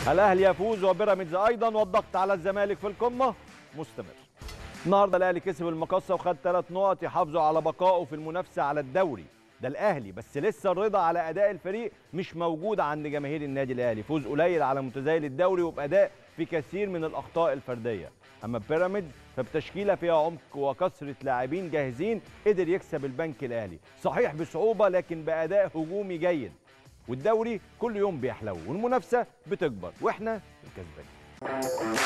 الاهلي يفوز وبيراميدز ايضا والضغط على الزمالك في القمه مستمر النهارده الاهلي كسب المقصه وخد ثلاث نقط يحافظوا على بقائه في المنافسه على الدوري ده الاهلي بس لسه الرضا على اداء الفريق مش موجود عند جماهير النادي الاهلي فوز قليل على متزايل الدوري وباداء في كثير من الاخطاء الفرديه اما بيراميدز فبتشكيله فيها عمق وكثره لاعبين جاهزين قدر يكسب البنك الاهلي صحيح بصعوبه لكن باداء هجومي جيد والدوري كل يوم بيحلو والمنافسه بتكبر واحنا الكسبانين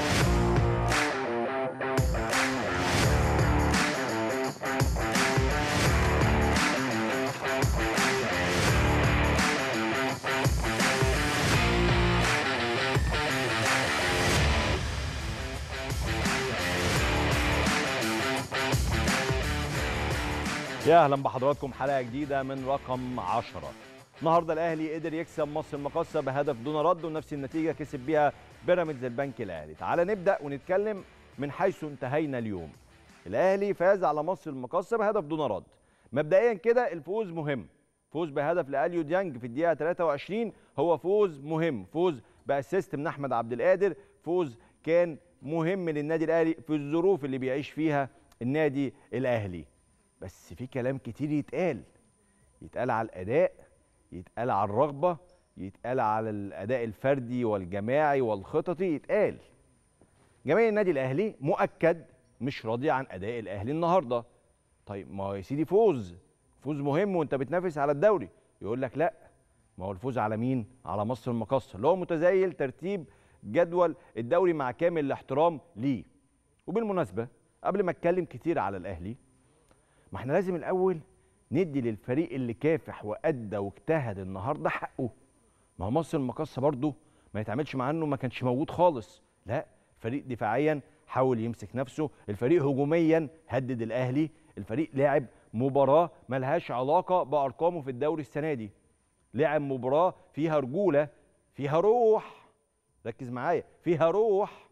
يا اهلا بحضراتكم حلقه جديده من رقم 10 النهارده الاهلي قدر يكسب مصر المقاصه بهدف دون رد ونفس النتيجه كسب بيها بيراميدز البنك الاهلي تعال نبدا ونتكلم من حيث انتهينا اليوم الاهلي فاز على مصر المقاصه بهدف دون رد مبدئيا كده الفوز مهم فوز بهدف لاليو ديانج في الدقيقه 23 هو فوز مهم فوز باسيست من احمد عبد القادر فوز كان مهم للنادي الاهلي في الظروف اللي بيعيش فيها النادي الاهلي بس في كلام كتير يتقال يتقال على الاداء يتقال على الرغبه يتقال على الاداء الفردي والجماعي والخططي يتقال جماهير النادي الاهلي مؤكد مش راضيه عن اداء الاهلي النهارده طيب ما هو يا سيدي فوز فوز مهم وانت بتنافس على الدوري يقول لك لا ما هو الفوز على مين على مصر المقصه اللي هو متزايل ترتيب جدول الدوري مع كامل الاحترام ليه وبالمناسبه قبل ما اتكلم كتير على الاهلي ما احنا لازم الاول ندي للفريق اللي كافح وادى واجتهد النهارده حقه ما هو مصر المقصه برضه ما يتعاملش مع انه ما كانش موجود خالص لا الفريق دفاعيا حاول يمسك نفسه الفريق هجوميا هدد الاهلي الفريق لعب مباراه ملهاش علاقه بارقامه في الدوري السنه دي لعب مباراه فيها رجوله فيها روح ركز معايا فيها روح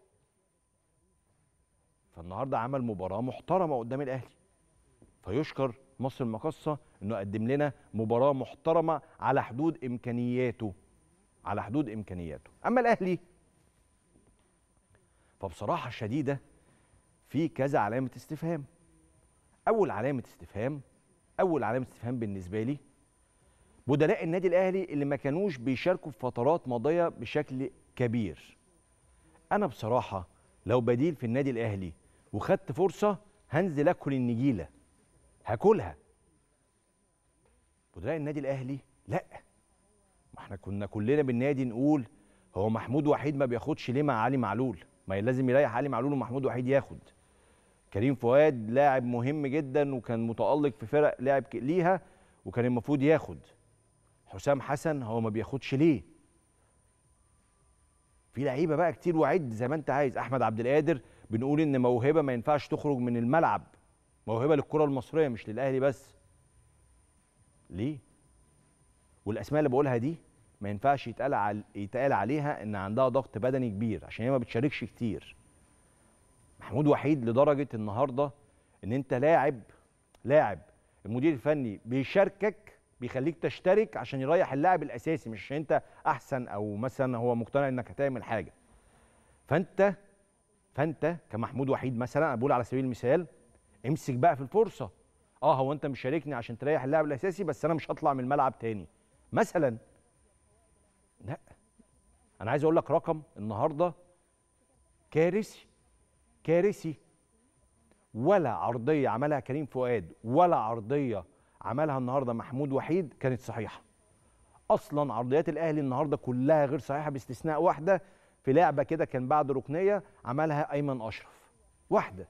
فالنهارده عمل مباراه محترمه قدام الاهلي فيشكر مصر المقصة انه قدم لنا مباراة محترمة على حدود امكانياته على حدود امكانياته اما الاهلي فبصراحة شديدة في كذا علامة استفهام اول علامة استفهام اول علامة استفهام بالنسبة لي بدلاء النادي الاهلي اللي ما كانوش بيشاركوا في فترات ماضية بشكل كبير انا بصراحة لو بديل في النادي الاهلي وخدت فرصة هنزل اكل النجيله هاكلها بدلاء النادي الاهلي لا ما احنا كنا كلنا بالنادي نقول هو محمود وحيد ما بياخدش ليه مع علي معلول ما لازم يريح علي معلول ومحمود وحيد ياخد كريم فؤاد لاعب مهم جدا وكان متالق في فرق لعب ليها وكان المفروض ياخد حسام حسن هو ما بياخدش ليه في لعيبه بقى كتير وعد زي ما انت عايز احمد عبد القادر بنقول ان موهبه ما ينفعش تخرج من الملعب موهبه للكره المصريه مش للاهلي بس ليه والاسماء اللي بقولها دي ما ينفعش يتقال عل... يتقال عليها ان عندها ضغط بدني كبير عشان هي ما بتشاركش كتير محمود وحيد لدرجه النهارده ان انت لاعب لاعب المدير الفني بيشاركك بيخليك تشترك عشان يريح اللاعب الاساسي مش عشان انت احسن او مثلا هو مقتنع انك هتعمل حاجه فانت فانت كمحمود وحيد مثلا انا بقول على سبيل المثال امسك بقى في الفرصه اه هو انت مش شاركني عشان تريح اللاعب الاساسي بس انا مش هطلع من الملعب تاني مثلا لا انا عايز اقول لك رقم النهارده كارثي كارثي ولا عرضيه عملها كريم فؤاد ولا عرضيه عملها النهارده محمود وحيد كانت صحيحه اصلا عرضيات الاهلي النهارده كلها غير صحيحه باستثناء واحده في لعبه كده كان بعد ركنيه عملها ايمن اشرف واحده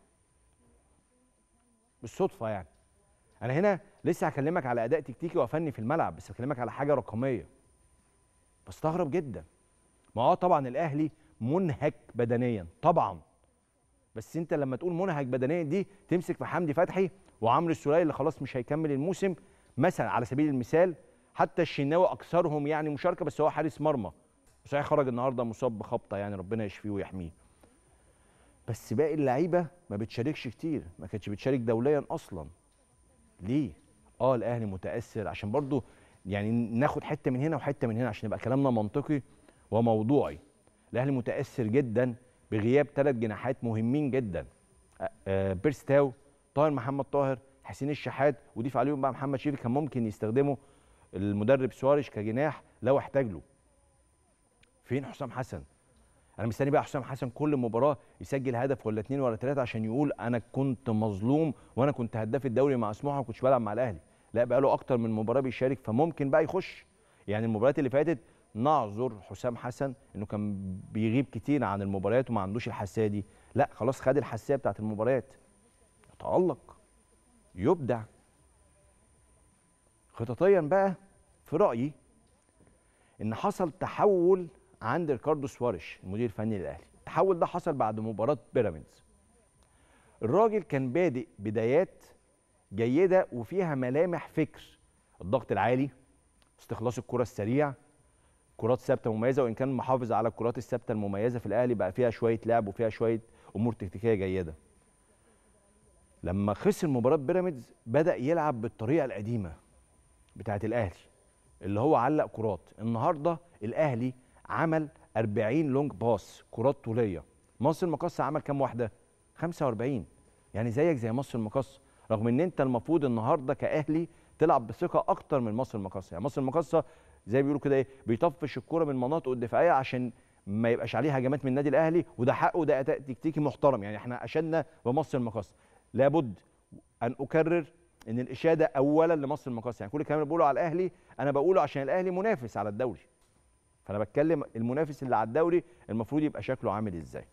بالصدفه يعني انا هنا لسه هكلمك على اداء تكتيكي وفني في الملعب بس بكلمك على حاجه رقميه بستغرب جدا ما هو طبعا الاهلي منهك بدنيا طبعا بس انت لما تقول منهك بدنيا دي تمسك في حمدي فتحي وعمرو السوليه اللي خلاص مش هيكمل الموسم مثلا على سبيل المثال حتى الشناوي اكثرهم يعني مشاركه بس هو حارس مرمى صحيح خرج النهارده مصاب بخبطه يعني ربنا يشفيه ويحميه بس باقي اللعيبه ما بتشاركش كتير ما كانتش بتشارك دوليا اصلا ليه اه الاهلي متاثر عشان برضو يعني ناخد حته من هنا وحته من هنا عشان يبقى كلامنا منطقي وموضوعي الاهلي متاثر جدا بغياب ثلاث جناحات مهمين جدا آه، آه، بيرستاو طاهر محمد طاهر حسين الشحات وضيف عليهم بقى محمد شريف كان ممكن يستخدمه المدرب سواريش كجناح لو احتاج له فين حسام حسن انا مستني بقى حسام حسن كل مباراه يسجل هدف ولا اتنين ولا تلاته عشان يقول انا كنت مظلوم وانا كنت هداف الدوري مع سموحه وما كنتش بلعب مع الاهلي لا بقى له اكتر من مباراه بيشارك فممكن بقى يخش يعني المباريات اللي فاتت نعذر حسام حسن انه كان بيغيب كتير عن المباريات وما عندوش الحساسيه دي لا خلاص خد الحساسيه بتاعت المباريات يتالق يبدع خططيا بقى في رايي ان حصل تحول عند ريكاردو سواريش المدير الفني للاهلي التحول ده حصل بعد مباراه بيراميدز الراجل كان بادئ بدايات جيده وفيها ملامح فكر الضغط العالي استخلاص الكره السريع كرات ثابته مميزه وان كان محافظ على الكرات الثابته المميزه في الاهلي بقى فيها شويه لعب وفيها شويه امور تكتيكيه جيده لما خسر مباراه بيراميدز بدا يلعب بالطريقه القديمه بتاعه الاهلي اللي هو علق كرات النهارده الاهلي عمل 40 لونج باس كرات طوليه مصر المقصه عمل كام واحده 45 يعني زيك زي مصر المقصه رغم ان انت المفروض النهارده كاهلي تلعب بثقه اكتر من مصر المقصه يعني مصر المقصه زي بيقولوا كده ايه بيطفش الكوره من مناطقه الدفاعيه عشان ما يبقاش عليه هجمات من النادي الاهلي وده حقه وده اداء تكتيكي محترم يعني احنا اشدنا بمصر المقصه لابد ان اكرر ان الاشاده اولا لمصر المقاصه يعني كل الكلام اللي بقوله على الاهلي انا بقوله عشان الاهلي منافس على الدوري فانا بتكلم المنافس اللي على الدوري المفروض يبقى شكله عامل ازاي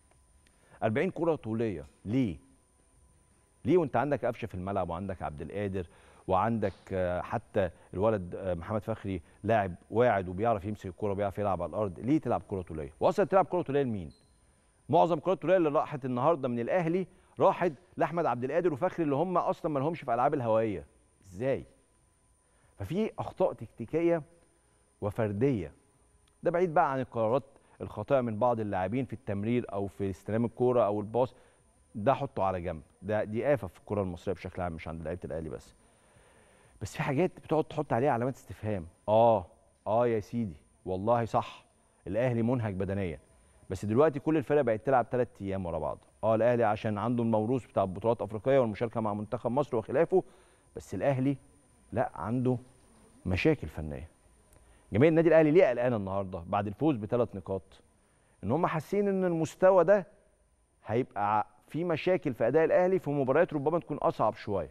40 كره طوليه ليه ليه وانت عندك قفشه في الملعب وعندك عبد القادر وعندك آه، حتى الولد آه، محمد فخري لاعب واعد وبيعرف يمسك الكره وبيعرف يلعب على الارض ليه تلعب كره طوليه واصلا تلعب كره طوليه لمين معظم الكرات الطوليه اللي راحت النهارده من الاهلي راحت لاحمد عبد القادر وفخري اللي هم اصلا ما لهمش في العاب الهوائيه ازاي ففي اخطاء تكتيكيه وفرديه ده بعيد بقى عن القرارات الخاطئه من بعض اللاعبين في التمرير او في استلام الكوره او الباص ده حطه على جنب ده دي آفة في الكرة المصرية بشكل عام مش عند لعيبة الأهلي بس بس في حاجات بتقعد تحط عليها علامات استفهام اه اه يا سيدي والله صح الأهلي منهك بدنيا بس دلوقتي كل الفرق بقت تلعب ثلاث ايام ورا بعض اه الاهلي عشان عنده الموروث بتاع البطولات الافريقيه والمشاركه مع منتخب مصر وخلافه بس الاهلي لا عنده مشاكل فنيه جماهير النادي الاهلي ليه قلقانه النهارده بعد الفوز بثلاث نقاط ان هم حاسين ان المستوى ده هيبقى في مشاكل في اداء الاهلي في مباريات ربما تكون اصعب شويه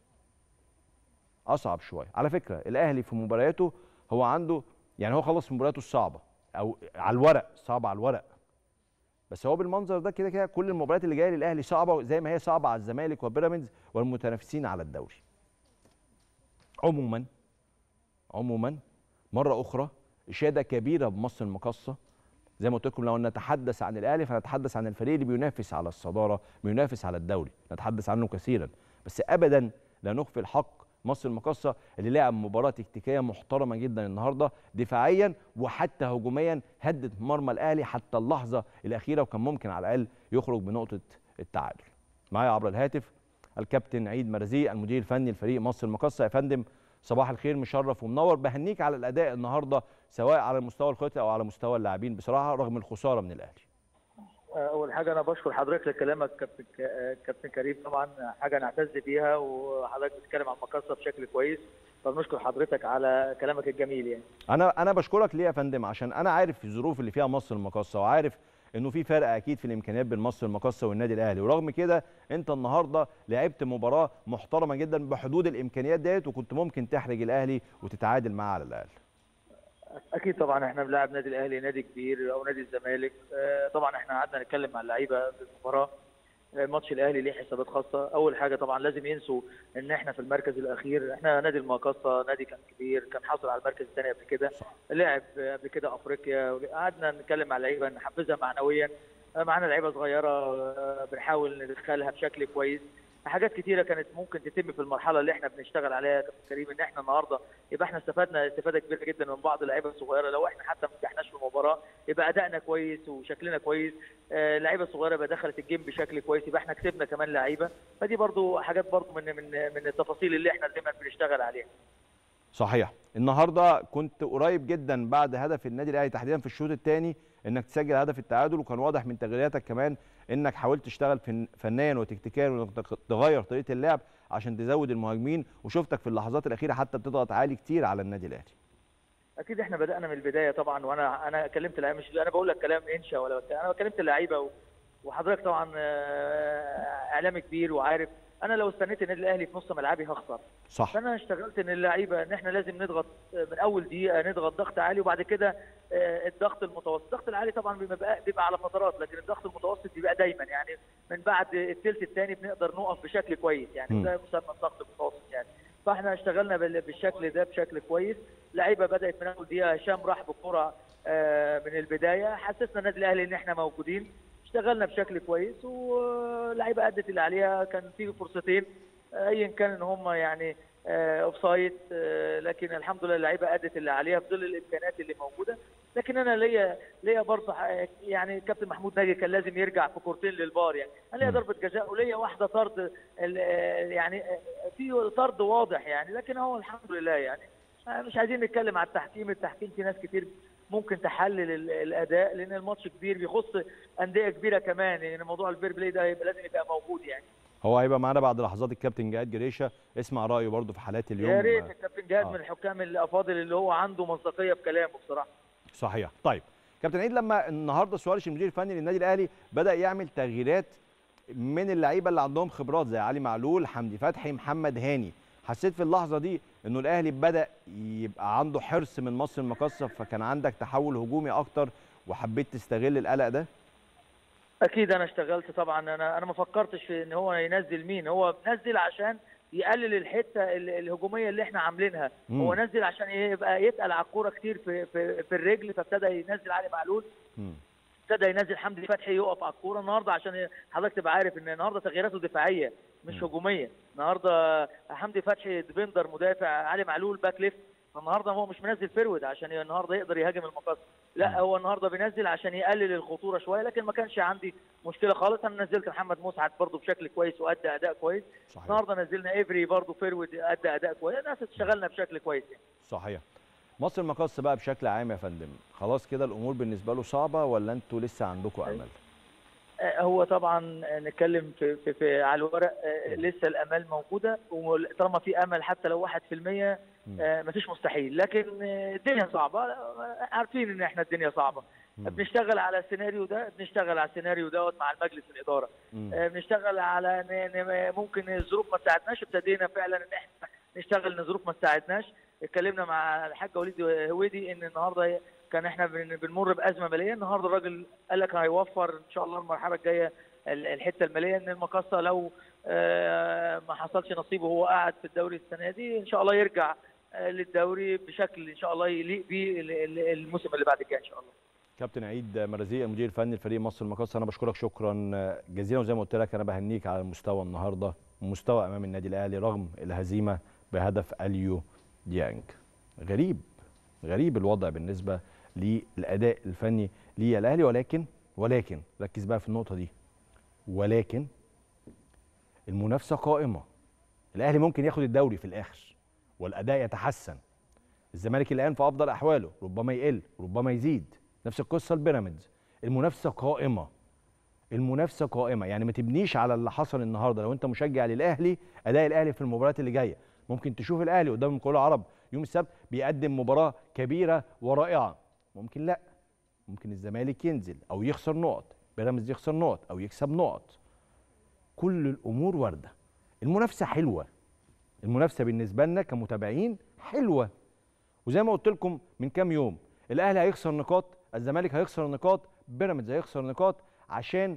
اصعب شويه على فكره الاهلي في مبارياته هو عنده يعني هو خلص مبارياته الصعبه او على الورق صعبه على الورق بس هو بالمنظر ده كده كده كل المباريات اللي جايه للاهلي صعبه زي ما هي صعبه على الزمالك وبيراميدز والمتنافسين على الدوري عموما عموما مره اخرى اشاده كبيره بمصر المقاصه زي ما قلت لكم لو نتحدث عن الاهلي فنتحدث عن الفريق اللي بينافس على الصداره بينافس على الدوري نتحدث عنه كثيرا بس ابدا لا نخفي الحق مصر المقاصه اللي لعب مباراه تكتيكيه محترمه جدا النهارده دفاعيا وحتى هجوميا هدت مرمى الاهلي حتى اللحظه الاخيره وكان ممكن على الاقل يخرج بنقطه التعادل معايا عبر الهاتف الكابتن عيد مرزي المدير الفني لفريق مصر المقاصه يا فندم صباح الخير مشرف ومنور بهنيك على الاداء النهارده سواء على المستوى الخططي او على مستوى اللاعبين بصراحه رغم الخساره من الاهلي اول حاجه انا بشكر حضرتك لكلامك كابتن كابتن كريم طبعا حاجه نعتز بيها وحضرتك بتتكلم عن المقصه بشكل كويس فبنشكر حضرتك على كلامك الجميل يعني انا انا بشكرك ليه يا فندم عشان انا عارف الظروف اللي فيها مصر المقصه وعارف انه في فرق اكيد في الامكانيات بين مصر المقاصه والنادي الاهلي ورغم كده انت النهارده لعبت مباراه محترمه جدا بحدود الامكانيات ديت وكنت ممكن تحرج الاهلي وتتعادل معاه على الاقل اكيد طبعا احنا بنلعب نادي الاهلي نادي كبير او نادي الزمالك آه، طبعا احنا قعدنا نتكلم مع اللعيبه في المباراه آه، ماتش الاهلي ليه حسابات خاصه اول حاجه طبعا لازم ينسوا ان احنا في المركز الاخير احنا نادي المقاصه نادي كان كبير كان حاصل على المركز الثاني قبل كده لعب قبل كده افريقيا قعدنا نتكلم مع اللعيبه نحفزها معنويا آه، معانا لعيبه صغيره بنحاول ندخلها بشكل كويس حاجات كتيره كانت ممكن تتم في المرحله اللي احنا بنشتغل عليها يا كابتن كريم ان احنا النهارده يبقى احنا استفدنا استفاده كبيره جدا من بعض اللعيبه الصغيره لو احنا حتى ما نجحناش في المباراه يبقى ادائنا كويس وشكلنا كويس آه لعيبه صغيره يبقى دخلت الجيم بشكل كويس يبقى احنا كسبنا كمان لعيبه فدي برضو حاجات برضو من من من التفاصيل اللي احنا دايما بنشتغل عليها صحيح النهارده كنت قريب جدا بعد هدف النادي الاهلي تحديدا في الشوط الثاني انك تسجل هدف التعادل وكان واضح من تغييراتك كمان انك حاولت تشتغل فن- فنيا وتكتيكيا وانك تغير طريقه اللعب عشان تزود المهاجمين وشفتك في اللحظات الاخيره حتى بتضغط عالي كتير على النادي الاهلي اكيد احنا بدانا من البدايه طبعا وانا انا كلمت اللعيبه مش انا بقول لك كلام انشا ولا بتاع انا كلمت اللعيبه و- وحضرتك طبعا آه، اعلامي كبير وعارف انا لو استنيت النادي الاهلي في نص ملعبي هخسر صح فانا اشتغلت ان اللعيبه ان احنا لازم نضغط من اول دقيقه نضغط ضغط عالي وبعد كده آه، الضغط المتوسط الضغط العالي طبعا بيبقى بيبقى على فترات لكن الضغط المتوسط بيبقى دايما يعني من بعد الثلث الثاني بنقدر نقف بشكل كويس يعني مم. ده مسمى الضغط المتوسط يعني فاحنا اشتغلنا بال- بالشكل ده بشكل كويس لعيبه بدات من اول دقيقه هشام راح بالكره آه، من البدايه حسسنا النادي الاهلي ان احنا موجودين اشتغلنا بشكل كويس واللعيبه ادت اللي عليها كان في فرصتين آه، ايا كان ان هم يعني اوف سايد لكن الحمد لله اللعيبه ادت اللي عليها في ظل الامكانيات اللي موجوده لكن انا ليا ليا برضه ح- يعني كابتن محمود ناجي كان لازم يرجع في كورتين للفار يعني انا ليا مم. ضربه جزاء وليا واحده طرد ال- آه، يعني آه، في طرد واضح يعني لكن هو الحمد لله يعني آه، مش عايزين نتكلم على التحكيم التحكيم في ناس كتير ممكن تحلل ال- الاداء لان الماتش كبير بيخص انديه كبيره كمان يعني موضوع الفير بلاي ده يبقى لازم يبقى موجود يعني هو هيبقى معانا بعد لحظات الكابتن جهاد جريشه اسمع رايه برضه في حالات اليوم يا ريت الكابتن جهاد آه. من الحكام الافاضل اللي هو عنده مصداقيه في كلامه بصراحه صحيح طيب كابتن عيد لما النهارده سوارش المدير الفني للنادي الاهلي بدا يعمل تغييرات من اللعيبه اللي عندهم خبرات زي علي معلول حمدي فتحي محمد هاني حسيت في اللحظه دي انه الاهلي بدا يبقى عنده حرص من مصر المقاصه فكان عندك تحول هجومي اكتر وحبيت تستغل القلق ده اكيد انا اشتغلت طبعا انا انا ما فكرتش في ان هو ينزل مين هو نزل عشان يقلل الحته ال- الهجوميه اللي احنا عاملينها مم. هو نزل عشان يبقى يتقل على الكوره كتير في في, في الرجل فابتدى ينزل علي معلول مم. ابتدى ينزل حمدي فتحي يقف على الكوره النهارده عشان حضرتك تبقى عارف ان النهارده تغييراته دفاعيه مش مم. هجوميه النهارده حمدي فتحي ديفندر مدافع علي معلول باك ليفت فالنهارده هو مش منزل فيرود عشان النهارده يقدر يهاجم المقص مم. لا هو النهارده بينزل عشان يقلل الخطوره شويه لكن ما كانش عندي مشكله خالص انا نزلت محمد مسعد برده بشكل كويس وادى اداء كويس صحيح النهارده نزلنا افري برده فيرود ادى اداء كويس الناس اشتغلنا بشكل كويس يعني. صحيح مصر المقاصه بقى بشكل عام يا فندم خلاص كده الامور بالنسبه له صعبه ولا انتوا لسه عندكم امل آه، هو طبعا نتكلم في, في, في على الورق آه، لسه الامال موجوده وطالما في امل حتى لو 1% مم. آه، مفيش مستحيل لكن آه، الدنيا صعبه آه، عارفين ان احنا الدنيا صعبه مم. بنشتغل على السيناريو ده بنشتغل على السيناريو دوت مع المجلس الاداره مم. آه، بنشتغل على ان إن ممكن الظروف ما تساعدناش ابتدينا فعلا ان احنا نشتغل ان الظروف ما تساعدناش اتكلمنا مع الحاج وليد هويدي ان النهارده كان احنا بن- بنمر بازمه ماليه النهارده الراجل قال لك هيوفر ان شاء الله المرحله الجايه ال- الحته الماليه ان المقصه لو آه، ما حصلش نصيبه وهو قاعد في الدوري السنه دي ان شاء الله يرجع آه، للدوري بشكل ان شاء الله يليق بيه ال- ال- الموسم اللي بعد كده ان شاء الله كابتن عيد مرزيق المدير الفني لفريق مصر المقاصه انا بشكرك شكرا جزيلا وزي ما قلت لك انا بهنيك على المستوى النهارده مستوى امام النادي الاهلي رغم الهزيمه بهدف اليو ديانج غريب غريب الوضع بالنسبه للاداء الفني للاهلي ولكن ولكن ركز بقى في النقطه دي ولكن المنافسه قائمه الاهلي ممكن ياخد الدوري في الاخر والاداء يتحسن الزمالك الان في افضل احواله ربما يقل ربما يزيد نفس القصه البيراميدز المنافسه قائمه المنافسه قائمه يعني ما تبنيش على اللي حصل النهارده لو انت مشجع للاهلي اداء الاهلي في المباريات اللي جايه ممكن تشوف الاهلي قدام كل العرب يوم السبت بيقدم مباراه كبيره ورائعه ممكن لا ممكن الزمالك ينزل او يخسر نقط بيراميدز يخسر نقط او يكسب نقط كل الامور وارده المنافسه حلوه المنافسه بالنسبه لنا كمتابعين حلوه وزي ما قلت لكم من كام يوم الاهلي هيخسر نقاط الزمالك هيخسر نقاط بيراميدز هيخسر نقاط عشان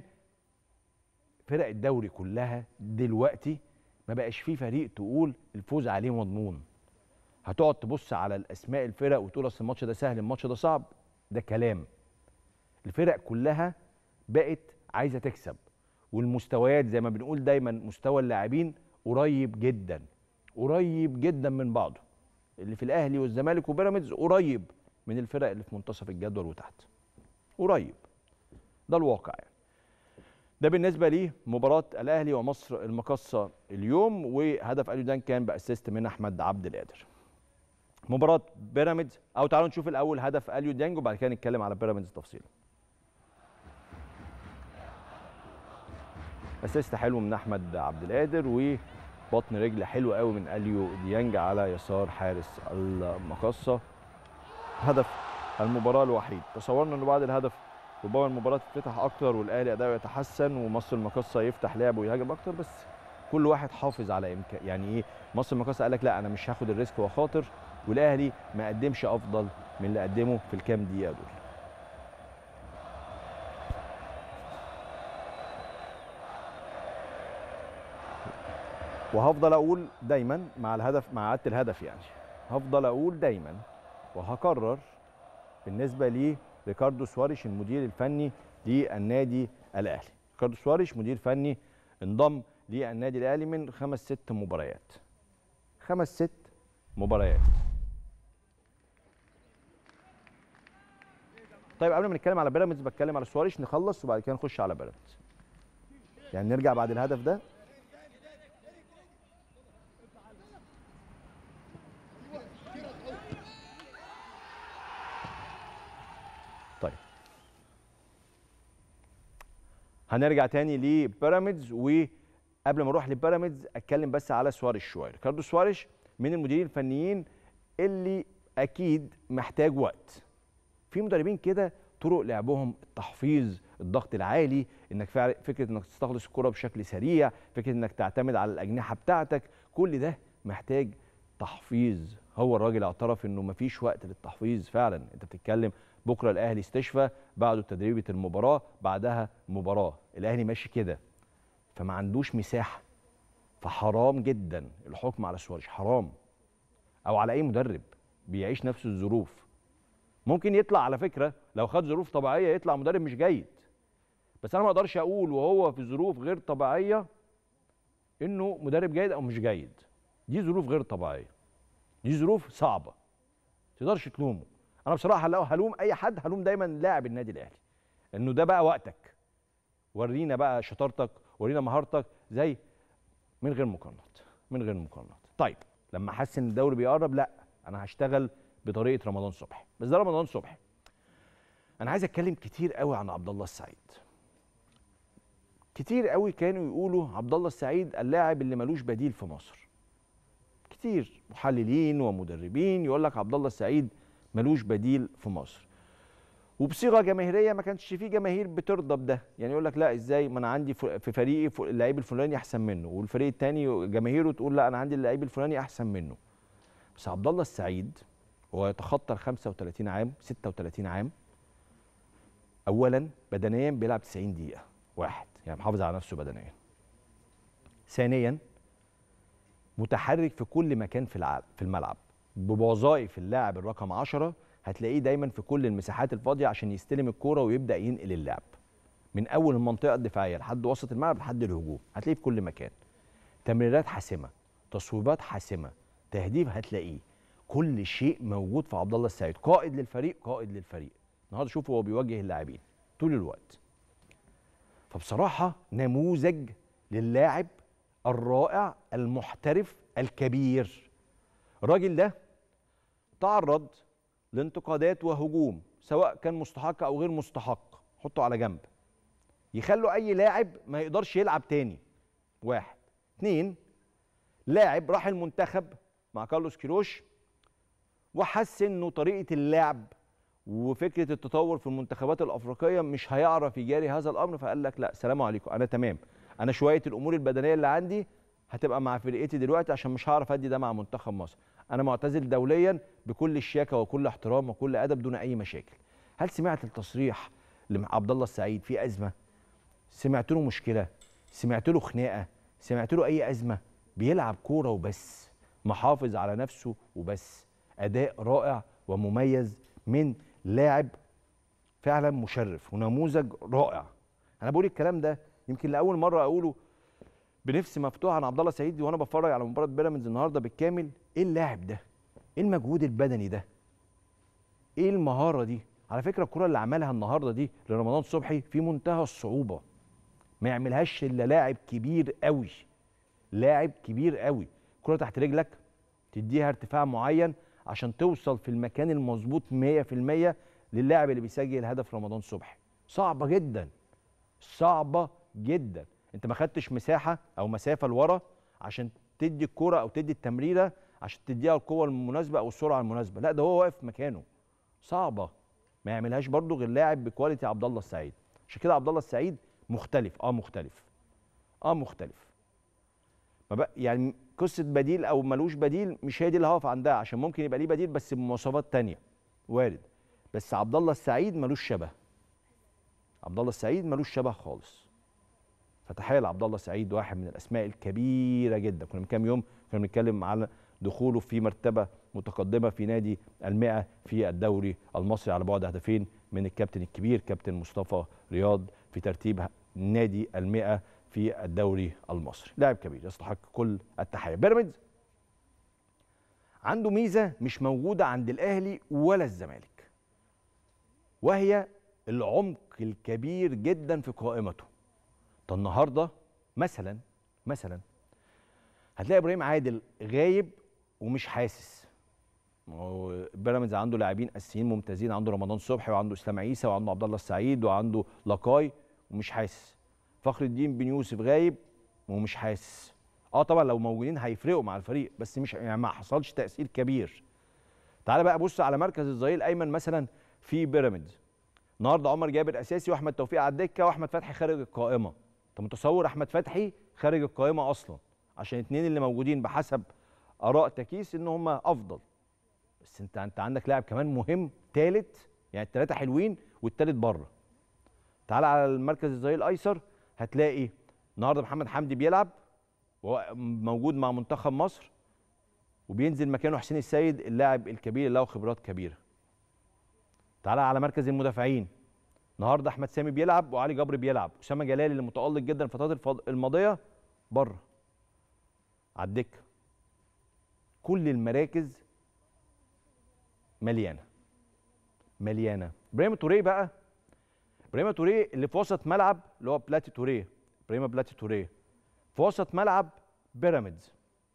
فرق الدوري كلها دلوقتي ما بقاش فيه فريق تقول الفوز عليه مضمون هتقعد تبص على الاسماء الفرق وتقول اصل الماتش ده سهل الماتش ده صعب ده كلام الفرق كلها بقت عايزه تكسب والمستويات زي ما بنقول دايما مستوى اللاعبين قريب جدا قريب جدا من بعضه اللي في الاهلي والزمالك وبيراميدز قريب من الفرق اللي في منتصف الجدول وتحت قريب ده الواقع يعني. ده بالنسبه لي مباراه الاهلي ومصر المقصه اليوم وهدف اليو دان كان باسيست من احمد عبد القادر مباراه بيراميدز او تعالوا نشوف الاول هدف اليو ديانج وبعد كده نتكلم على بيراميدز تفصيلا اسيست حلو من احمد عبد القادر وبطن رجل حلو قوي من اليو ديانج على يسار حارس المقصه هدف المباراه الوحيد تصورنا انه بعد الهدف ربما المباراه تتفتح اكتر والاهلي اداؤه يتحسن ومصر المقصه يفتح لعب ويهاجم اكتر بس كل واحد حافظ على امكان يعني ايه مصر المقصه قال لك لا انا مش هاخد الريسك واخاطر والاهلي ما قدمش افضل من اللي قدمه في الكام دقيقه دول وهفضل اقول دايما مع الهدف مع عاده الهدف يعني هفضل اقول دايما وهكرر بالنسبه لي ريكاردو سواريش المدير الفني للنادي الاهلي ريكاردو سواريش مدير فني انضم للنادي الاهلي من خمس ست مباريات خمس ست مباريات طيب قبل ما نتكلم على بيراميدز بتكلم على سواريش نخلص وبعد كده نخش على بيراميدز يعني نرجع بعد الهدف ده طيب هنرجع تاني لبيراميدز وقبل ما اروح لبيراميدز اتكلم بس على سواريش شويه ريكاردو سواريش من المديرين الفنيين اللي اكيد محتاج وقت في مدربين كده طرق لعبهم التحفيظ الضغط العالي انك فعلا فكره انك تستخلص الكره بشكل سريع فكره انك تعتمد على الاجنحه بتاعتك كل ده محتاج تحفيظ هو الراجل اعترف انه مفيش وقت للتحفيظ فعلا انت بتتكلم بكره الاهلي استشفى بعده تدريبه المباراه بعدها مباراه الاهلي ماشي كده فما عندوش مساحه فحرام جدا الحكم على سواريش حرام او على اي مدرب بيعيش نفس الظروف ممكن يطلع على فكره لو خد ظروف طبيعيه يطلع مدرب مش جيد بس انا ما اقدرش اقول وهو في ظروف غير طبيعيه انه مدرب جيد او مش جيد دي ظروف غير طبيعيه دي ظروف صعبه ما تقدرش تلومه انا بصراحه لو هلوم اي حد هلوم دايما لاعب النادي الاهلي انه ده بقى وقتك ورينا بقى شطارتك ورينا مهارتك زي من غير مقارنات من غير مقارنات طيب لما حس ان الدوري بيقرب لا انا هشتغل بطريقه رمضان صبحي بس ده رمضان صبحي انا عايز اتكلم كتير قوي عن عبد الله السعيد كتير قوي كانوا يقولوا عبد الله السعيد اللاعب اللي ملوش بديل في مصر كتير محللين ومدربين يقول لك عبد الله السعيد ملوش بديل في مصر وبصيغه جماهيريه ما كانش فيه جماهير بترضى بده يعني يقول لك لا ازاي ما انا عندي في فريقي اللعيب الفلاني احسن منه والفريق الثاني جماهيره تقول لا انا عندي اللعيب الفلاني احسن منه بس عبد الله السعيد هو يتخطى ال 35 عام 36 عام اولا بدنيا بيلعب 90 دقيقه واحد يعني محافظ على نفسه بدنيا ثانيا متحرك في كل مكان في في الملعب بوظائف اللاعب الرقم 10 هتلاقيه دايما في كل المساحات الفاضيه عشان يستلم الكوره ويبدا ينقل اللعب من اول المنطقه الدفاعيه لحد وسط الملعب لحد الهجوم هتلاقيه في كل مكان تمريرات حاسمه تصويبات حاسمه تهديف هتلاقيه كل شيء موجود في عبد الله السعيد قائد للفريق قائد للفريق النهارده شوفوا هو بيوجه اللاعبين طول الوقت فبصراحه نموذج للاعب الرائع المحترف الكبير الراجل ده تعرض لانتقادات وهجوم سواء كان مستحق او غير مستحق حطه على جنب يخلوا اي لاعب ما يقدرش يلعب تاني واحد اتنين لاعب راح المنتخب مع كارلوس كيروش وحس انه طريقه اللعب وفكره التطور في المنتخبات الافريقيه مش هيعرف يجاري هذا الامر فقال لك لا سلام عليكم انا تمام انا شويه الامور البدنيه اللي عندي هتبقى مع فرقتي دلوقتي عشان مش هعرف ادي ده مع منتخب مصر انا معتزل دوليا بكل الشياكه وكل احترام وكل ادب دون اي مشاكل هل سمعت التصريح لعبد الله السعيد في ازمه سمعت له مشكله سمعت له خناقه سمعت له اي ازمه بيلعب كوره وبس محافظ على نفسه وبس اداء رائع ومميز من لاعب فعلا مشرف ونموذج رائع انا بقول الكلام ده يمكن لاول مره اقوله بنفس مفتوح عن عبد الله السعيد وانا بتفرج على مباراه بيراميدز النهارده بالكامل ايه اللاعب ده ايه المجهود البدني ده ايه المهاره دي على فكره الكره اللي عملها النهارده دي لرمضان صبحي في منتهى الصعوبه ما يعملهاش الا لاعب كبير قوي لاعب كبير قوي كره تحت رجلك تديها ارتفاع معين عشان توصل في المكان المظبوط 100% للاعب اللي بيسجل هدف رمضان صبحي صعبه جدا صعبه جدا انت ما خدتش مساحه او مسافه لورا عشان تدي الكوره او تدي التمريره عشان تديها القوه المناسبه او السرعه المناسبه لا ده هو واقف مكانه صعبه ما يعملهاش برضو غير لاعب بكواليتي عبد الله السعيد عشان كده عبد الله السعيد مختلف اه مختلف اه مختلف ما بقى يعني قصه بديل او ملوش بديل مش هي دي اللي هقف عندها عشان ممكن يبقى ليه بديل بس بمواصفات تانية وارد بس عبد الله السعيد ملوش شبه عبد الله السعيد ملوش شبه خالص فتخيل عبد الله السعيد واحد من الاسماء الكبيره جدا كنا من كام يوم كنا بنتكلم على دخوله في مرتبه متقدمه في نادي المئة في الدوري المصري على بعد هدفين من الكابتن الكبير كابتن مصطفى رياض في ترتيب نادي المئة في الدوري المصري لاعب كبير يستحق كل التحيه بيراميدز عنده ميزه مش موجوده عند الاهلي ولا الزمالك وهي العمق الكبير جدا في قائمته طب النهارده مثلا مثلا هتلاقي ابراهيم عادل غايب ومش حاسس بيراميدز عنده لاعبين اساسيين ممتازين عنده رمضان صبحي وعنده اسلام عيسى وعنده عبد الله السعيد وعنده لقاي ومش حاسس فخر الدين بن يوسف غايب ومش حاسس اه طبعا لو موجودين هيفرقوا مع الفريق بس مش يعني ما حصلش تاثير كبير تعال بقى بص على مركز الظهير الايمن مثلا في بيراميدز النهارده عمر جابر اساسي واحمد توفيق على الدكه واحمد فتحي خارج القائمه انت متصور احمد فتحي خارج القائمه اصلا عشان الاثنين اللي موجودين بحسب اراء تكيس ان هم افضل بس انت انت عندك لاعب كمان مهم ثالث يعني الثلاثه حلوين والثالث بره تعال على المركز الظهير الايسر هتلاقي النهارده محمد حمدي بيلعب وهو موجود مع منتخب مصر وبينزل مكانه حسين السيد اللاعب الكبير اللي له خبرات كبيره تعالى على مركز المدافعين النهارده احمد سامي بيلعب وعلي جبر بيلعب اسامه جلال اللي متالق جدا الفترات الماضيه بره على الدكه كل المراكز مليانه مليانه ابراهيم توريه بقى ابراهيم توريه اللي في وسط ملعب اللي هو بلاتي توريه ابراهيم بلاتي توريه في وسط ملعب بيراميدز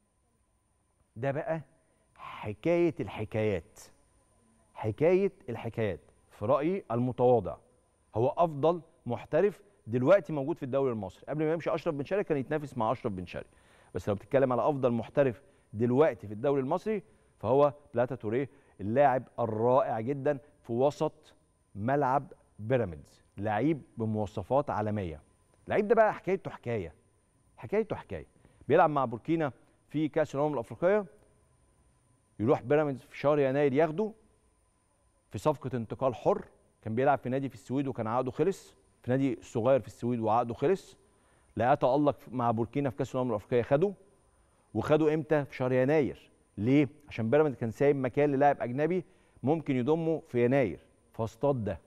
ده بقى حكايه الحكايات حكايه الحكايات في رايي المتواضع هو افضل محترف دلوقتي موجود في الدوري المصري قبل ما يمشي اشرف بن شرقي كان يتنافس مع اشرف بن شرقي بس لو بتتكلم على افضل محترف دلوقتي في الدوري المصري فهو بلاتا توريه اللاعب الرائع جدا في وسط ملعب بيراميدز لعيب بمواصفات عالميه اللعيب ده بقى حكايته حكايه حكايته حكايه بيلعب مع بوركينا في كاس الامم الافريقيه يروح بيراميدز في شهر يناير ياخده في صفقه انتقال حر كان بيلعب في نادي في السويد وكان عقده خلص في نادي صغير في السويد وعقده خلص لقاه تالق مع بوركينا في كاس الامم الافريقيه خده وخده امتى في شهر يناير ليه عشان بيراميدز كان سايب مكان للاعب اجنبي ممكن يضمه في يناير فاصطاد ده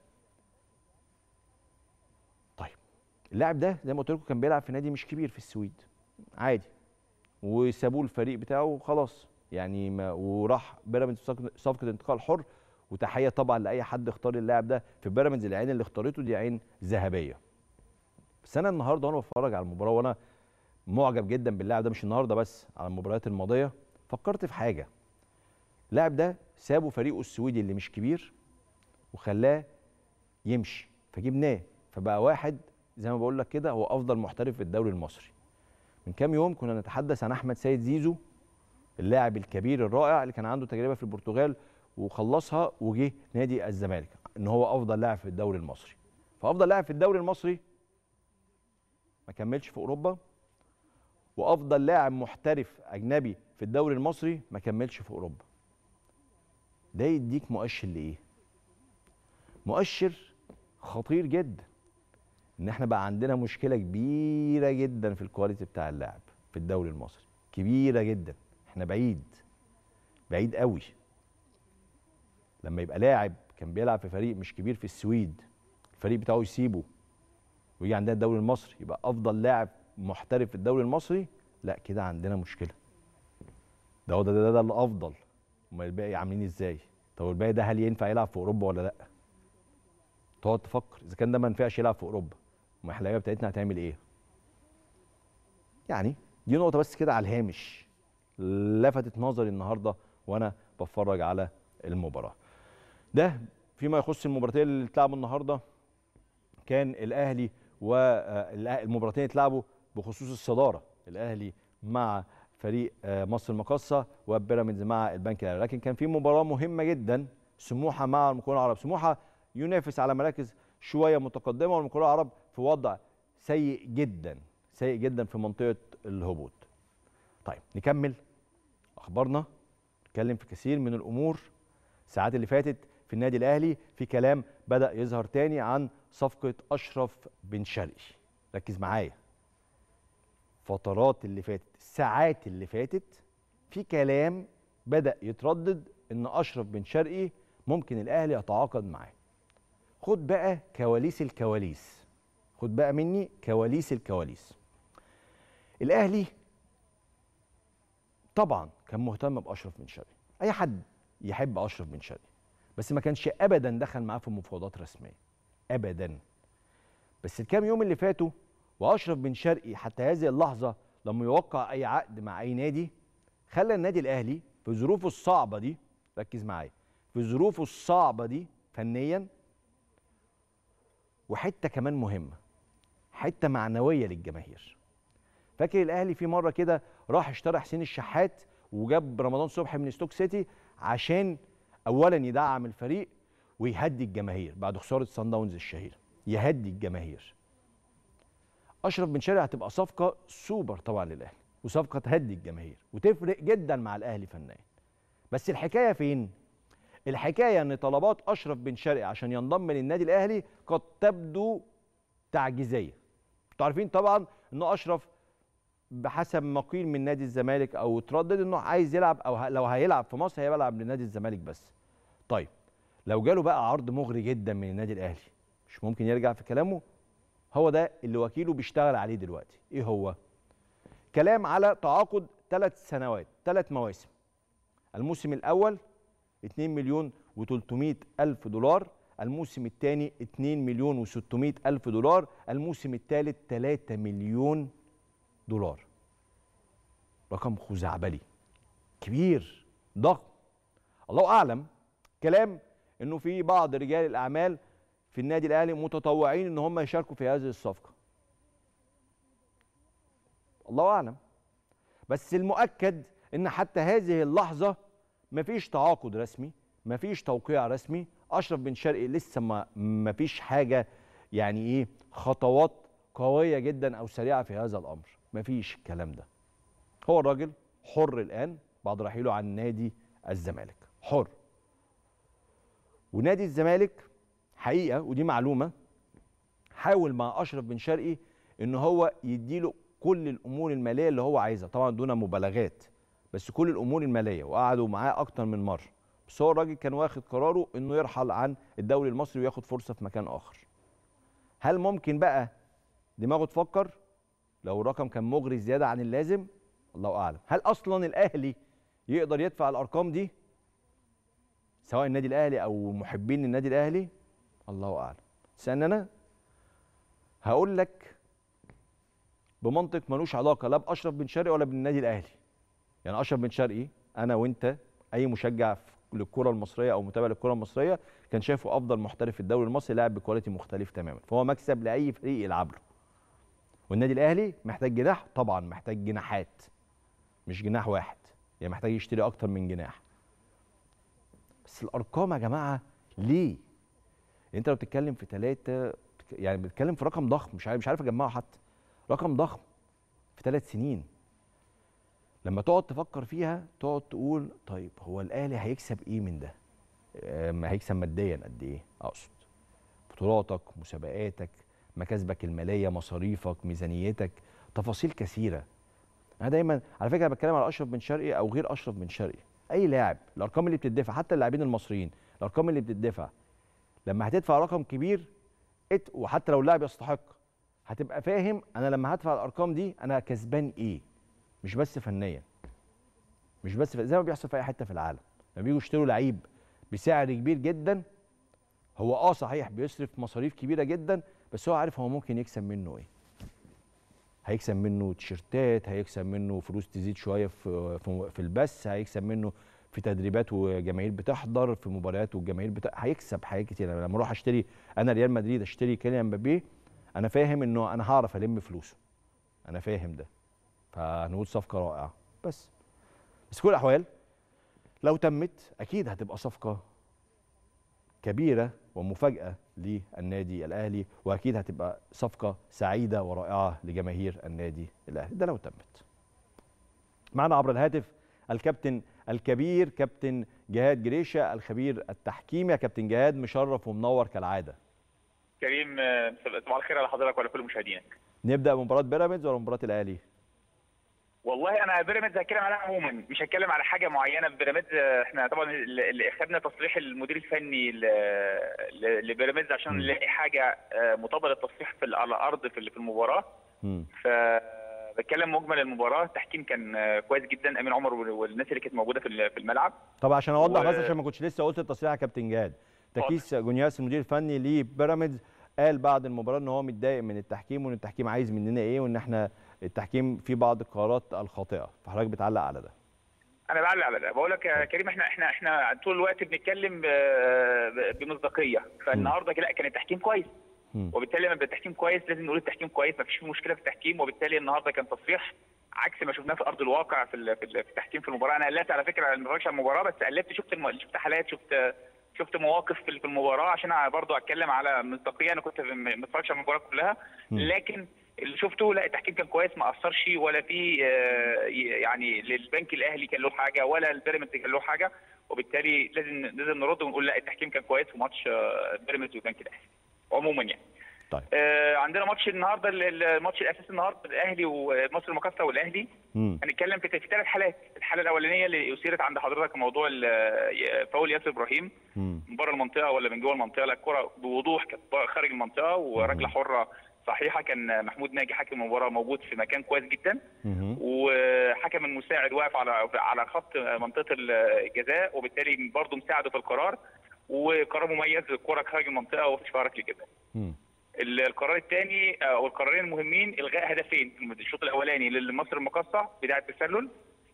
طيب اللاعب ده زي ما قلت لكم كان بيلعب في نادي مش كبير في السويد عادي وسابوه الفريق بتاعه وخلاص يعني ما وراح بيراميدز في صفقه انتقال حر وتحيه طبعا لاي حد اختار اللاعب ده في بيراميدز العين اللي اختارته دي عين ذهبيه بس انا النهارده وانا بتفرج على المباراه وانا معجب جدا باللاعب ده مش النهارده بس على المباريات الماضيه فكرت في حاجه اللاعب ده سابه فريقه السويدي اللي مش كبير وخلاه يمشي فجبناه فبقى واحد زي ما بقول لك كده هو افضل محترف في الدوري المصري من كام يوم كنا نتحدث عن احمد سيد زيزو اللاعب الكبير الرائع اللي كان عنده تجربه في البرتغال وخلصها وجه نادي الزمالك ان هو افضل لاعب في الدوري المصري فافضل لاعب في الدوري المصري ما كملش في اوروبا وافضل لاعب محترف اجنبي في الدوري المصري ما كملش في اوروبا ده يديك مؤشر لايه مؤشر خطير جدا ان احنا بقى عندنا مشكله كبيره جدا في الكواليتي بتاع اللاعب في الدوري المصري كبيره جدا احنا بعيد بعيد قوي لما يبقى لاعب كان بيلعب في فريق مش كبير في السويد الفريق بتاعه يسيبه ويجي عندنا الدوري المصري يبقى افضل لاعب محترف في الدوري المصري لا كده عندنا مشكله ده هو ده ده, ده الافضل امال الباقي عاملين ازاي طب الباقي ده هل ينفع يلعب في اوروبا ولا لا تقعد تفكر اذا كان ده ما ينفعش يلعب في اوروبا ما احنا اللعيبه بتاعتنا هتعمل ايه يعني دي نقطه بس كده على الهامش لفتت نظري النهارده وانا بتفرج على المباراه ده فيما يخص المباراتين اللي اتلعبوا النهارده كان الاهلي والمباراتين اتلعبوا بخصوص الصداره الاهلي مع فريق آه، مصر المقاصه وبيراميدز مع البنك الاهلي لكن كان في مباراه مهمه جدا سموحه مع المقاولون العرب سموحه ينافس على مراكز شويه متقدمه والمقاولون العرب في وضع سيء جدا سيء جدا في منطقه الهبوط طيب نكمل اخبارنا نتكلم في كثير من الامور الساعات اللي فاتت في النادي الاهلي في كلام بدا يظهر تاني عن صفقه اشرف بن شرقي ركز معايا فترات اللي فاتت الساعات اللي فاتت في كلام بدا يتردد ان اشرف بن شرقي ممكن الاهلي يتعاقد معاه خد بقى كواليس الكواليس خد بقى مني كواليس الكواليس الاهلي طبعا كان مهتم باشرف بن شرقي اي حد يحب اشرف بن شرقي بس ما كانش ابدا دخل معاه في مفاوضات رسميه ابدا بس الكام يوم اللي فاتوا واشرف بن شرقي حتى هذه اللحظه لما يوقع اي عقد مع اي نادي خلى النادي الاهلي في ظروفه الصعبه دي ركز معايا في ظروفه الصعبه دي فنيا وحته كمان مهمه حته معنويه للجماهير فاكر الاهلي في مره كده راح اشترى حسين الشحات وجاب رمضان صبحي من ستوك سيتي عشان اولا يدعم الفريق ويهدي الجماهير بعد خساره سان داونز الشهيره يهدي الجماهير اشرف بن شرقي هتبقى صفقه سوبر طبعا للاهلي وصفقه تهدي الجماهير وتفرق جدا مع الاهلي فنيا بس الحكايه فين الحكايه ان طلبات اشرف بن شرقي عشان ينضم للنادي الاهلي قد تبدو تعجيزيه انتوا عارفين طبعا ان اشرف بحسب ما قيل من نادي الزمالك او تردد انه عايز يلعب او ه- لو هيلعب في مصر هيلعب لنادي الزمالك بس طيب لو جاله بقى عرض مغري جدا من النادي الاهلي مش ممكن يرجع في كلامه هو ده اللي وكيله بيشتغل عليه دلوقتي ايه هو كلام على تعاقد ثلاث سنوات ثلاث مواسم الموسم الاول 2 مليون و300 الف دولار الموسم الثاني 2 مليون و600 الف دولار الموسم الثالث 3 مليون دولار رقم خزعبلي كبير ضخم الله اعلم كلام انه في بعض رجال الاعمال في النادي الاهلي متطوعين ان هم يشاركوا في هذه الصفقه الله اعلم بس المؤكد ان حتى هذه اللحظه مفيش تعاقد رسمي مفيش توقيع رسمي اشرف بن شرقي لسه ما مفيش حاجه يعني ايه خطوات قويه جدا او سريعه في هذا الامر مفيش الكلام ده هو الراجل حر الان بعد رحيله عن نادي الزمالك حر ونادي الزمالك حقيقه ودي معلومه حاول مع اشرف بن شرقي ان هو يديله كل الامور الماليه اللي هو عايزها طبعا دون مبالغات بس كل الامور الماليه وقعدوا معاه اكتر من مره بس هو الراجل كان واخد قراره انه يرحل عن الدوري المصري وياخد فرصه في مكان اخر هل ممكن بقى دماغه تفكر لو الرقم كان مغري زياده عن اللازم الله اعلم هل اصلا الاهلي يقدر يدفع الارقام دي سواء النادي الاهلي او محبين النادي الاهلي الله اعلم تسالني انا هقول لك بمنطق ملوش علاقه لا باشرف بن شرقي ولا بالنادي الاهلي يعني اشرف بن شرقي انا وانت اي مشجع في- للكره المصريه او متابع للكره المصريه كان شايفه افضل محترف في الدوري المصري لاعب بكواليتي مختلف تماما فهو مكسب لاي فريق يلعب له والنادي الاهلي محتاج جناح طبعا محتاج جناحات مش جناح واحد يعني محتاج يشتري اكتر من جناح بس الارقام يا جماعه ليه انت لو بتتكلم في ثلاثة يعني بتتكلم في رقم ضخم مش عارف مش عارف اجمعه حتى رقم ضخم في ثلاث سنين لما تقعد تفكر فيها تقعد تقول طيب هو الاهلي هيكسب ايه من ده أم، هيكسب ماديا قد ايه اقصد بطولاتك مسابقاتك مكاسبك الماليه مصاريفك ميزانيتك تفاصيل كثيره انا دايما على فكره أنا بتكلم على اشرف بن شرقي او غير اشرف بن شرقي اي لاعب الارقام اللي بتدفع حتى اللاعبين المصريين الارقام اللي بتدفع لما هتدفع رقم كبير ات وحتى لو اللاعب يستحق هتبقى فاهم انا لما هدفع الارقام دي انا كسبان ايه مش بس فنيا مش بس ف- زي ما بيحصل في اي حته في العالم لما بييجوا يشتروا لعيب بسعر كبير جدا هو اه صحيح بيصرف مصاريف كبيره جدا بس هو عارف هو ممكن يكسب منه ايه هيكسب منه تيشيرتات هيكسب منه فلوس تزيد شويه في في, في البث هيكسب منه في تدريبات وجماهير بتحضر في مباريات والجماهير بت... هيكسب حاجات كتير لما اروح اشتري انا ريال مدريد اشتري كيليان مبابي انا فاهم انه انا هعرف الم فلوسه انا فاهم ده فهنقول صفقه رائعه بس بس كل الاحوال لو تمت اكيد هتبقى صفقه كبيره ومفاجاه للنادي الاهلي واكيد هتبقى صفقه سعيده ورائعه لجماهير النادي الاهلي ده لو تمت معنا عبر الهاتف الكابتن الكبير كابتن جهاد جريشه الخبير التحكيمي يا كابتن جهاد مشرف ومنور كالعاده كريم آه، صباح الخير على حضرتك وعلى كل مشاهدينك نبدا بمباراه بيراميدز ولا مباراه الاهلي والله انا بيراميدز هتكلم عليها عموما مش هتكلم على حاجه معينه في بيراميدز آه، احنا طبعا اللي اللي خدنا تصريح المدير الفني ل- ل- لبيراميدز عشان مم. نلاقي حاجه آه، مطابقه للتصريح في ال- على الارض في ال- في المباراه مم. فبتكلم مجمل المباراه التحكيم كان آه، كويس جدا امين عمر وال- والناس اللي كانت موجوده في ال- في الملعب طب عشان اوضح و- بس عشان ما كنتش لسه قلت التصريح يا كابتن جهاد تكيس جونياس المدير الفني لبيراميدز قال بعد المباراه ان هو متضايق من التحكيم وان التحكيم عايز مننا ايه وان احنا التحكيم فيه بعض القرارات الخاطئه فحضرتك بتعلق على ده انا بعلق على ده بقول لك يا كريم احنا احنا احنا طول الوقت بنتكلم ب- ب- بمصداقيه فالنهارده لا كان التحكيم كويس مم. وبالتالي لما يبقى التحكيم كويس لازم نقول التحكيم كويس مفيش فيه مشكله في التحكيم وبالتالي النهارده كان تصريح عكس ما شفناه في ارض الواقع في ال- في ال- في التحكيم في المباراه انا قلت على فكره ما اتفرجتش على المباراه بس قلبت شفت الم... شفت حالات شفت شفت مواقف في في المباراه عشان برضه اتكلم على مصداقيه انا كنت م- ما اتفرجتش على المباراه كلها مم. لكن اللي شفته لا التحكيم كان كويس ما اثرش ولا في آه، يعني للبنك الاهلي كان له حاجه ولا البيراميدز كان له حاجه وبالتالي لازم لازم نرد ونقول لا التحكيم كان كويس في ماتش آه، بيراميدز والبنك الاهلي عموما يعني طيب آه، عندنا ماتش النهارده ال- الماتش الاساسي النهارده الاهلي ومصر المقاصه والاهلي مم. هنتكلم في في ثلاث حالات الحاله الاولانيه اللي اثيرت عند حضرتك موضوع ال- فاول ياسر ابراهيم مم. من بره المنطقه ولا من جوه المنطقه لا الكره بوضوح كانت بره- خارج المنطقه وركله حره صحيحه كان محمود ناجي حكم المباراه موجود في مكان كويس جدا مم. وحكم المساعد واقف على على خط منطقه الجزاء وبالتالي برضه مساعده في القرار وقرار مميز الكره خارج المنطقه ومفيش فيها ركله جزاء مم. القرار الثاني او القرارين المهمين الغاء هدفين في الشوط الاولاني لمصر المقاصه بدايه التسلل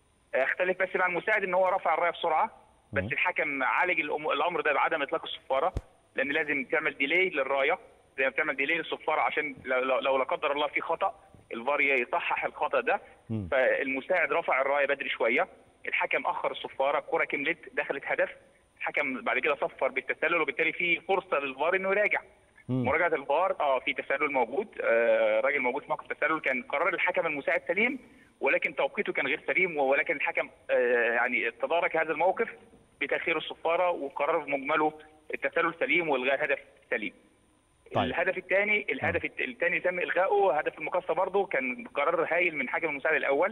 اختلف بس مع المساعد ان هو رفع الرايه بسرعه بس مم. الحكم عالج الأم- الامر ده بعدم اطلاق الصفاره لان لازم تعمل ديلي للرايه زي ما بتعمل ديلي للصفاره عشان لو, لو, لو لا قدر الله في خطا الفار يصحح الخطا ده مم. فالمساعد رفع الرايه بدري شويه الحكم اخر الصفاره الكره كملت دخلت هدف الحكم بعد كده صفر بالتسلل وبالتالي في فرصه للفار انه يراجع مم. مراجعه الفار اه في تسلل موجود آه راجل موجود في موقف تسلل كان قرار الحكم المساعد سليم ولكن توقيته كان غير سليم ولكن الحكم آه يعني تدارك هذا الموقف بتاخير الصفاره وقرار في مجمله التسلل سليم والغاء الهدف سليم طيب. الهدف الثاني الهدف الثاني تم الغائه هدف المقصه برضه كان قرار هايل من حكم المساعد الاول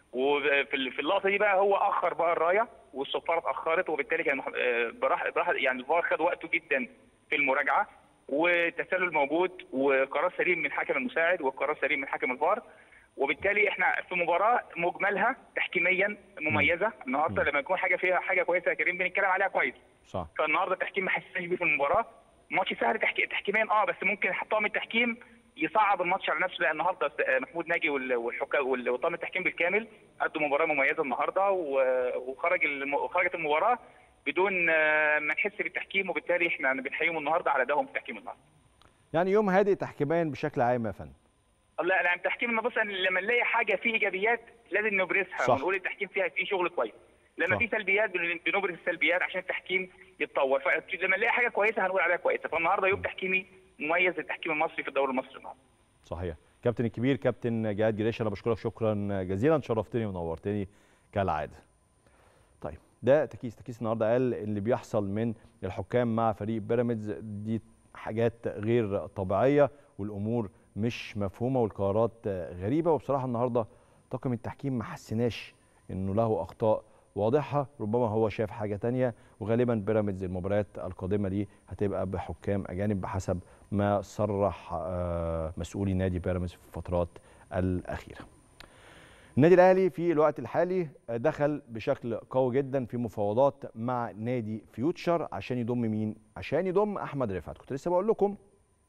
وفي ال- في اللقطه دي بقى هو اخر بقى الرايه والصفاره اتاخرت وبالتالي كان مح- آه، براح براح يعني الفار خد وقته جدا في المراجعه والتسلل موجود وقرار سليم من حكم المساعد وقرار سليم من حكم الفار وبالتالي احنا في مباراه مجملها تحكيميا مميزه النهارده لما يكون حاجه فيها حاجه كويسه يا كريم بنتكلم عليها كويس صح فالنهارده التحكيم ما حسناش بيه في المباراه ماتش سهل تحكي... تحكيميا اه بس ممكن طاقم التحكيم يصعب الماتش على نفسه لان النهارده س- محمود ناجي وال- والحكا وال- وطاقم التحكيم بالكامل قدوا مباراه مميزه النهارده و- وخرج الم... وخرجت المباراه بدون آه، ما نحس بالتحكيم وبالتالي احنا بنحييهم النهارده على ادائهم في التحكيم النهارده. يعني يوم هادئ تحكيميا بشكل عام يا فندم لا لا التحكيم لما بص لما نلاقي حاجه فيه ايجابيات لازم نبرزها صح. ونقول التحكيم فيها فيه شغل كويس لما صح. في سلبيات بن- بنبرز السلبيات عشان التحكيم يتطور فلما نلاقي حاجه كويسه هنقول عليها كويسه فالنهارده يوم تحكيمي مميز للتحكيم المصري في الدوري المصري النهارده صحيح كابتن الكبير كابتن جهاد جريش انا بشكرك شكرا جزيلا شرفتني ونورتني كالعاده طيب ده تكيس تكيس النهارده قال اللي بيحصل من الحكام مع فريق بيراميدز دي حاجات غير طبيعيه والامور مش مفهومه والقرارات غريبه وبصراحه النهارده طاقم التحكيم ما حسناش انه له اخطاء واضحه ربما هو شاف حاجه تانية وغالبا بيراميدز المباريات القادمه دي هتبقى بحكام اجانب بحسب ما صرح آه، مسؤولي نادي بيراميدز في الفترات الاخيره النادي الاهلي في الوقت الحالي دخل بشكل قوي جدا في مفاوضات مع نادي فيوتشر عشان يضم مين عشان يضم احمد رفعت كنت لسه بقول لكم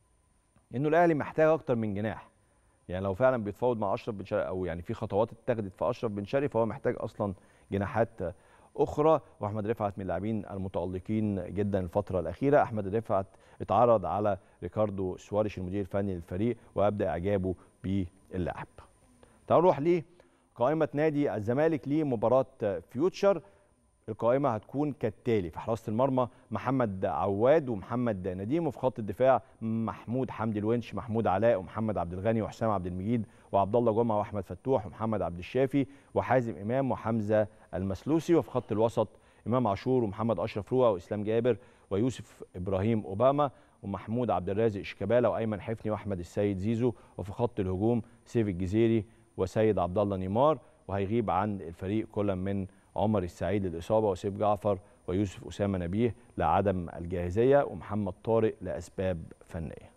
انه الاهلي محتاج اكتر من جناح يعني لو فعلا بيتفاوض مع اشرف بن شرقي او يعني في خطوات اتخذت في اشرف بن شرقي فهو محتاج اصلا جناحات اخرى واحمد رفعت من اللاعبين المتالقين جدا الفتره الاخيره احمد رفعت اتعرض على ريكاردو سواريش المدير الفني للفريق وابدا اعجابه باللاعب تعالوا نروح ليه قائمه نادي الزمالك لمباراه فيوتشر القائمة هتكون كالتالي في حراسة المرمى محمد عواد ومحمد نديم وفي خط الدفاع محمود حمدي الونش محمود علاء ومحمد عبد الغني وحسام عبد المجيد وعبد الله جمعة واحمد فتوح ومحمد عبد الشافي وحازم امام وحمزة المسلوسي وفي خط الوسط امام عاشور ومحمد اشرف روعه واسلام جابر ويوسف ابراهيم اوباما ومحمود عبد الرازق شيكابالا وايمن حفني واحمد السيد زيزو وفي خط الهجوم سيف الجزيري وسيد عبد الله نيمار وهيغيب عن الفريق كل من عمر السعيد للاصابه وسيف جعفر ويوسف اسامه نبيه لعدم الجاهزيه ومحمد طارق لاسباب فنيه.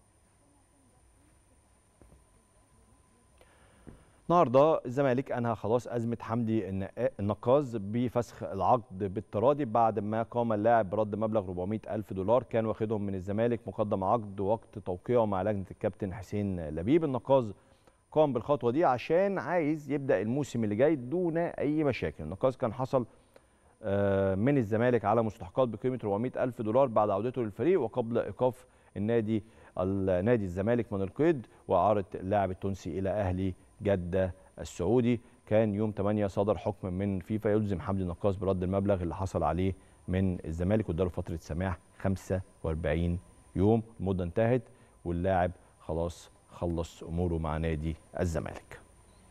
النهارده الزمالك انهى خلاص ازمه حمدي النقاز بفسخ العقد بالتراضي بعد ما قام اللاعب برد مبلغ 400 الف دولار كان واخدهم من الزمالك مقدم عقد وقت توقيعه مع لجنه الكابتن حسين لبيب النقاز قام بالخطوه دي عشان عايز يبدا الموسم اللي جاي دون اي مشاكل النقاز كان حصل من الزمالك على مستحقات بقيمه 400 الف دولار بعد عودته للفريق وقبل ايقاف النادي النادي الزمالك من القيد واعاره اللاعب التونسي الى اهلي جده السعودي كان يوم 8 صدر حكم من فيفا يلزم حمدي النقاز برد المبلغ اللي حصل عليه من الزمالك واداله فتره سماح 45 يوم المده انتهت واللاعب خلاص خلص اموره مع نادي الزمالك.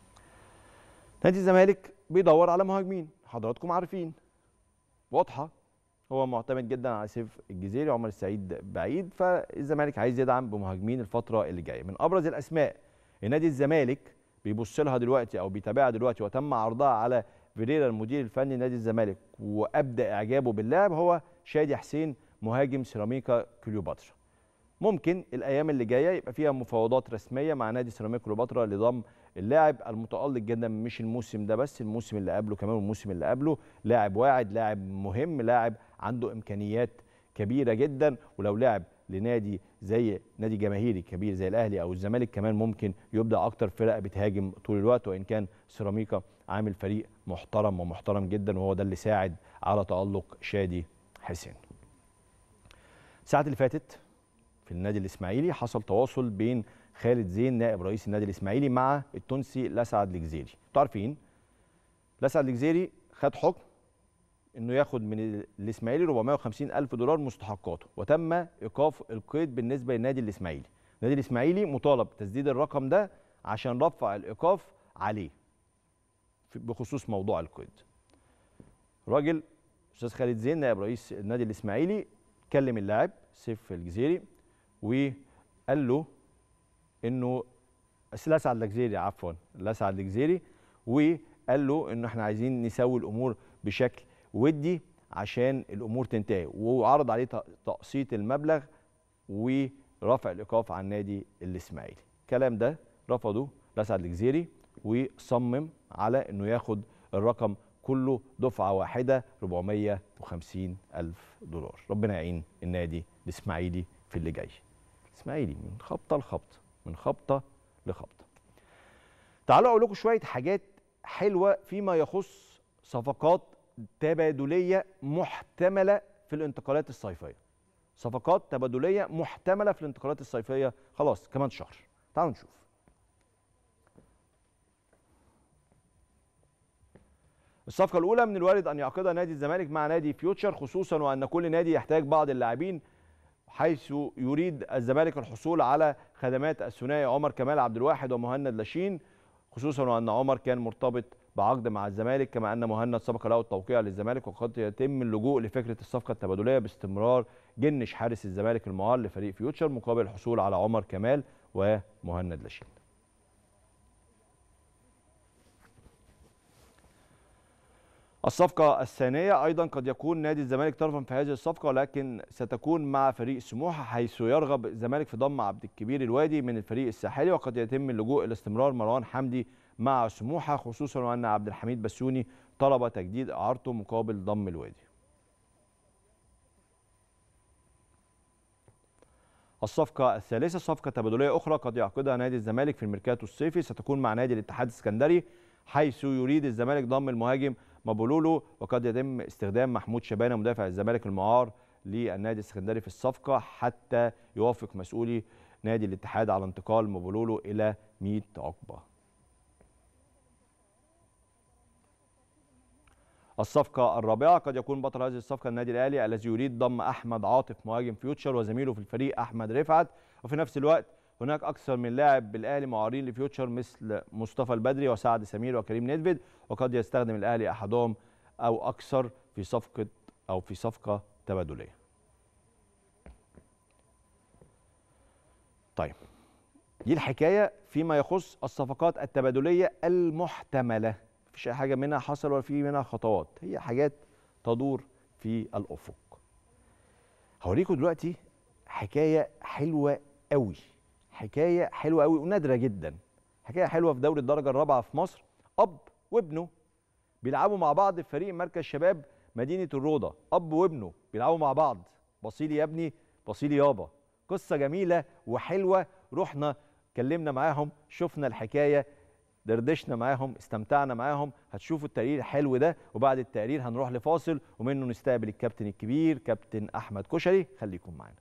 نادي الزمالك بيدور على مهاجمين حضراتكم عارفين واضحه هو معتمد جدا على سيف الجزيري وعمر السعيد بعيد فالزمالك عايز يدعم بمهاجمين الفتره اللي جايه من ابرز الاسماء نادي الزمالك بيبص لها دلوقتي او بيتابعها دلوقتي وتم عرضها على فيريرا المدير الفني نادي الزمالك وابدا اعجابه باللاعب هو شادي حسين مهاجم سيراميكا كليوباترا ممكن الايام اللي جايه يبقى فيها مفاوضات رسميه مع نادي سيراميكا كليوباترا لضم اللاعب المتالق جدا مش الموسم ده بس الموسم اللي قبله كمان والموسم اللي قبله لاعب واعد لاعب مهم لاعب عنده امكانيات كبيره جدا ولو لعب لنادي زي نادي جماهيري كبير زي الاهلي او الزمالك كمان ممكن يبدا اكتر فرق بتهاجم طول الوقت وان كان سيراميكا عامل فريق محترم ومحترم جدا وهو ده اللي ساعد على تالق شادي حسين الساعات اللي فاتت في النادي الاسماعيلي حصل تواصل بين خالد زين نائب رئيس النادي الاسماعيلي مع التونسي لسعد الجزيري انتوا عارفين لسعد الجزيري خد حكم انه ياخد من الاسماعيلي 450 الف دولار مستحقاته وتم ايقاف القيد بالنسبه للنادي الاسماعيلي النادي الاسماعيلي مطالب بتسديد الرقم ده عشان رفع الايقاف عليه بخصوص موضوع القيد راجل استاذ خالد زين نائب رئيس النادي الاسماعيلي كلم اللاعب سيف الجزيري وقال له انه لسعد الجزيري عفوا لسعد الجزيري وقال له انه احنا عايزين نسوي الامور بشكل ودي عشان الامور تنتهي وعرض عليه تقسيط المبلغ ورفع الايقاف عن النادي الاسماعيلي الكلام ده رفضه لسعد الجزيري وصمم على انه ياخد الرقم كله دفعه واحده 450 الف دولار ربنا يعين النادي الاسماعيلي في اللي جاي الاسماعيلي من خبطه لخبطه من خبطه لخبطه تعالوا اقول لكم شويه حاجات حلوه فيما يخص صفقات تبادليه محتمله في الانتقالات الصيفيه صفقات تبادليه محتمله في الانتقالات الصيفيه خلاص كمان شهر تعالوا نشوف الصفقة الأولى من الوارد أن يعقدها نادي الزمالك مع نادي فيوتشر خصوصا وأن كل نادي يحتاج بعض اللاعبين حيث يريد الزمالك الحصول على خدمات الثنائي عمر كمال عبد الواحد ومهند لاشين خصوصا وأن عمر كان مرتبط بعقد مع الزمالك كما أن مهند سبق له التوقيع للزمالك وقد يتم اللجوء لفكرة الصفقة التبادلية باستمرار جنش حارس الزمالك المعار لفريق فيوتشر مقابل الحصول على عمر كمال ومهند لاشين الصفقة الثانية أيضا قد يكون نادي الزمالك طرفا في هذه الصفقة ولكن ستكون مع فريق سموحة حيث يرغب الزمالك في ضم عبد الكبير الوادي من الفريق الساحلي وقد يتم اللجوء إلى استمرار مروان حمدي مع سموحة خصوصا وأن عبد الحميد بسيوني طلب تجديد إعارته مقابل ضم الوادي. الصفقة الثالثة صفقة تبادلية أخرى قد يعقدها نادي الزمالك في الميركاتو الصيفي ستكون مع نادي الاتحاد السكندري حيث يريد الزمالك ضم المهاجم مابولولو وقد يتم استخدام محمود شبانه مدافع الزمالك المعار للنادي السكندري في الصفقه حتى يوافق مسؤولي نادي الاتحاد على انتقال مابولولو الى 100 عقبه. الصفقة الرابعة قد يكون بطل هذه الصفقة النادي الأهلي الذي يريد ضم أحمد عاطف مهاجم فيوتشر وزميله في الفريق أحمد رفعت وفي نفس الوقت هناك أكثر من لاعب بالأهلي معارين لفيوتشر مثل مصطفى البدري وسعد سمير وكريم نيدفيد وقد يستخدم الأهلي أحدهم أو أكثر في صفقة أو في صفقة تبادلية. طيب دي الحكاية فيما يخص الصفقات التبادلية المحتملة مفيش أي حاجة منها حصل ولا في منها خطوات هي حاجات تدور في الأفق هوريكم دلوقتي حكاية حلوة قوي حكاية حلوة قوي ونادرة جدا حكاية حلوة في دوري الدرجة الرابعة في مصر أب وابنه بيلعبوا مع بعض في فريق مركز شباب مدينة الروضة أب وابنه بيلعبوا مع بعض بصيلي يا ابني بصيلي يابا قصة جميلة وحلوة رحنا اتكلمنا معاهم شفنا الحكاية دردشنا معاهم استمتعنا معاهم هتشوفوا التقرير الحلو ده وبعد التقرير هنروح لفاصل ومنه نستقبل الكابتن الكبير كابتن احمد كشري خليكم معانا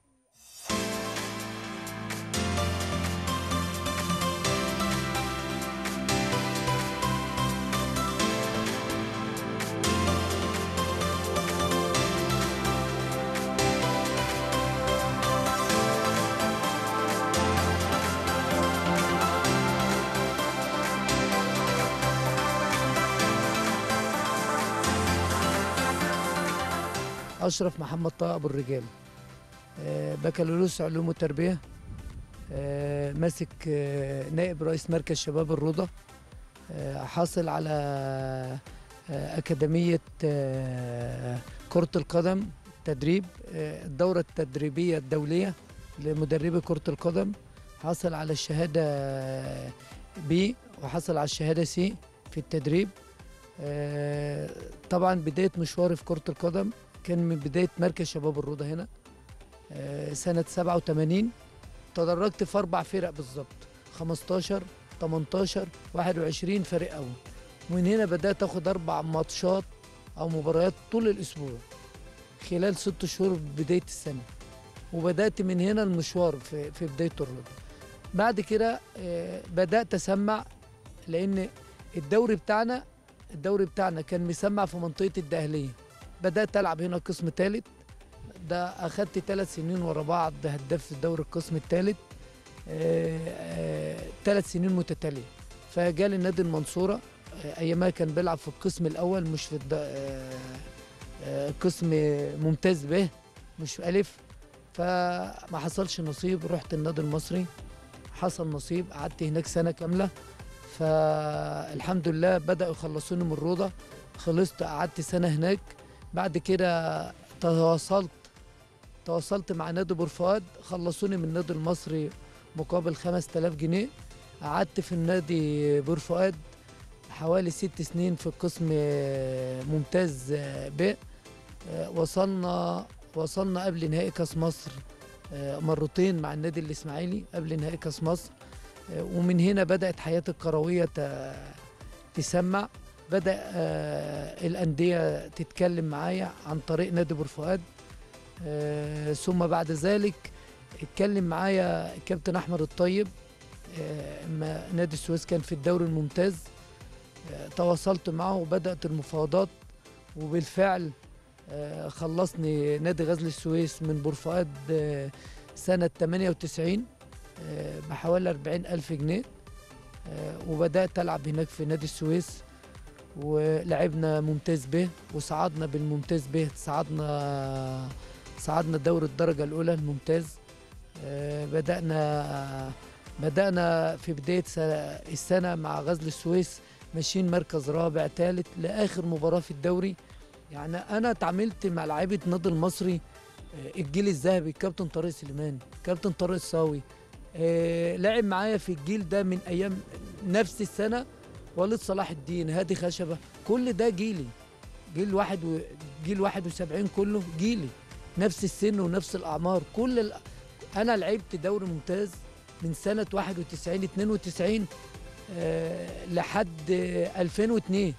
اشرف محمد طه ابو الرجال آه، بكالوريوس علوم وتربيه آه، ماسك آه، نائب رئيس مركز شباب الروضه آه، حاصل على آه، اكاديميه آه، كره القدم تدريب آه، الدوره التدريبيه الدوليه لمدربي كره القدم حصل على الشهاده بي وحصل على الشهاده سي في التدريب آه، طبعا بدايه مشواري في كره القدم كان من بداية مركز شباب الروضة هنا آه، سنة 87 تدرجت في أربع فرق بالظبط 15 18 21 فريق أول ومن هنا بدأت أخد أربع ماتشات أو مباريات طول الأسبوع خلال ست شهور بداية السنة وبدأت من هنا المشوار في, في بداية الروضة بعد كده آه، بدأت أسمع لأن الدوري بتاعنا الدوري بتاعنا كان مسمع في منطقة الدهلية بدات العب هنا قسم ثالث ده اخدت ثلاث سنين ورا بعض هداف في الدوري القسم الثالث ثلاث سنين متتاليه فجالي النادي المنصوره آه، ايامها كان بيلعب في القسم الاول مش في الد... آه، آه، قسم ممتاز به مش في الف فما حصلش نصيب رحت النادي المصري حصل نصيب قعدت هناك سنه كامله فالحمد لله بداوا يخلصوني من الروضه خلصت قعدت سنه هناك بعد كده تواصلت تواصلت مع نادي بور فؤاد خلصوني من النادي المصري مقابل 5000 جنيه قعدت في النادي بور فؤاد حوالي ست سنين في قسم آه، ممتاز آه، ب آه، وصلنا وصلنا قبل نهائي كاس مصر آه، مرتين مع النادي الاسماعيلي قبل نهائي كاس مصر آه، ومن هنا بدات حياتي الكرويه ت- تسمع بدا آه، الانديه تتكلم معايا عن طريق نادي بور فؤاد آه، ثم بعد ذلك اتكلم معايا الكابتن احمد الطيب آه، اما نادي السويس كان في الدوري الممتاز آه، تواصلت معه وبدات المفاوضات وبالفعل آه، خلصني نادي غزل السويس من بور فؤاد آه، سنه 98 آه، بحوالي 40 ألف جنيه آه، وبدأت ألعب هناك في نادي السويس ولعبنا ممتاز به وصعدنا بالممتاز به صعدنا صعدنا دوري الدرجة الأولى الممتاز آه، بدأنا بدأنا في بداية س- السنة مع غزل السويس ماشيين مركز رابع ثالث لآخر مباراة في الدوري يعني أنا اتعاملت مع لعيبة النادي المصري آه، الجيل الذهبي كابتن طارق سليمان كابتن طارق الصاوي آه، لعب معايا في الجيل ده من أيام نفس السنة وليد صلاح الدين هادي خشبة كل ده جيلي جيل واحد و... جيل 71 كله جيلي نفس السن ونفس الأعمار كل ال... أنا لعبت دوري ممتاز من سنة 91 92 آه لحد آه 2002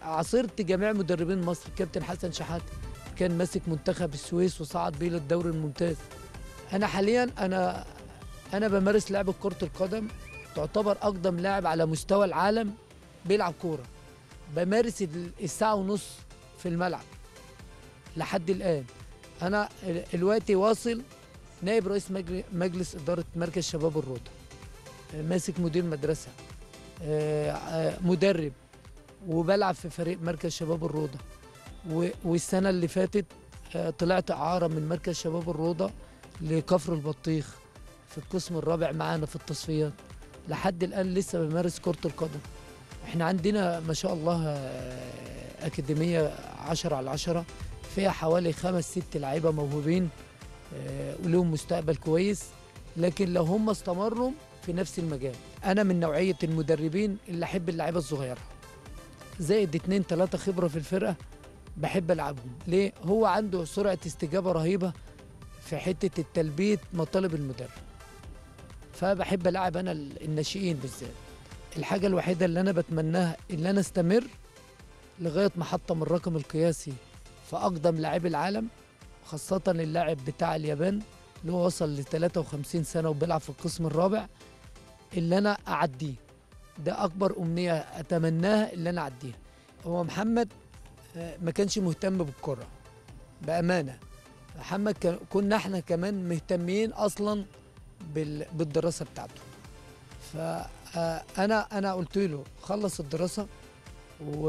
عاصرت جميع مدربين مصر كابتن حسن شحاته كان ماسك منتخب السويس وصعد بيه للدوري الممتاز انا حاليا انا انا بمارس لعبه كره القدم تعتبر اقدم لاعب على مستوى العالم بيلعب كوره بمارس ال- الساعه ونص في الملعب لحد الان انا ال- دلوقتي واصل نائب رئيس مجل- مجلس اداره مركز شباب الروضه ماسك مدير مدرسه آه، آه، مدرب وبلعب في فريق مركز شباب الروضه و- والسنه اللي فاتت آه، طلعت اعاره من مركز شباب الروضه لكفر البطيخ في القسم الرابع معانا في التصفيات لحد الان لسه بمارس كره القدم احنا عندنا ما شاء الله آه، اكاديميه 10 على 10 فيها حوالي خمس ست لعيبه موهوبين آه، ولهم مستقبل كويس لكن لو هم استمروا في نفس المجال انا من نوعيه المدربين اللي احب اللعيبه الصغيره زائد اتنين تلاته خبره في الفرقه بحب العبهم ليه هو عنده سرعه استجابه رهيبه في حته التلبيه مطالب المدرب فبحب العب انا ال- الناشئين بالذات الحاجه الوحيده اللي انا بتمناها ان انا استمر لغايه ما احطم الرقم القياسي في اقدم لاعبي العالم خاصه اللاعب بتاع اليابان اللي هو وصل ل 53 سنه وبيلعب في القسم الرابع اللي انا اعديه ده اكبر امنيه اتمناها اللي انا اعديها هو محمد آه، ما كانش مهتم بالكره بامانه محمد كان كنا احنا كمان مهتمين اصلا بال... بالدراسه بتاعته فانا انا قلت له خلص الدراسه و...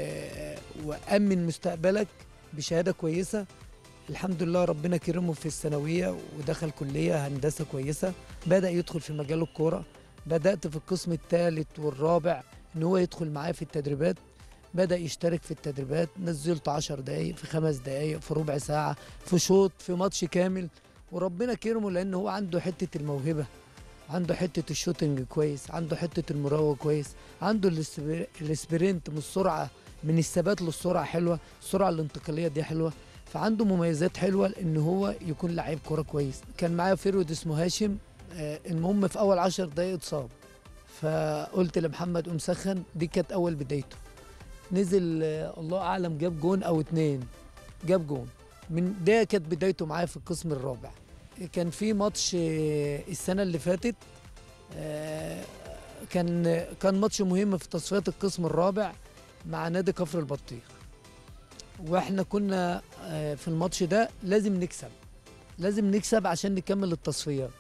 وامن مستقبلك بشهاده كويسه الحمد لله ربنا كرمه في الثانويه ودخل كليه هندسه كويسه بدا يدخل في مجال الكوره بدات في القسم الثالث والرابع ان هو يدخل معايا في التدريبات بدا يشترك في التدريبات نزلته 10 دقايق في خمس دقايق في ربع ساعه في شوط في ماتش كامل وربنا كرمه لان هو عنده حته الموهبه عنده حته الشوتنج كويس عنده حته المراوغه كويس عنده الاسبر- الاسبرنت من السرعه من الثبات للسرعه حلوه السرعه الانتقاليه دي حلوه فعنده مميزات حلوه ان هو يكون لعيب كوره كويس كان معايا فيرود اسمه هاشم آه، المهم في اول عشر دقايق اتصاب فقلت لمحمد قوم سخن دي كانت اول بدايته نزل آه، الله اعلم جاب جون او اتنين جاب جون من ده كانت بدايته معايا في القسم الرابع كان في ماتش آه، السنه اللي فاتت آه، كان كان ماتش مهم في تصفيات القسم الرابع مع نادي كفر البطيخ واحنا كنا آه، في الماتش ده لازم نكسب لازم نكسب عشان نكمل التصفيات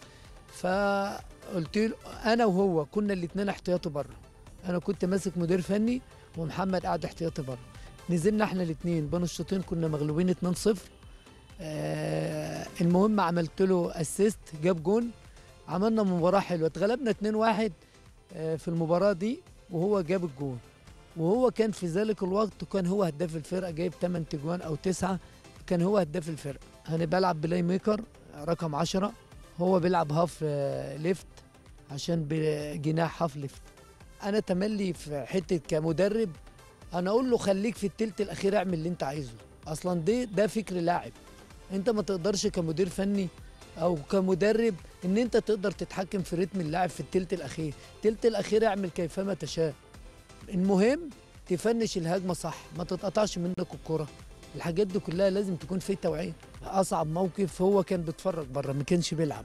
فقلت له انا وهو كنا الاثنين احتياطي بره انا كنت ماسك مدير فني ومحمد قاعد احتياطي بره نزلنا احنا الاثنين بين الشوطين كنا مغلوبين 2-0 آه المهم عملت له اسيست جاب جون عملنا مباراه حلوه اتغلبنا 2-1 آه في المباراه دي وهو جاب الجون وهو كان في ذلك الوقت كان هو هداف الفرقه جايب 8 تجوان او 9 كان هو هداف الفرقه انا بلعب بلاي ميكر رقم 10 هو بيلعب هاف آه، ليفت عشان بجناح هاف ليفت انا تملي في حته كمدرب انا اقول له خليك في التلت الاخير اعمل اللي انت عايزه اصلا دي ده فكر لاعب انت ما تقدرش كمدير فني او كمدرب ان انت تقدر تتحكم في رتم اللاعب في التلت الاخير التلت الاخير اعمل كيفما تشاء المهم تفنش الهجمه صح ما تتقطعش منك الكره الحاجات دي كلها لازم تكون في توعيه اصعب موقف هو كان بيتفرج بره ما كانش بيلعب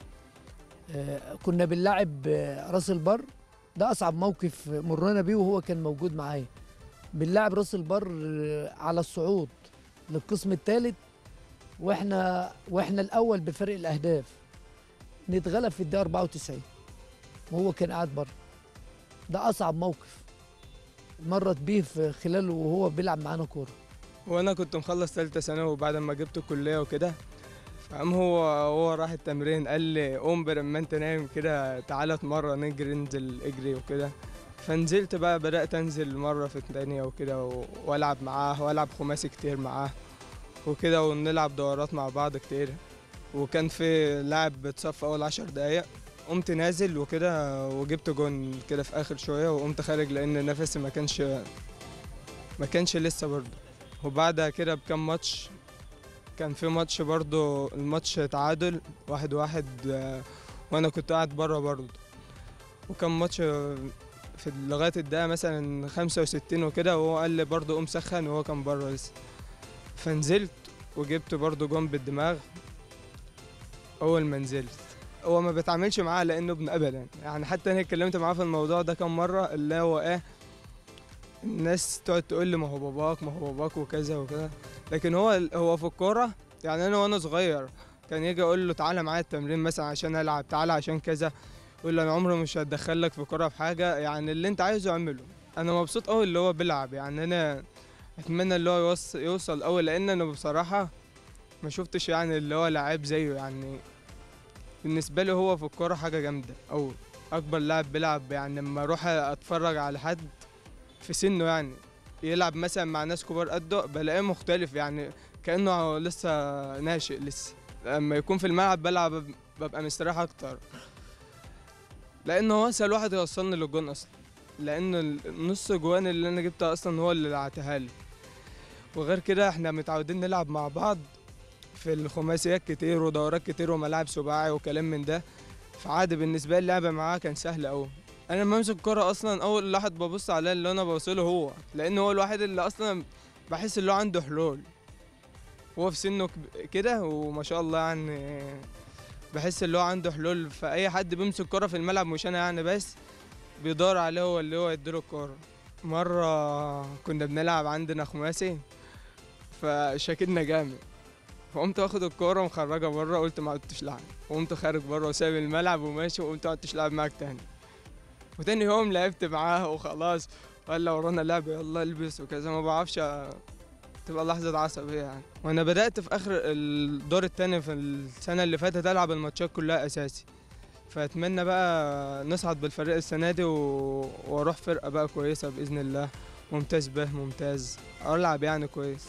آه كنا بنلعب آه، راس البر ده اصعب موقف مرينا بيه وهو كان موجود معايا بنلعب راس البر آه، على الصعود للقسم الثالث واحنا واحنا الاول بفرق الاهداف نتغلب في الدقيقه 94 وهو كان قاعد بره ده اصعب موقف مرت بيه في خلاله وهو بيلعب معانا كوره وانا كنت مخلص ثالثه ثانوي وبعد ما جبت الكليه وكده فقام هو هو راح التمرين قال لي قوم بدل ما انت نايم كده تعالى اتمرن نجري انزل اجري وكده فنزلت بقى بدات انزل مره في التانية وكده و- والعب معاه والعب خماسي كتير معاه وكده ونلعب دورات مع بعض كتير وكان في لاعب بتصف اول عشر دقايق قمت نازل وكده وجبت جون كده في اخر شويه وقمت خارج لان نفسي ما كانش ما كانش لسه برضه وبعدها كده بكام ماتش كان في ماتش برضو الماتش تعادل واحد واحد آه، وانا كنت قاعد بره برضو وكان ماتش آه، في لغايه الدقيقه مثلا 65 وكده وهو قال لي برضه قوم سخن وهو كان بره لسه فنزلت وجبت برضه جون بالدماغ اول ما نزلت هو ما بيتعاملش معاه لانه ابن ابدا يعني حتى انا اتكلمت معاه في الموضوع ده كم مره اللي هو ايه الناس تقعد تقول لي ما هو باباك ما هو باباك وكذا وكذا لكن هو هو في الكوره يعني انا وانا صغير كان يجي اقول له تعالى معايا التمرين مثلا عشان العب تعالى عشان كذا يقول لي انا عمري مش هتدخلك في كوره في حاجه يعني اللي انت عايزه اعمله انا مبسوط قوي اللي هو بيلعب يعني انا اتمنى اللي هو يوصل يوصل قوي لان انا بصراحه ما شفتش يعني اللي هو لعيب زيه يعني بالنسبه لي هو في الكوره حاجه جامده او اكبر لاعب بيلعب يعني لما اروح اتفرج على حد في سنه يعني يلعب مثلا مع ناس كبار قده بلاقيه مختلف يعني كانه لسه ناشئ لسه لما يكون في الملعب بلعب ببقى مستريح اكتر لان هو اسهل واحد يوصلني للجون اصلا لان النص جوان اللي انا جبتها اصلا هو اللي لعتها لي وغير كده احنا متعودين نلعب مع بعض في الخماسيات كتير ودورات كتير وملاعب سباعي وكلام من ده فعادي بالنسبه لي اللعبه معاه كان سهل قوي انا لما امسك الكوره اصلا اول واحد ببص عليه اللي انا بوصله هو لان هو الواحد اللي اصلا بحس اللي هو عنده حلول هو في سنه كب- كده وما شاء الله يعني بحس اللي هو عنده حلول فاي حد بيمسك كرة في الملعب مش انا يعني بس بيدور عليه هو اللي هو يديله الكرة مرة كنا بنلعب عندنا خماسي فشاكدنا جامد فقمت واخد الكورة ومخرجها بره قلت ما عدتش لعب وقمت خارج بره وسايب الملعب وماشي وقمت ما عدتش لعب معاك تاني وتاني يوم لعبت معاه وخلاص قال لي ورانا لعب يلا البس وكذا ما بعرفش تبقى لحظة عصبية يعني وأنا بدأت في آخر الدور التاني في السنة اللي فاتت ألعب الماتشات كلها أساسي فأتمنى بقى نصعد بالفريق السنة دي و... وأروح فرقة بقى كويسة بإذن الله ممتاز به ممتاز ألعب يعني كويس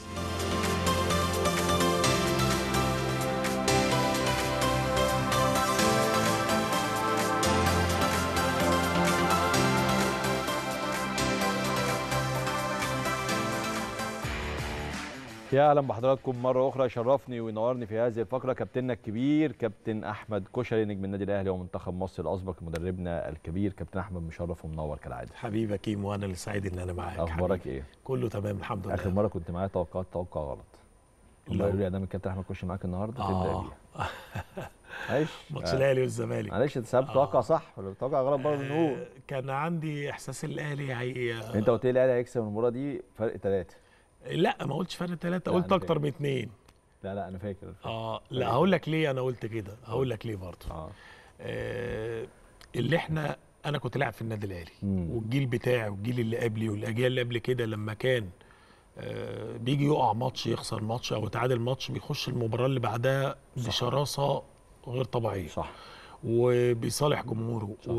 يا اهلا بحضراتكم مره اخرى يشرفني وينورني في هذه الفقره كابتننا الكبير كابتن احمد كشري نجم النادي الاهلي ومنتخب مصر الاسبق مدربنا الكبير كابتن احمد مشرف ومنور كالعاده حبيبي يا كيمو وانا اللي سعيد ان انا معاك اخبارك حبيبي. ايه كله تمام الحمد لله اخر مره كنت معايا توقعات توقع غلط لا. الله يقول لي ادام الكابتن احمد كشري معاك النهارده تبدا اه بيها معلش ماتش آه. الاهلي والزمالك معلش انت سابت آه. توقع صح ولا توقع غلط برضه نقول آه، كان عندي احساس الاهلي هي انت قلت لي الاهلي هيكسب المباراه دي فرق ثلاثه لا ما قلتش فرق ثلاثه لا، قلت أنا اكتر فاكر. من اثنين لا لا انا فاكر اه لا هقول لك ليه انا قلت كده هقول لك ليه برضه اه آه اللي احنا انا كنت لاعب في النادي الاهلي مم. والجيل بتاعي والجيل اللي قبلي والاجيال اللي قبل كده لما كان آه بيجي يقع ماتش يخسر ماتش او يتعادل ماتش بيخش المباراه اللي بعدها بشراسه غير طبيعيه صح وبيصالح جمهوره صح.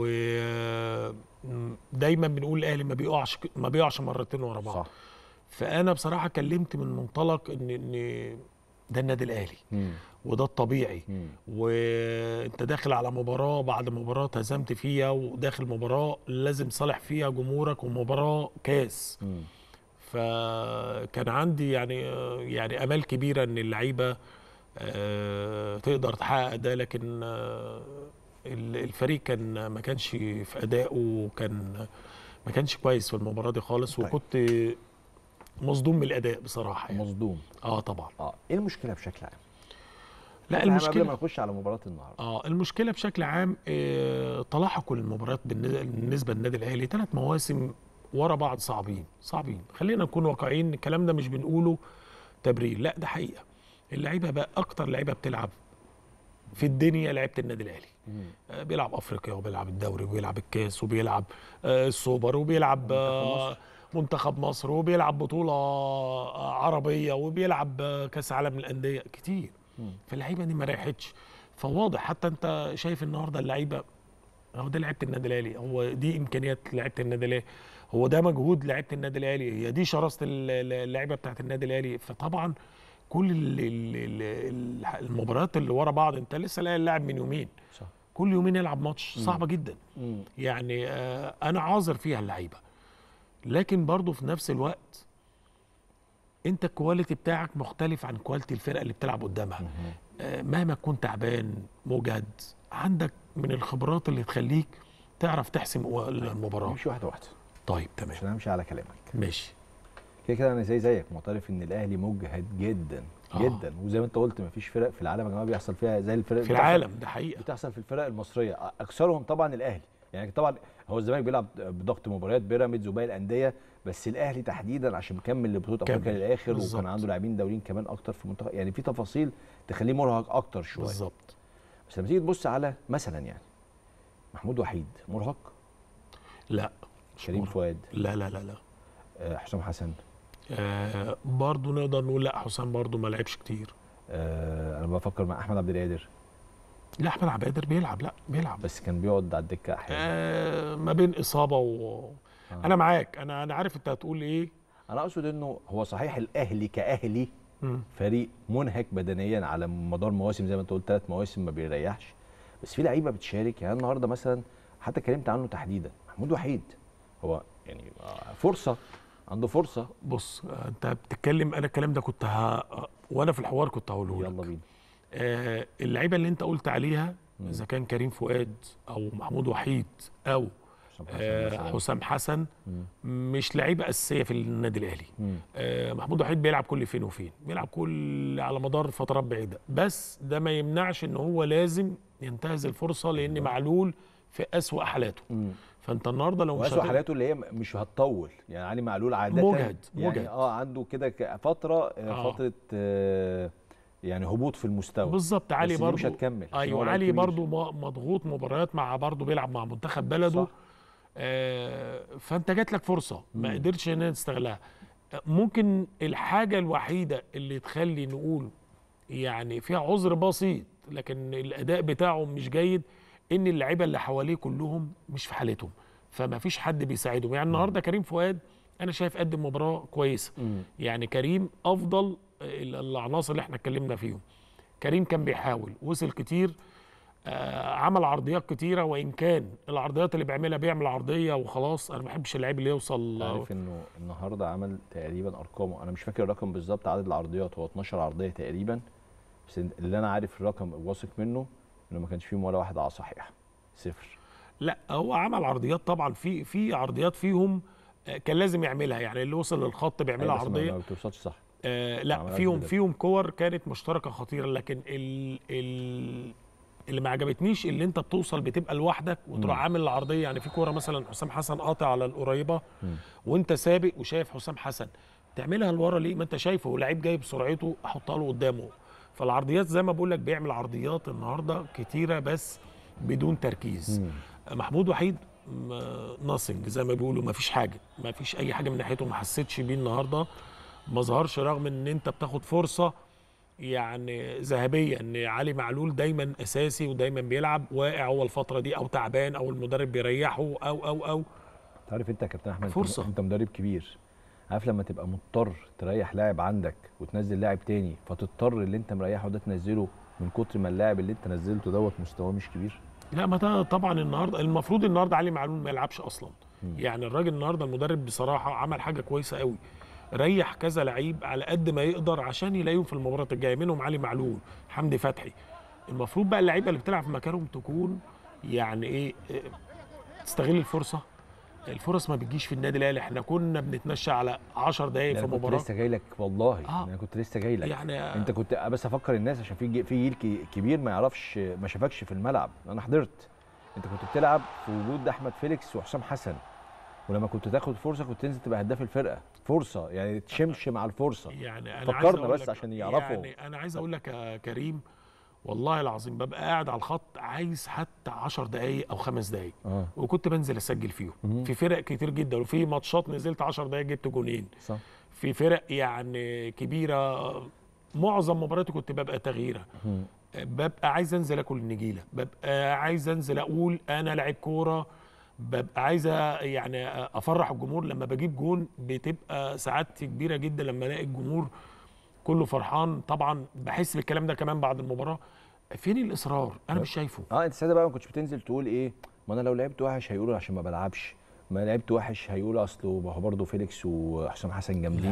ودايما بنقول الاهلي ما بيقعش ما بيقعش مرتين ورا بعض صح فانا بصراحه كلمت من منطلق ان ان ده النادي الاهلي مم. وده الطبيعي مم. وانت داخل على مباراه بعد مباراه هزمت فيها وداخل مباراه لازم صالح فيها جمهورك ومباراه كاس مم. فكان عندي يعني يعني امال كبيره ان اللعيبه آه، تقدر تحقق ده لكن آه، ال- الفريق كان ما كانش في ادائه وكان ما كانش كويس في المباراه دي خالص طيب. وكنت مصدوم من الاداء بصراحه يعني. مصدوم اه طبعا اه ايه المشكله بشكل عام لا بشكل عام قبل ما المشكله نخش على مباراه النهارده اه المشكله بشكل عام آه، تلاحق المباريات بالن- بالنسبه للنادي الاهلي ثلاث مواسم ورا بعض صعبين صعبين خلينا نكون واقعيين الكلام ده مش بنقوله تبرير لا ده حقيقه اللعيبه بقى اكتر لعيبه بتلعب في الدنيا لعيبه النادي الاهلي آه، بيلعب افريقيا وبيلعب الدوري وبيلعب الكاس وبيلعب آه، السوبر وبيلعب آه، منتخب مصر وبيلعب بطوله آه، عربيه وبيلعب آه، كاس عالم للانديه كتير مم. فاللعيبه دي ما ريحتش فواضح حتى انت شايف النهارده اللعيبه هو ده لعيبه النادي الاهلي هو دي امكانيات لعيبه النادي الاهلي هو ده مجهود لعيبه النادي الاهلي هي دي شراسه ال- ال- اللعيبه بتاعت النادي الاهلي فطبعا كل ال- ال- ال- ال- المباريات اللي ورا بعض انت لسه لاعب اللاعب من يومين صح كل يومين يلعب ماتش صعبه جدا مم. يعني آه، انا عاذر فيها اللعيبه لكن برضه في نفس الوقت انت الكواليتي بتاعك مختلف عن كواليتي الفرقه اللي بتلعب قدامها آه، مهما تكون تعبان مجهد عندك من الخبرات اللي تخليك تعرف تحسم المباراه نمشي واحده واحده طيب تمام عشان امشي على كلامك ماشي كده كده انا زي زيك معترف ان الاهلي مجهد جدا آه. جدا وزي ما انت قلت مفيش فرق في العالم يا جماعه بيحصل فيها زي الفرق في العالم ده حقيقه بتحصل في الفرق المصريه اكثرهم طبعا الاهلي يعني طبعا هو الزمالك بيلعب بضغط مباريات بيراميدز وباقي الانديه بس الاهلي تحديدا عشان مكمل لبطوله افريقيا كمل. للاخر بالظبط. وكان عنده لاعبين دوليين كمان اكتر في المنتخب يعني في تفاصيل تخليه مرهق اكتر شويه بالظبط بس لما تيجي تبص على مثلا يعني محمود وحيد مرهق لا مش كريم مرهق. فؤاد لا لا لا لا آه، حسام حسن آه برضه نقدر نقول لا حسام برضه ما لعبش كتير آه، انا بفكر مع احمد عبد القادر لا احمد عبد القادر بيلعب لا بيلعب بس كان بيقعد على الدكه احيانا آه ما بين اصابه و آه. انا معاك انا انا عارف انت هتقول ايه انا اقصد انه هو صحيح الاهلي كاهلي مم. فريق منهك بدنيا على مدار مواسم زي ما انت قلت ثلاث مواسم ما بيريحش بس في لعيبه بتشارك يعني النهارده مثلا حتى اتكلمت عنه تحديدا محمود وحيد هو يعني آه، فرصه عنده فرصه بص آه، انت بتتكلم انا الكلام ده كنت ه... وانا في الحوار كنت هقوله لك يلا بينا آه اللعيبه اللي انت قلت عليها مم. اذا كان كريم فؤاد او محمود وحيد او حسام حسن آه مثلاً. حسام حسن مم. مش لعيبه اساسيه في النادي الاهلي مم. آه محمود وحيد بيلعب كل فين وفين بيلعب كل على مدار فترات بعيده بس ده ما يمنعش ان هو لازم ينتهز الفرصه لان معلول في اسوا حالاته مم. فانت النهارده لو مش واسوء هت- حالاته اللي هي مش هتطول يعني علي معلول عاده مجهد، يعني مجهد. اه عنده كده ك- فتره آه. آه. فتره آه يعني هبوط في المستوى بالظبط علي بس دي مش برضو هتكمل عشان هو ايوه لعيب علي كبير. برضو م- مضغوط مباريات مع برضو بيلعب مع منتخب بلده صح. آه فانت جات لك فرصه ما مم. قدرتش ان انت تستغلها آه، ممكن الحاجه الوحيده اللي تخلي نقول يعني فيها عذر بسيط لكن الاداء بتاعه مش جيد ان اللعيبه اللي حواليه كلهم مش في حالتهم فما فيش حد بيساعدهم يعني النهارده كريم فؤاد انا شايف قدم مباراه كويسه مم. يعني كريم افضل ال- العناصر اللي احنا اتكلمنا فيهم كريم كان بيحاول وصل كتير آه عمل عرضيات كتيره وان كان العرضيات اللي بيعملها بيعمل عرضيه وخلاص انا ما بحبش اللعيب اللي يوصل عارف انه النهارده عمل تقريبا ارقامه انا مش فاكر الرقم بالظبط عدد العرضيات هو 12 عرضيه تقريبا بس اللي انا عارف الرقم واثق منه انه ما كانش فيهم ولا واحده على صحيح صفر لا هو عمل عرضيات طبعا في في عرضيات فيهم آه، كان لازم يعملها يعني اللي وصل للخط بيعملها أيوة، بس ما- عرضيه ما بتوصلش صح آه ما لا عملهاش فيهم بدل. فيهم كور كانت مشتركه خطيره لكن ال ال اللي ما عجبتنيش اللي انت بتوصل بتبقى لوحدك وتروح مم. عامل العرضيه يعني في كوره مثلا حسام حسن قاطع على القريبه مم. وانت سابق وشايف حسام حسن تعملها لورا ليه ما انت شايفه لعيب جاي بسرعته احطها له قدامه فالعرضيات زي ما بقول لك بيعمل عرضيات النهارده كتيره بس بدون تركيز مم. محمود وحيد ناثينج زي ما بيقولوا ما فيش حاجه ما فيش اي حاجه من ناحيته ما حسيتش بيه النهارده ما ظهرش رغم ان انت بتاخد فرصه يعني ذهبيه ان علي معلول دايما اساسي ودايما بيلعب واقع هو الفتره دي او تعبان او المدرب بيريحه او او او عارف انت يا كابتن احمد فرصة. انت مدرب كبير عارف لما تبقى مضطر تريح لاعب عندك وتنزل لاعب تاني فتضطر اللي انت مريحه ده تنزله من كتر ما اللاعب اللي انت نزلته دوت مستواه مش كبير لا ما ده طبعا النهارده المفروض النهارده علي معلول ما يلعبش اصلا مم. يعني الراجل النهارده المدرب بصراحه عمل حاجه كويسه قوي ريح كذا لعيب على قد ما يقدر عشان يلاقيهم في المباراه الجايه منهم علي معلول حمدي فتحي المفروض بقى اللعيبه اللي بتلعب في مكانهم تكون يعني ايه إيه، تستغل الفرصه الفرص ما بتجيش في النادي الاهلي احنا كنا بنتمشى على 10 دقائق ده في انا كنت مباراه لسه جاي لك والله آه. انا كنت لسه جاي لك يعني انت كنت بس افكر الناس عشان في جي- في جيل كي- كبير ما يعرفش ما شافكش في الملعب انا حضرت انت كنت بتلعب في وجود احمد فيليكس وحسام حسن ولما كنت تاخد فرصه كنت تنزل تبقى هداف الفرقه فرصه يعني تشمش مع الفرصه يعني انا فكرنا عايز أقول بس لك- عشان يعرفوا. يعني انا عايز اقول لك يا كريم والله العظيم ببقى قاعد على الخط عايز حتى 10 دقائق او خمس دقائق اه وكنت بنزل اسجل فيهم مهم. في فرق كتير جدا وفي ماتشات نزلت 10 دقائق جبت جونين صح في فرق يعني كبيره معظم مبارياتي كنت ببقى تغييره مم. ببقى عايز انزل اكل النجيله ببقى عايز انزل اقول انا لعيب كوره ببقى عايز يعني افرح الجمهور لما بجيب جون بتبقى سعادتي كبيره جدا لما الاقي الجمهور كله فرحان طبعا بحس بالكلام ده كمان بعد المباراه فين الاصرار انا مش شايفه اه انت ساعتها بقى ما كنتش بتنزل تقول ايه ما انا لو لعبت وحش هيقولوا عشان ما بلعبش ما لعبت وحش هيقولوا اصله ما هو برضه فيليكس وحسام حسن جامدين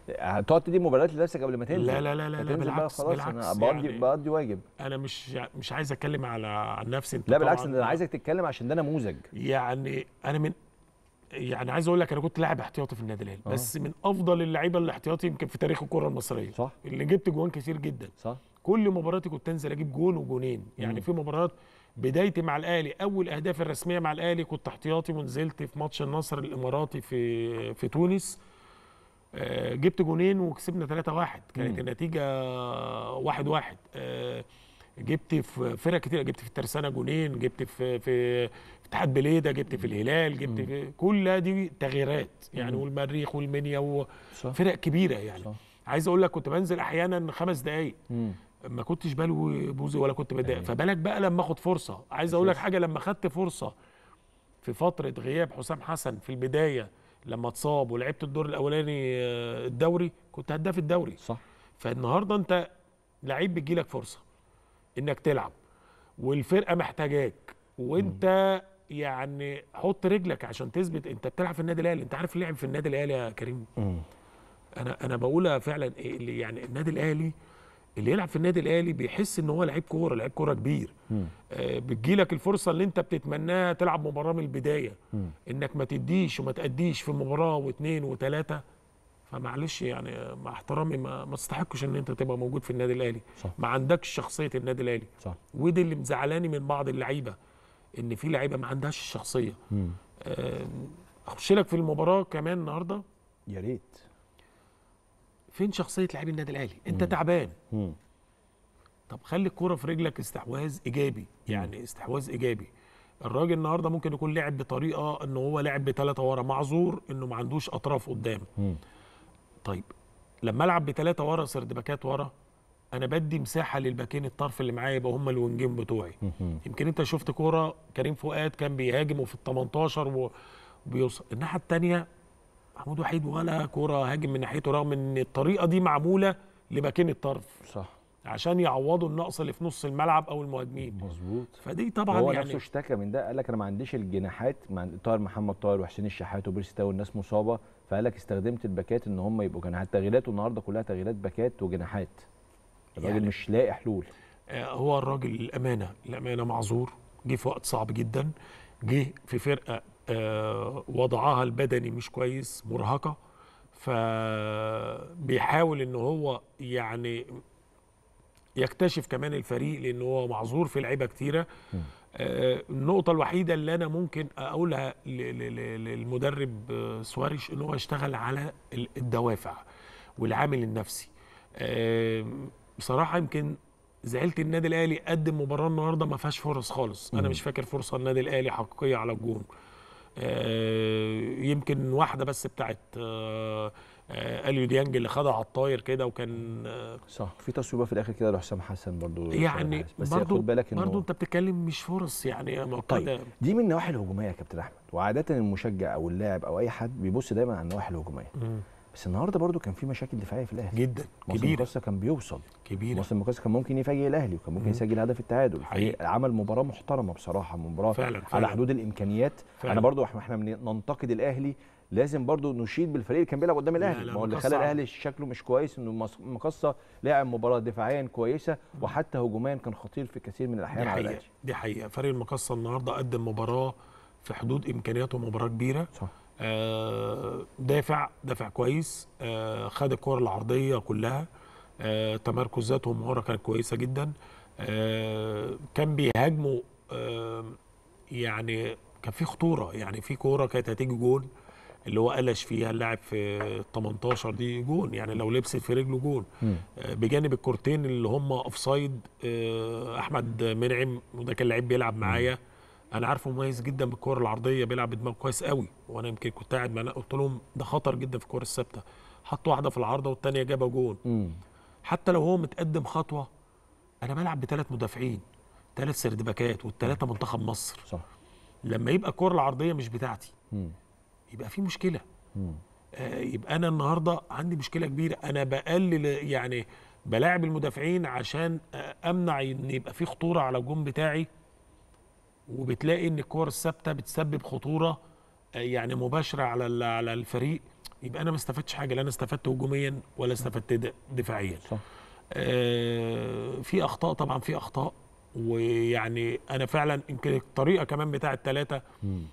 هتقعد تدي مباريات لنفسك قبل ما تنزل لا لا لا لا, لا هتنزل بقى بالعكس خلاص بالعكس انا بقضي يعني بقضي واجب انا مش مش عايز اتكلم على عن نفسي انت لا بالعكس طبعاً- انا عايزك تتكلم عشان ده نموذج يعني انا من يعني عايز اقول لك انا كنت لاعب احتياطي في النادي الاهلي بس من افضل اللعيبه الاحتياطي يمكن في تاريخ الكره المصريه صح اللي جبت جوان كتير جدا صح كل مباراتي كنت انزل اجيب جون وجونين يعني في مباريات بدايتي مع الاهلي اول اهدافي الرسميه مع الاهلي كنت احتياطي ونزلت في ماتش النصر الاماراتي في في تونس آه، جبت جونين وكسبنا 3-1 كانت النتيجه 1-1 آه، جبت في فرق كتير جبت في الترسانه جونين جبت في في في اتحاد بليده جبت في الهلال جبت في كل دي تغييرات يعني والمريخ والمنيا صح. وفرق كبيره يعني صح. عايز اقول لك كنت بنزل احيانا خمس دقائق مم. ما كنتش بلوي بوزي ولا كنت بتضايق فبالك بقى لما اخد فرصه عايز اقول لك حاجه لما خدت فرصه في فتره غياب حسام حسن في البدايه لما اتصاب ولعبت الدور الاولاني آه، الدوري كنت هداف الدوري صح فالنهارده انت لعيب بتجيلك فرصه انك تلعب والفرقه محتاجاك وانت يعني حط رجلك عشان تثبت انت بتلعب في النادي الاهلي انت عارف اللعب في النادي الاهلي يا كريم مم. انا انا بقولها فعلا إيه اللي يعني النادي الاهلي اللي يلعب في النادي الاهلي بيحس ان هو لعيب كوره لعيب كوره كبير مم. آه بتجيلك الفرصه اللي انت بتتمناها تلعب مباراه من البدايه مم. انك ما تديش وما تاديش في مباراه واثنين وثلاثه فمعلش يعني مع احترامي ما, ما تستحقش ان انت تبقى موجود في النادي الاهلي صح. ما عندكش شخصيه النادي الاهلي صح ودي اللي مزعلاني من بعض اللعيبه ان في لعيبه ما عندهاش الشخصيه مم. آه، اخش لك في المباراه كمان النهارده يا ريت فين شخصيه لاعبي النادي الاهلي انت تعبان مم. طب خلي الكوره في رجلك استحواذ ايجابي يعني استحواذ ايجابي الراجل النهارده ممكن يكون لعب بطريقه ان هو لعب بثلاثه ورا معذور انه ما عندوش اطراف قدام مم. طيب لما العب بثلاثه ورا سرد باكات ورا انا بدي مساحه للباكين الطرف اللي معايا يبقى هم الوينجين بتوعي مم. يمكن انت شفت كوره كريم فؤاد كان بيهاجم وفي ال 18 وبيوصل الناحيه الثانيه محمود وحيد ولا كوره هاجم من ناحيته رغم ان الطريقه دي معموله لباكين الطرف صح عشان يعوضوا النقص اللي في نص الملعب او المهاجمين مظبوط فدي طبعا هو يعني نفسه اشتكى من ده قال لك انا ما عنديش الجناحات مع طاهر محمد طاهر وحسين الشحات وبيرسي تاو الناس مصابه فقال لك استخدمت الباكات ان هم يبقوا جناحات تغييراته النهارده كلها تغييرات باكات وجناحات الراجل يعني- مش لاقي حلول آه، هو الراجل الامانه الامانه معذور جه في وقت صعب جدا جه في فرقه آه، وضعها البدني مش كويس مرهقه فبيحاول ان هو يعني يكتشف كمان الفريق لان هو معذور في لعيبه كتيره آه، النقطة الوحيدة اللي أنا ممكن أقولها ل- ل- ل- للمدرب آه، سواريش إن هو يشتغل على ال- الدوافع والعامل النفسي. آه، بصراحة يمكن زعلت النادي الأهلي قدم مباراة النهاردة ما فيهاش فرص خالص، أنا مش فاكر فرصة النادي الأهلي حقيقية على الجون. آه، يمكن واحدة بس بتاعت آه، آه، اليو ديانج اللي خدها على الطاير كده وكان آه، صح في تصويبه في الاخر كده لحسام حسن برضو يعني بس برضو خد بالك برضو انه انت بتتكلم مش فرص يعني مؤقته طيب دي من النواحي الهجوميه يا كابتن احمد وعاده المشجع او اللاعب او اي حد بيبص دايما على النواحي الهجوميه مم. بس النهارده برضو كان في مشاكل دفاعيه في الاهلي جدا مصر كبيره المقاصه كان بيوصل كبيره مصر المقاصه كان ممكن يفاجئ الاهلي وكان ممكن يسجل هدف التعادل حقيقي. الفريق عمل مباراه محترمه بصراحه مباراه فعلا على فعلا حدود الامكانيات فعلا. انا برضو احنا احنا بن- ننتقد الاهلي لازم برضو نشيد بالفريق اللي كان بيلعب قدام لا، الاهلي لا، ما هو اللي مقصة خلى عم- الاهلي شكله مش كويس انه مص- مقصه لاعب مباراه دفاعيا كويسه وحتى هجوميا كان خطير في كثير من دي الاحيان على حقيقه الاهلي دي حقيقه فريق المقصه النهارده قدم مباراه في حدود امكانياته مباراه كبيره صح آه، دافع دافع كويس آه، خد الكور العرضيه كلها آه، تمركزاتهم ورا كانت كويسه جدا آه، كان بيهاجموا آه، يعني كان في خطوره يعني في كوره كانت هتيجي جون اللي هو قلش فيها اللاعب في 18 دي جون يعني لو لبست في رجله جون مم. آه، بجانب الكورتين اللي هم اوف سايد احمد منعم وده كان لعيب بيلعب معايا انا عارفه مميز جدا بالكور العرضيه بيلعب بدماغه كويس قوي وانا يمكن كنت قاعد معاه قلت لهم ده خطر جدا في الكور الثابته حط واحده في العارضه والثانيه جابها جون امم حتى لو هو متقدم خطوه انا بلعب بثلاث مدافعين ثلاث سردباكات والثلاثه منتخب مصر صح لما يبقى الكور العرضيه مش بتاعتي مم. يبقى في مشكله مم. آه، يبقى انا النهارده عندي مشكله كبيره انا بقلل يعني بلاعب المدافعين عشان آه، امنع ان يبقى في خطوره على الجون بتاعي وبتلاقي ان الكور الثابته بتسبب خطوره آه، يعني مباشره على ال- على الفريق يبقى انا ما استفدتش حاجه لا انا استفدت هجوميا ولا استفدت د- دفاعيا صح آه في اخطاء طبعا في اخطاء ويعني انا فعلا يمكن الطريقه كمان بتاع الثلاثه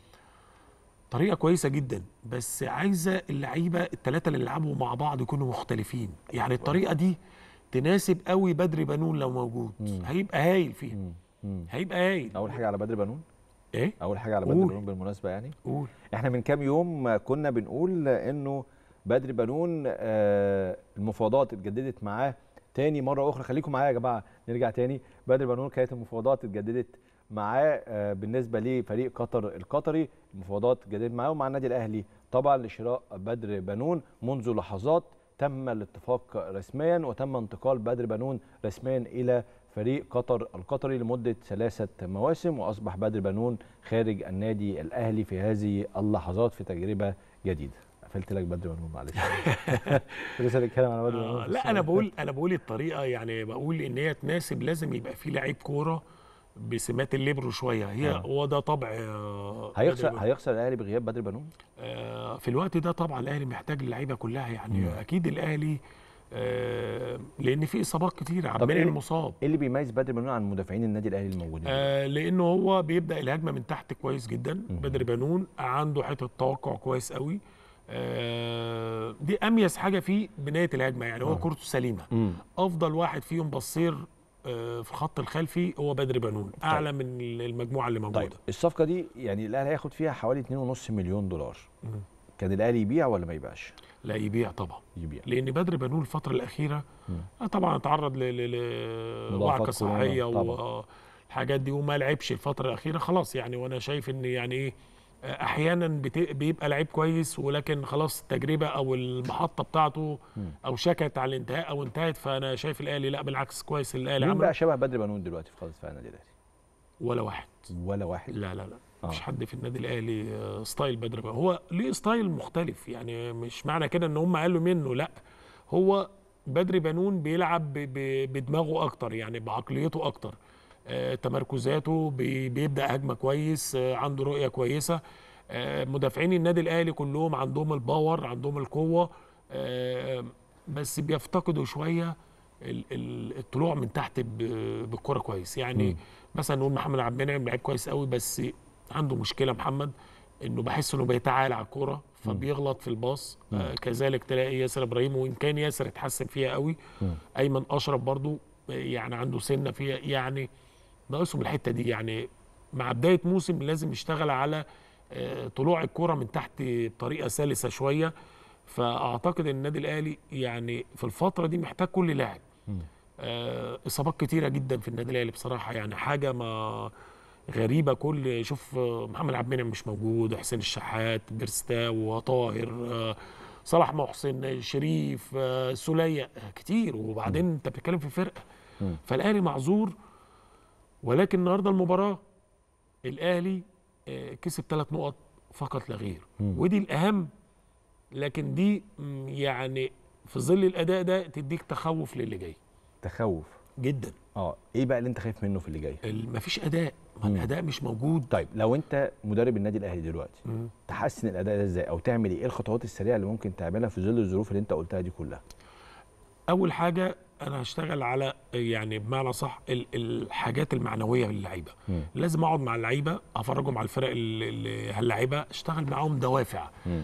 طريقه كويسه جدا بس عايزه اللعيبه الثلاثه اللي يلعبوا مع بعض يكونوا مختلفين يعني الطريقه دي تناسب قوي بدري بنون لو موجود هيبقى هايل فيها هيبقى هايل اول حاجه على بدر بنون ايه اول حاجه على بدر قول. بنون بالمناسبه يعني قول احنا من كام يوم كنا بنقول انه بدر بنون آه، المفاوضات اتجددت معاه تاني مره اخرى خليكم معايا يا جماعه نرجع تاني بدر بنون كانت المفاوضات اتجددت معاه آه، بالنسبه لفريق قطر القطري المفاوضات اتجددت معاه ومع النادي الاهلي طبعا لشراء بدر بنون منذ لحظات تم الاتفاق رسميا وتم انتقال بدر بنون رسميا الى فريق قطر القطري لمده ثلاثه مواسم واصبح بدر بنون خارج النادي الاهلي في هذه اللحظات في تجربه جديده قفلت لك بدر بنون معلش لسه بنتكلم على بدر بنون آه لا انا بقول انا بقول الطريقه يعني بقول ان هي تناسب لازم يبقى في لعيب كوره بسمات الليبرو شويه هي آه. هو ده طبع آه، بدر هيخسر بنون. هيخسر الاهلي بغياب بدر بنون آه، في الوقت ده طبعا الاهلي محتاج اللعيبه كلها يعني مم. اكيد الاهلي آه، لان في اصابات كتيره طب عمال إيه- المصاب ايه اللي بيميز بدر بنون عن مدافعين النادي الاهلي الموجودين آه لانه هو بيبدا الهجمه من تحت كويس جدا بدر بنون عنده حته توقع كويس قوي آه دي اميز حاجه فيه بنايه الهجمه يعني هو كورته سليمه مم. افضل واحد فيهم بصير آه في الخط الخلفي هو بدر بنون اعلى من المجموعه اللي موجوده طيب الصفقه دي يعني الاهلي هياخد فيها حوالي 2.5 مليون دولار كان الاهلي يبيع ولا ما يبيعش لا يبيع طبعا يبيع لان بدر بنون الفتره الاخيره آه طبعا اتعرض ل- ل- ل- مضاعفات وعكه صحيه كورونا طبعا. والحاجات دي وما لعبش الفتره الاخيره خلاص يعني وانا شايف ان يعني ايه آه، احيانا بت- بيبقى لعيب كويس ولكن خلاص التجربه او المحطه بتاعته او شكت على الانتهاء او انتهت فانا شايف الاهلي لا بالعكس كويس الاهلي مين بقى عمل شبه بدر بنون دلوقتي في خالص في النادي الاهلي ولا واحد ولا واحد لا لا لا آه. مفيش حد في النادي الاهلي آه، ستايل بدر بنون هو ليه ستايل مختلف يعني مش معنى كده ان هم قالوا منه لا هو بدري بنون بيلعب ب- ب- بدماغه اكتر يعني بعقليته اكتر آه، تمركزاته بي- بيبدا هجمه كويس آه، عنده رؤيه كويسه آه، مدافعين النادي الاهلي كلهم عندهم الباور عندهم القوه آه، بس بيفتقدوا شويه ال- ال- الطلوع من تحت ب- بالكره كويس يعني مثلا نقول محمد عبد المنعم لعيب كويس قوي بس عنده مشكله محمد انه بحس انه بيتعالى على الكوره فبيغلط في الباص آه كذلك تلاقي ياسر ابراهيم وان كان ياسر اتحسن فيها قوي ايمن اشرف برضو آه، يعني عنده سنه فيها يعني ناقصهم الحته دي يعني مع بدايه موسم لازم يشتغل على آه، طلوع الكوره من تحت بطريقه سلسه شويه فاعتقد ان النادي الاهلي يعني في الفتره دي محتاج كل لاعب آه، اصابات كتيره جدا في النادي الاهلي بصراحه يعني حاجه ما غريبه كل شوف آه، محمد عبد المنعم مش موجود حسين الشحات بيرستاو طاهر آه، صلاح محسن شريف آه، سوليه آه، كتير وبعدين انت بتتكلم في فرقه فالاهلي معذور ولكن النهارده المباراه الاهلي آه، كسب ثلاث نقط فقط لا غير ودي الاهم لكن دي مم، يعني في ظل الاداء ده تديك تخوف للي جاي تخوف جدا اه ايه بقى اللي انت خايف منه في اللي جاي ال- مفيش اداء ما الاداء مش موجود طيب لو انت مدرب النادي الاهلي دلوقتي تحسن الاداء ده ازاي او تعمل ايه ايه الخطوات السريعه اللي ممكن تعملها في ظل الظروف اللي انت قلتها دي كلها اول حاجه انا هشتغل على يعني بمعنى صح ال- الحاجات المعنويه للعيبه مم. لازم اقعد مع اللعيبه افرجهم على الفرق اللي- اللي هاللعيبه اشتغل معاهم دوافع مم.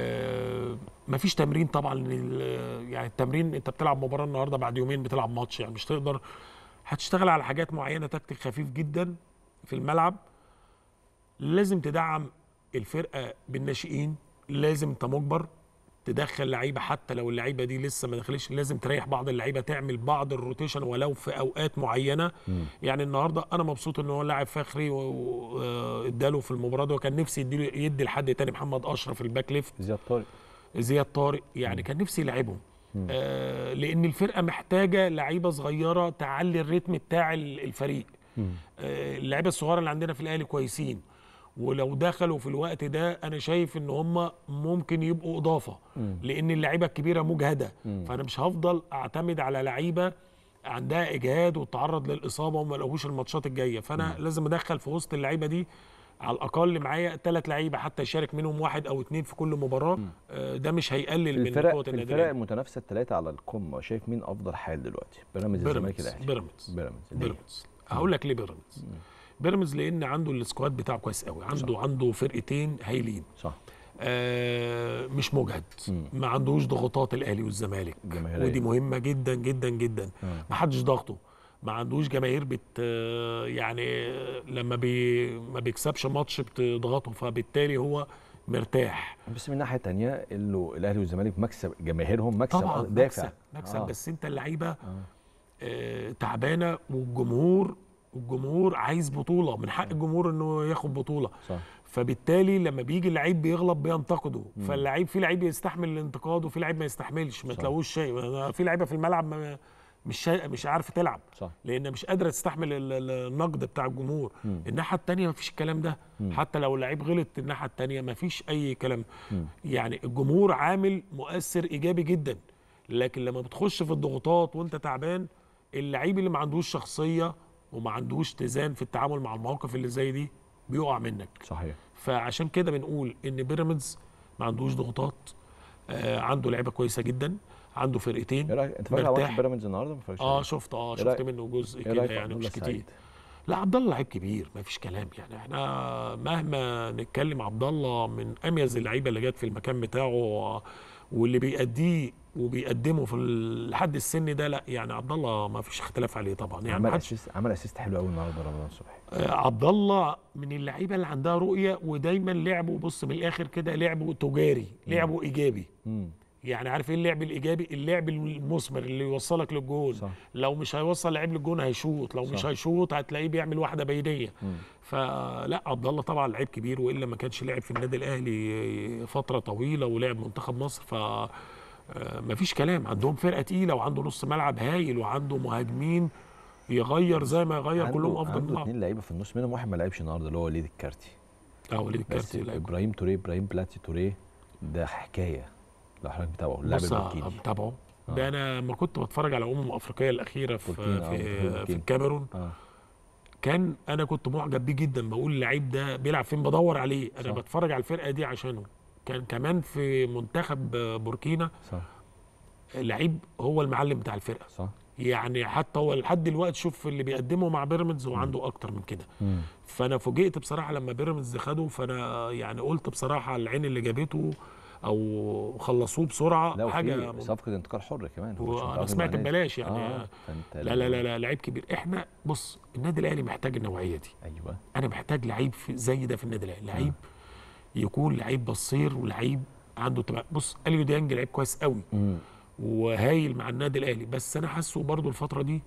آه مفيش تمرين طبعا ال- يعني التمرين انت بتلعب مباراه النهارده بعد يومين بتلعب ماتش يعني مش تقدر هتشتغل على حاجات معينه تكتيك خفيف جدا في الملعب لازم تدعم الفرقه بالناشئين لازم انت مجبر تدخل لعيبه حتى لو اللعيبه دي لسه ما دخلتش لازم تريح بعض اللعيبه تعمل بعض الروتيشن ولو في اوقات معينه يعني النهارده انا مبسوط ان هو لاعب فخري واداله في المباراه ده وكان نفسي يديله يدي لحد تاني محمد اشرف الباك ليفت زياد طارق زياد طارق يعني كان نفسي يلعبهم آه لان الفرقه محتاجه لعيبه صغيره تعلي الريتم بتاع ال- الفريق آه اللعيبه الصغيره اللي عندنا في الاهلي كويسين ولو دخلوا في الوقت ده انا شايف ان هم ممكن يبقوا اضافه لان اللعيبه الكبيره مجهده فانا مش هفضل اعتمد على لعيبه عندها اجهاد وتعرض للاصابه وما لقوش الماتشات الجايه فانا لازم ادخل في وسط اللعيبه دي على الاقل معايا ثلاث لعيبه حتى يشارك منهم واحد او اثنين في كل مباراه آه، ده مش هيقلل في من الفرق قوه في النادي الفرق الأهلي. المتنافسه الثلاثه على القمه شايف مين افضل حال دلوقتي بيراميدز الزمالك بيراميدز الاهلي بيراميدز بيراميدز ليه؟ بيراميدز هقول لك ليه بيراميدز بيراميدز لان عنده السكواد بتاعه كويس قوي عنده عنده فرقتين هايلين صح آه مش مجهد مم. ما عندوش ضغوطات الاهلي والزمالك جماهيرية. ودي مهمه جدا جدا جدا آه. ما حدش ضغطه ما عندوش جماهير بت آه، يعني آه، لما بي ما بيكسبش ماتش بتضغطه فبالتالي هو مرتاح بس من الناحيه الثانيه اللي الاهلي والزمالك مكسب جماهيرهم مكسب طبعا دافع مكسب مكسب آه. بس انت اللعيبه آه. آه، تعبانه والجمهور الجمهور عايز بطوله من حق الجمهور انه ياخد بطوله صح فبالتالي لما بيجي اللعيب بيغلط بينتقده فاللعيب في لعيب يستحمل الانتقاد وفي لعيب ما يستحملش ما صح. تلاقوش شيء أنا في لعيبه في الملعب ما مش شيء مش عارفه تلعب صح لان مش قادره تستحمل ال- ال- النقد بتاع الجمهور مم. الناحيه الثانيه ما فيش الكلام ده مم. حتى لو اللعيب غلط الناحيه الثانيه ما فيش اي كلام مم. يعني الجمهور عامل مؤثر ايجابي جدا لكن لما بتخش في الضغوطات وانت تعبان اللعيب اللي ما عندوش شخصيه وما عندوش اتزان في التعامل مع المواقف اللي زي دي بيقع منك صحيح فعشان كده بنقول ان بيراميدز ما عندوش ضغوطات آه عنده لعيبه كويسه جدا عنده فرقتين ايه رايك انت فاكر على مرتاح. ماتش بيراميدز النهارده ما اتفرجتش اه عليه؟ شفت اه إيه شفت رأيك- منه جزء ايه كده رايك في يعني عبد مش الله كتير السعيد؟ لا عبد الله لعيب كبير ما فيش كلام يعني احنا مهما نتكلم عبد الله من اميز اللعيبه اللي جت في المكان بتاعه واللي بيأديه وبيقدمه في ال- لحد السن ده لا يعني عبد الله ما فيش اختلاف عليه طبعا يعني عمل ما حدش اسيست عمل اسيست حلو قوي النهارده رمضان صبحي آه، عبد الله من اللعيبه اللي عندها رؤيه ودايما لعبه بص من الاخر كده لعبه تجاري لعبه ايجابي امم يعني عارف ايه اللعب الايجابي اللعب المثمر اللي يوصلك للجول صح. لو مش هيوصل لعيب للجون هيشوط لو مش صح. هيشوط هتلاقيه بيعمل واحده بينيه مم. فلا عبد الله طبعا لعيب كبير والا ما كانش لعب في النادي الاهلي فتره طويله ولعب منتخب مصر ف آه، مفيش كلام عندهم فرقه تقيله وعنده نص ملعب هايل وعنده مهاجمين يغير زي ما يغير عنده- كلهم افضل من عنده بعض اثنين لعيبه في النص منهم واحد ما لعبش النهارده اللي هو وليد الكارتي اه وليد بس الكارتي لعيب ابراهيم توريه ابراهيم بلاتي توريه ده حكايه لو حضرتك متابعه اللاعب بص البوركيني متابعه آه. ده انا لما كنت بتفرج على امم افريقيا الاخيره في بوركينا، آه، في, في بوركينا. الكاميرون اه كان انا كنت معجب بيه جدا بقول اللعيب ده بيلعب فين بدور عليه انا صح. بتفرج على الفرقه دي عشانه كان كمان في منتخب بوركينا صح لعيب هو المعلم بتاع الفرقه صح يعني حتى هو لحد دلوقتي شوف اللي بيقدمه مع بيراميدز وعنده اكتر من كده مم. فانا فوجئت بصراحه لما بيراميدز خده فانا يعني قلت بصراحه العين اللي جابته او خلصوه بسرعه لا حاجه وفي صفقه انتقال حر كمان هو مش وانا متعاقد سمعت مع نادي. ببلاش يعني آه. فانت لا لا لا لا لعيب كبير احنا بص النادي الاهلي محتاج النوعيه دي ايوه انا محتاج لعيب في- زي ده في النادي الاهلي لعيب يكون لعيب بصير ولعيب عنده تبع بص اليو ديانج لعيب كويس قوي مم. وهايل مع النادي الاهلي بس انا حاسه برضو الفتره دي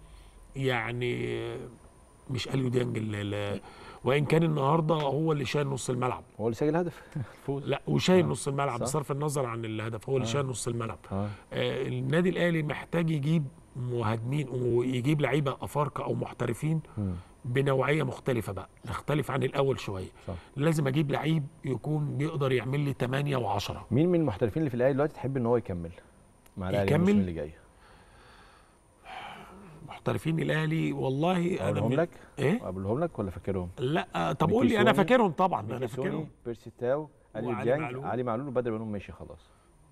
يعني مش اليو ديانج اللي اللي- وان كان النهارده هو اللي شايل نص الملعب هو اللي سجل هدف الفوز لا وشايل آه، نص الملعب صح. بصرف النظر عن الهدف هو اللي آه. شايل نص الملعب اه آه، النادي الاهلي محتاج يجيب مهاجمين ويجيب لعيبه افارقه او محترفين مم. بنوعيه مختلفه بقى نختلف عن الاول شويه صح لازم اجيب لعيب يكون بيقدر يعمل لي 8 و10 مين من المحترفين اللي في الاهلي دلوقتي تحب ان هو يكمل مع الاهلي يكمل؟ الموسم اللي جاي محترفين الاهلي والله انا اقولهم من- لك ايه اقولهم لك ولا فاكرهم لا آه، طب قول لي انا ميكيسوني- فاكرهم طبعا انا ميكيسوني، فاكرهم بيرسي تاو علي وعلي ديانج معلول. علي معلول وبدر بنهم ماشي خلاص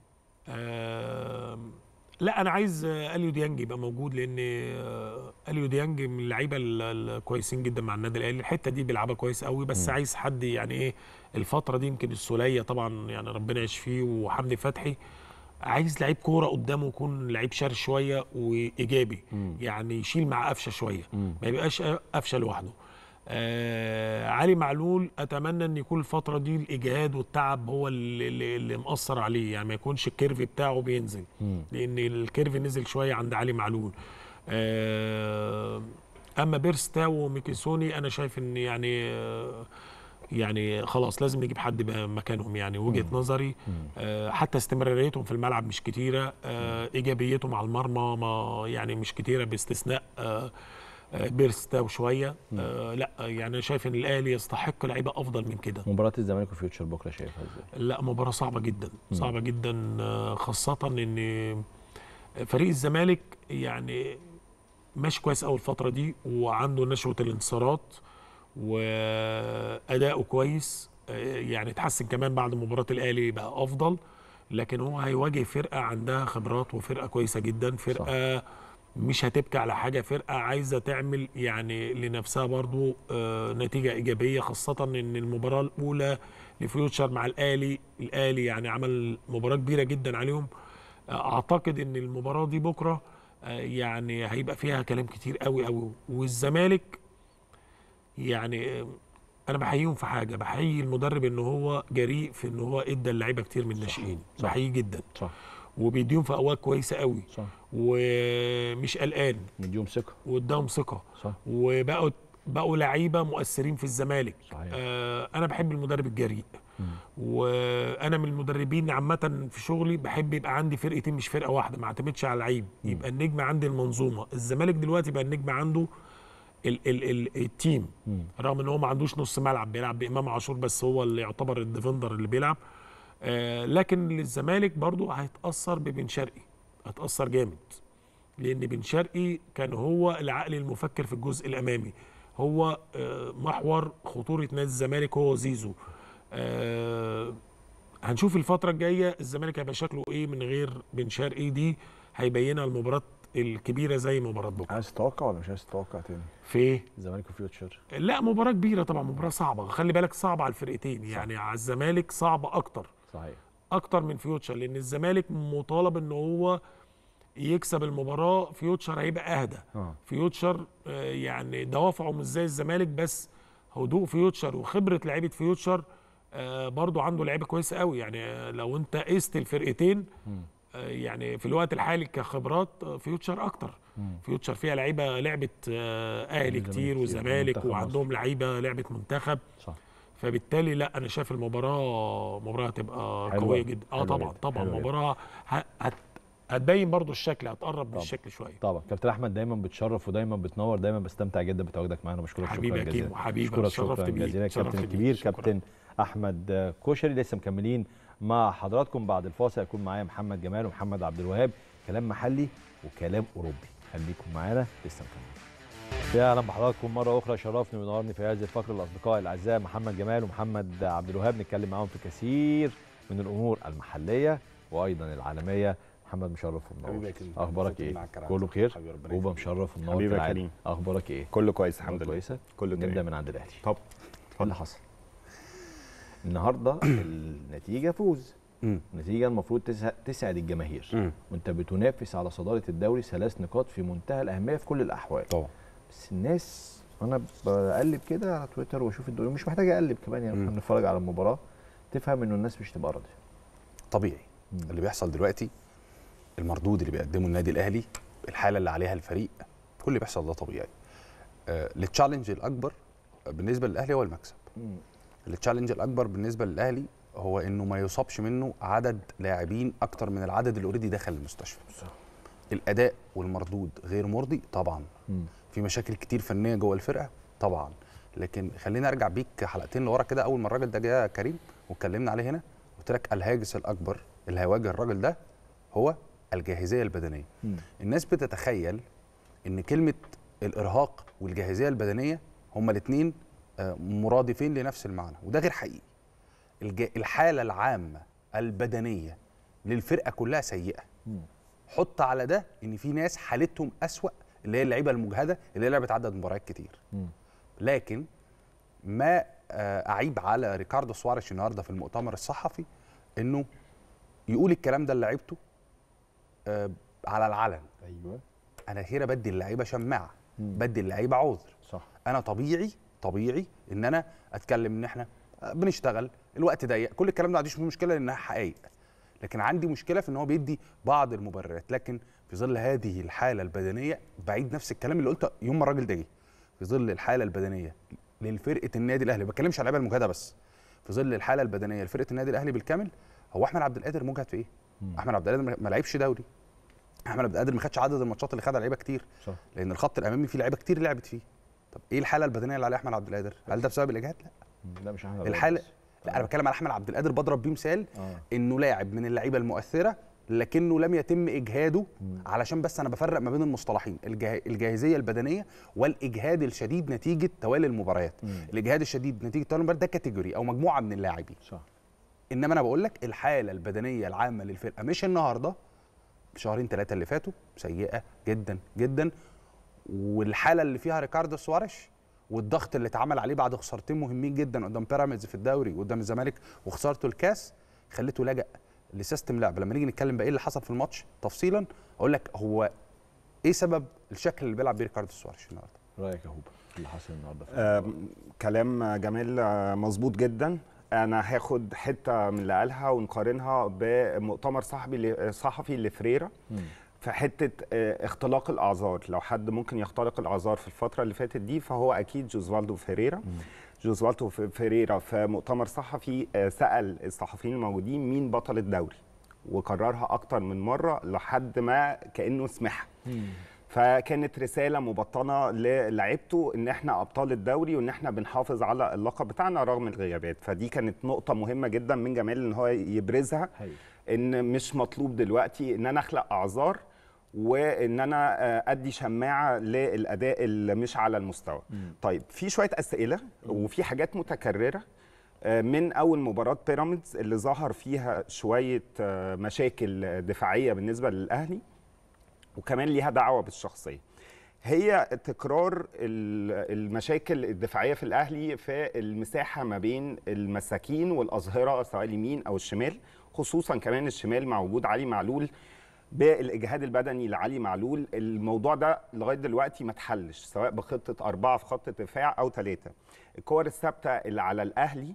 آه لا انا عايز آه، اليو ديانج يبقى موجود لان آه، اليو ديانج من اللعيبه ال- الكويسين جدا مع النادي الاهلي الحته دي بيلعبها كويس قوي بس مم. عايز حد يعني ايه الفتره دي يمكن السوليه طبعا يعني ربنا يشفيه وحمدي فتحي عايز لعيب كوره قدامه يكون لعيب شرس شويه وايجابي مم. يعني يشيل مع قفشه شويه مم. ما يبقاش قفشه لوحده آه علي معلول اتمنى ان يكون الفتره دي الاجهاد والتعب هو اللي, اللي, اللي مأثر عليه يعني ما يكونش الكيرف بتاعه بينزل مم. لان الكيرف نزل شويه عند علي معلول آه اما بيرستاو وميكيسوني انا شايف ان يعني آه يعني خلاص لازم نجيب حد بقى مكانهم يعني وجهه نظري آه حتى استمراريتهم في الملعب مش كتيره آه ايجابيتهم على المرمى ما يعني مش كتيره باستثناء آه آه، بيرستاو شويه آه لا يعني أنا شايف ان الاهلي يستحق لعيبه افضل من كده مباراه الزمالك وفيوتشر بكره شايفها ازاي لا مباراة صعبة جدا صعبة جدا آه، خاصة ان فريق الزمالك يعني ماشي كويس قوي الفترة دي وعنده نشوة الانتصارات واداؤه كويس آه، يعني اتحسن كمان بعد مباراه الاهلي بقى افضل لكن هو هيواجه فرقه عندها خبرات وفرقه كويسه جدا فرقه صح. مش هتبكي على حاجه فرقه عايزه تعمل يعني لنفسها برضو آه، نتيجه ايجابيه خاصه ان المباراه الاولى لفيوتشر مع الاهلي الاهلي يعني عمل مباراه كبيره جدا عليهم آه، اعتقد ان المباراه دي بكره آه، يعني هيبقى فيها كلام كتير قوي قوي والزمالك يعني آه، انا بحييهم في حاجه بحيي المدرب ان هو جريء في ان هو ادى اللعيبه كتير من الناشئين بحييه جدا صح وبيديهم في اوقات كويسه قوي صح ومش قلقان مديهم ثقه واداهم ثقه صح وبقوا بقوا لعيبه مؤثرين في الزمالك صحيح. آه انا بحب المدرب الجريء وانا من المدربين عامه في شغلي بحب يبقى عندي فرقتين مش فرقه واحده ما اعتمدش على لعيب يبقى النجم عندي المنظومه الزمالك دلوقتي بقى النجم عنده ال ال ال التيم مم. رغم ان هو ما عندوش نص ملعب بيلعب بامام عاشور بس هو اللي يعتبر الديفندر اللي بيلعب آه لكن للزمالك برضو هيتاثر ببن شرقي هيتاثر جامد لان بن شرقي كان هو العقل المفكر في الجزء الامامي هو آه محور خطوره نادي الزمالك هو زيزو آه هنشوف الفتره الجايه الزمالك هيبقى شكله ايه من غير بن شرقي دي هيبينها المباراه الكبيره زي مباراه بكره عايز تتوقع ولا مش عايز تتوقع تاني؟ في الزمالك وفيوتشر لا مباراة كبيرة طبعا مباراة صعبة خلي بالك صعبة على الفرقتين يعني على الزمالك صعبة أكتر صحيح أكتر من فيوتشر لأن الزمالك مطالب إن هو يكسب المباراة فيوتشر هيبقى أهدى اه فيوتشر آه، يعني دوافعه مش زي الزمالك بس هدوء فيوتشر وخبرة لعيبة فيوتشر آه، برضو عنده لعيبة كويسة قوي يعني آه، لو أنت قست الفرقتين آه، يعني في الوقت الحالي كخبرات آه، فيوتشر أكتر فيوتشر فيها لعيبه لعبه آه، اهلي الزمالك كتير كتير، وزمالك منتخب وعندهم لعيبه لعبه منتخب صح فبالتالي لا انا شايف المباراه مباراه هتبقى حلوة. قويه جدا اه حلوة طبعا جدا. طبعا حلوة جدا. مباراه ه- هت هتبين برضو الشكل هتقرب من طبعا. الشكل شويه طبعا كابتن احمد دايما بتشرف ودايما بتنور دايما بستمتع جدا بتواجدك معانا بشكرك حبيبي شكرا يا جزيلا كيمو، حبيبي، اشكرك أنا اتشرفت شكرا بيك، جزيلا اتشرفت كابتن بيك، الكبير شكرا. كابتن احمد كشري لسه مكملين مع حضراتكم بعد الفاصل هيكون معايا محمد جمال ومحمد عبد الوهاب كلام محلي وكلام اوروبي خليكم معانا لسه مكملين يا اهلا بحضراتكم مره اخرى شرفني ونورني في هذه الفقره الاصدقاء الاعزاء محمد جمال ومحمد عبد الوهاب نتكلم معاهم في كثير من الامور المحليه وايضا العالميه محمد مشرف حبيبي ومنور يا كريم. اخبارك مبسوط ايه معاك كالعادة. كله بخير حبيبي ربنا بوبا يخليك. مشرف ومنور حبيبي يا كالعادة. كريم. اخبارك ايه كله كويس الحمد لله كويسه كله نبدا تمام من عند الاهلي طب ايه اللي حصل النهارده النتيجه فوز مم. نتيجه المفروض تسع- تسعد الجماهير مم. وانت بتنافس على صداره الدوري ثلاث نقاط في منتهى الاهميه في كل الاحوال طبعا بس الناس وانا بقلب كده على تويتر واشوف الدوري مش محتاج اقلب كمان يعني مم. احنا بنتفرج على المباراه تفهم انه الناس مش تبقى راضيه طبيعي مم. اللي بيحصل دلوقتي المردود اللي بيقدمه النادي الاهلي الحاله اللي عليها الفريق كل اللي بيحصل ده طبيعي آه التشالنج الاكبر بالنسبه للاهلي هو المكسب مم. التشالنج الاكبر بالنسبه للاهلي هو انه ما يصابش منه عدد لاعبين اكتر من العدد اللي اوريدي دخل المستشفى صح. الاداء والمردود غير مرضي طبعا مم. في مشاكل كتير فنيه جوه الفرقه طبعا لكن خلينا ارجع بيك حلقتين لورا كده اول ما الراجل ده جه كريم واتكلمنا عليه هنا قلت لك الهاجس الاكبر اللي هيواجه الراجل ده هو الجاهزيه البدنيه مم. الناس بتتخيل ان كلمه الارهاق والجاهزيه البدنيه هما الاثنين مرادفين لنفس المعنى وده غير حقيقي الج- الحاله العامه البدنيه للفرقه كلها سيئه مم. حط على ده ان في ناس حالتهم اسوا اللي هي اللعيبه المجهده اللي هي لعبت عدد مباريات كتير مم. لكن ما آه، اعيب على ريكاردو سواريش النهارده في المؤتمر الصحفي انه يقول الكلام ده لعيبته آه، على العلن ايوه انا هنا بدي اللعيبه شماعه مم. بدي اللعيبه عذر صح انا طبيعي طبيعي ان انا اتكلم ان احنا بنشتغل الوقت ضيق كل الكلام ده ما عنديش فيه مشكله لانها حقائق لكن عندي مشكله في ان هو بيدي بعض المبررات لكن في ظل هذه الحاله البدنيه بعيد نفس الكلام اللي قلته يوم ما الراجل ده جه في ظل الحاله البدنيه للفرقه النادي الاهلي ما بتكلمش على اللعيبه المجهده بس في ظل الحاله البدنيه لفرقه النادي الاهلي بالكامل هو احمد عبد القادر مجهد في ايه؟ مم. احمد عبد القادر ما لعبش دوري احمد عبد القادر ما خدش عدد الماتشات اللي خدها لعيبه كتير صح لان الخط الامامي فيه لعيبه كتير لعبت فيه طب ايه الحاله البدنيه اللي عليها احمد عبد القادر هل ده بسبب الاجهاد لا مم. لا مش احنا الحاله لا انا بتكلم على احمد عبد القادر بضرب بيه مثال اه انه لاعب من اللعيبه المؤثره لكنه لم يتم اجهاده علشان بس انا بفرق ما بين المصطلحين الجاه- الجاهزيه البدنيه والاجهاد الشديد نتيجه توالي المباريات الاجهاد الشديد نتيجه توالي المباريات ده كاتيجوري او مجموعه من اللاعبين صح انما انا بقول لك الحاله البدنيه العامه للفرقه مش النهارده شهرين ثلاثه اللي فاتوا سيئه جدا جدا والحاله اللي فيها ريكاردو سواريش والضغط اللي اتعمل عليه بعد خسارتين مهمين جدا قدام بيراميدز في الدوري وقدام الزمالك وخسارته الكاس خلته لجأ لسيستم لعب لما نيجي نتكلم بقى ايه اللي حصل في الماتش تفصيلا اقول لك هو ايه سبب الشكل اللي بيلعب بيه ريكاردو سواريش النهارده رايك يا هوبا اللي حصل النهارده في آم، كلام جميل آه، مظبوط جدا انا هاخد حته من اللي قالها ونقارنها بمؤتمر صحفي ل- صحفي لفريرا في حته آه، اختلاق الاعذار لو حد ممكن يختلق الاعذار في الفتره اللي فاتت دي فهو اكيد جوزوالدو فيريرا جوزوالدو ف- فيريرا في مؤتمر صحفي آه، سال الصحفيين الموجودين مين بطل الدوري وكررها اكتر من مره لحد ما كانه سمعها فكانت رساله مبطنه للاعيبته ان احنا ابطال الدوري وان احنا بنحافظ على اللقب بتاعنا رغم الغيابات فدي كانت نقطه مهمه جدا من جمال ان هو يبرزها حقيقي. ان مش مطلوب دلوقتي ان انا اخلق اعذار وان انا آه، ادي شماعه للاداء اللي مش على المستوى طيب في شويه اسئله وفي حاجات متكرره آه، من اول مباراه بيراميدز اللي ظهر فيها شويه آه، مشاكل دفاعيه بالنسبه للاهلي وكمان ليها دعوه بالشخصيه هي تكرار ال- المشاكل الدفاعيه في الاهلي في المساحه ما بين المساكين والاظهره سواء اليمين او الشمال خصوصا كمان الشمال مع وجود علي معلول بالاجهاد البدني لعلي معلول الموضوع ده لغايه دلوقتي ما اتحلش سواء بخطه اربعه في خط الدفاع او ثلاثه الكور الثابته اللي على الاهلي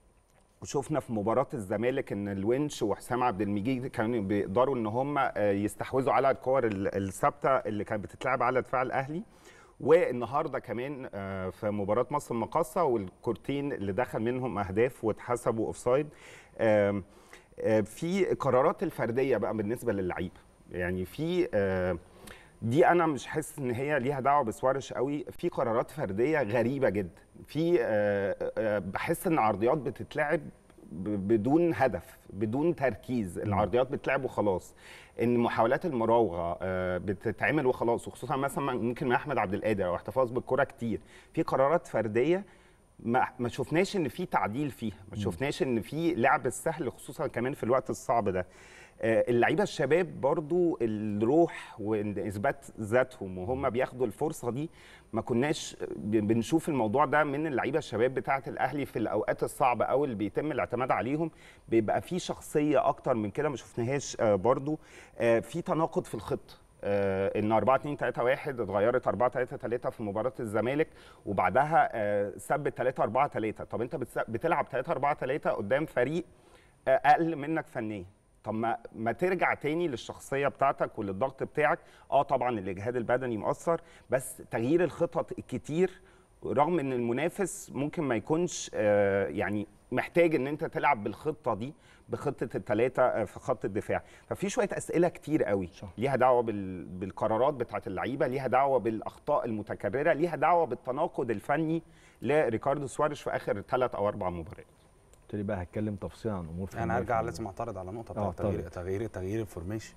وشفنا في مباراه الزمالك ان الونش وحسام عبد المجيد كانوا بيقدروا ان هم آه، يستحوذوا على الكور ال- الثابته اللي كانت بتتلعب على دفاع الاهلي والنهارده كمان آه، في مباراه مصر المقاصه والكورتين اللي دخل منهم اهداف واتحسبوا اوفسايد آم، آه، في قرارات الفرديه بقى بالنسبه للعيبه يعني في آه، دي انا مش حاسس ان هي ليها دعوه بسوارش قوي في قرارات فرديه غريبه جدا في آه، آه، بحس ان عرضيات بتتلعب ب- بدون هدف بدون تركيز العرضيات بتلعب وخلاص ان محاولات المراوغه آه، بتتعمل وخلاص وخصوصا مثلا ممكن مع احمد عبد القادر او احتفاظ بالكره كتير في قرارات فرديه ما ما شفناش ان في تعديل فيها ما شفناش ان في لعب السهل خصوصا كمان في الوقت الصعب ده آه، اللعيبه الشباب برضو الروح واثبات ذاتهم وهم بياخدوا الفرصه دي ما كناش ب- بنشوف الموضوع ده من اللعيبه الشباب بتاعه الاهلي في الاوقات الصعبه او اللي بيتم الاعتماد عليهم بيبقى في شخصيه اكتر من كده ما شفناهاش آه، برضو آه، في تناقض في الخطه آه، ان 4 2 3 1 اتغيرت 4 3 3 في مباراه الزمالك وبعدها آه، ثبت 3 4 3 طب انت بتس- بتلعب 3 4 3 قدام فريق آه، اقل منك فنيا طب ما ما ترجع تاني للشخصيه بتاعتك وللضغط بتاعك اه طبعا الاجهاد البدني مؤثر بس تغيير الخطط الكتير رغم ان المنافس ممكن ما يكونش آه، يعني محتاج ان انت تلعب بالخطه دي بخطه الثلاثه آه، في خط الدفاع ففي شويه اسئله كتير قوي صح. ليها دعوه بال- بالقرارات بتاعت اللعيبه ليها دعوه بالاخطاء المتكرره ليها دعوه بالتناقض الفني لريكاردو سواريش في اخر ثلاث او اربع مباريات تاني بقى هتكلم تفصيلا عن امور انا فنية هرجع في لازم اعترض على نقطه آه، بتاعت تغيير اتفضل. تغيير تغيير الفورميشن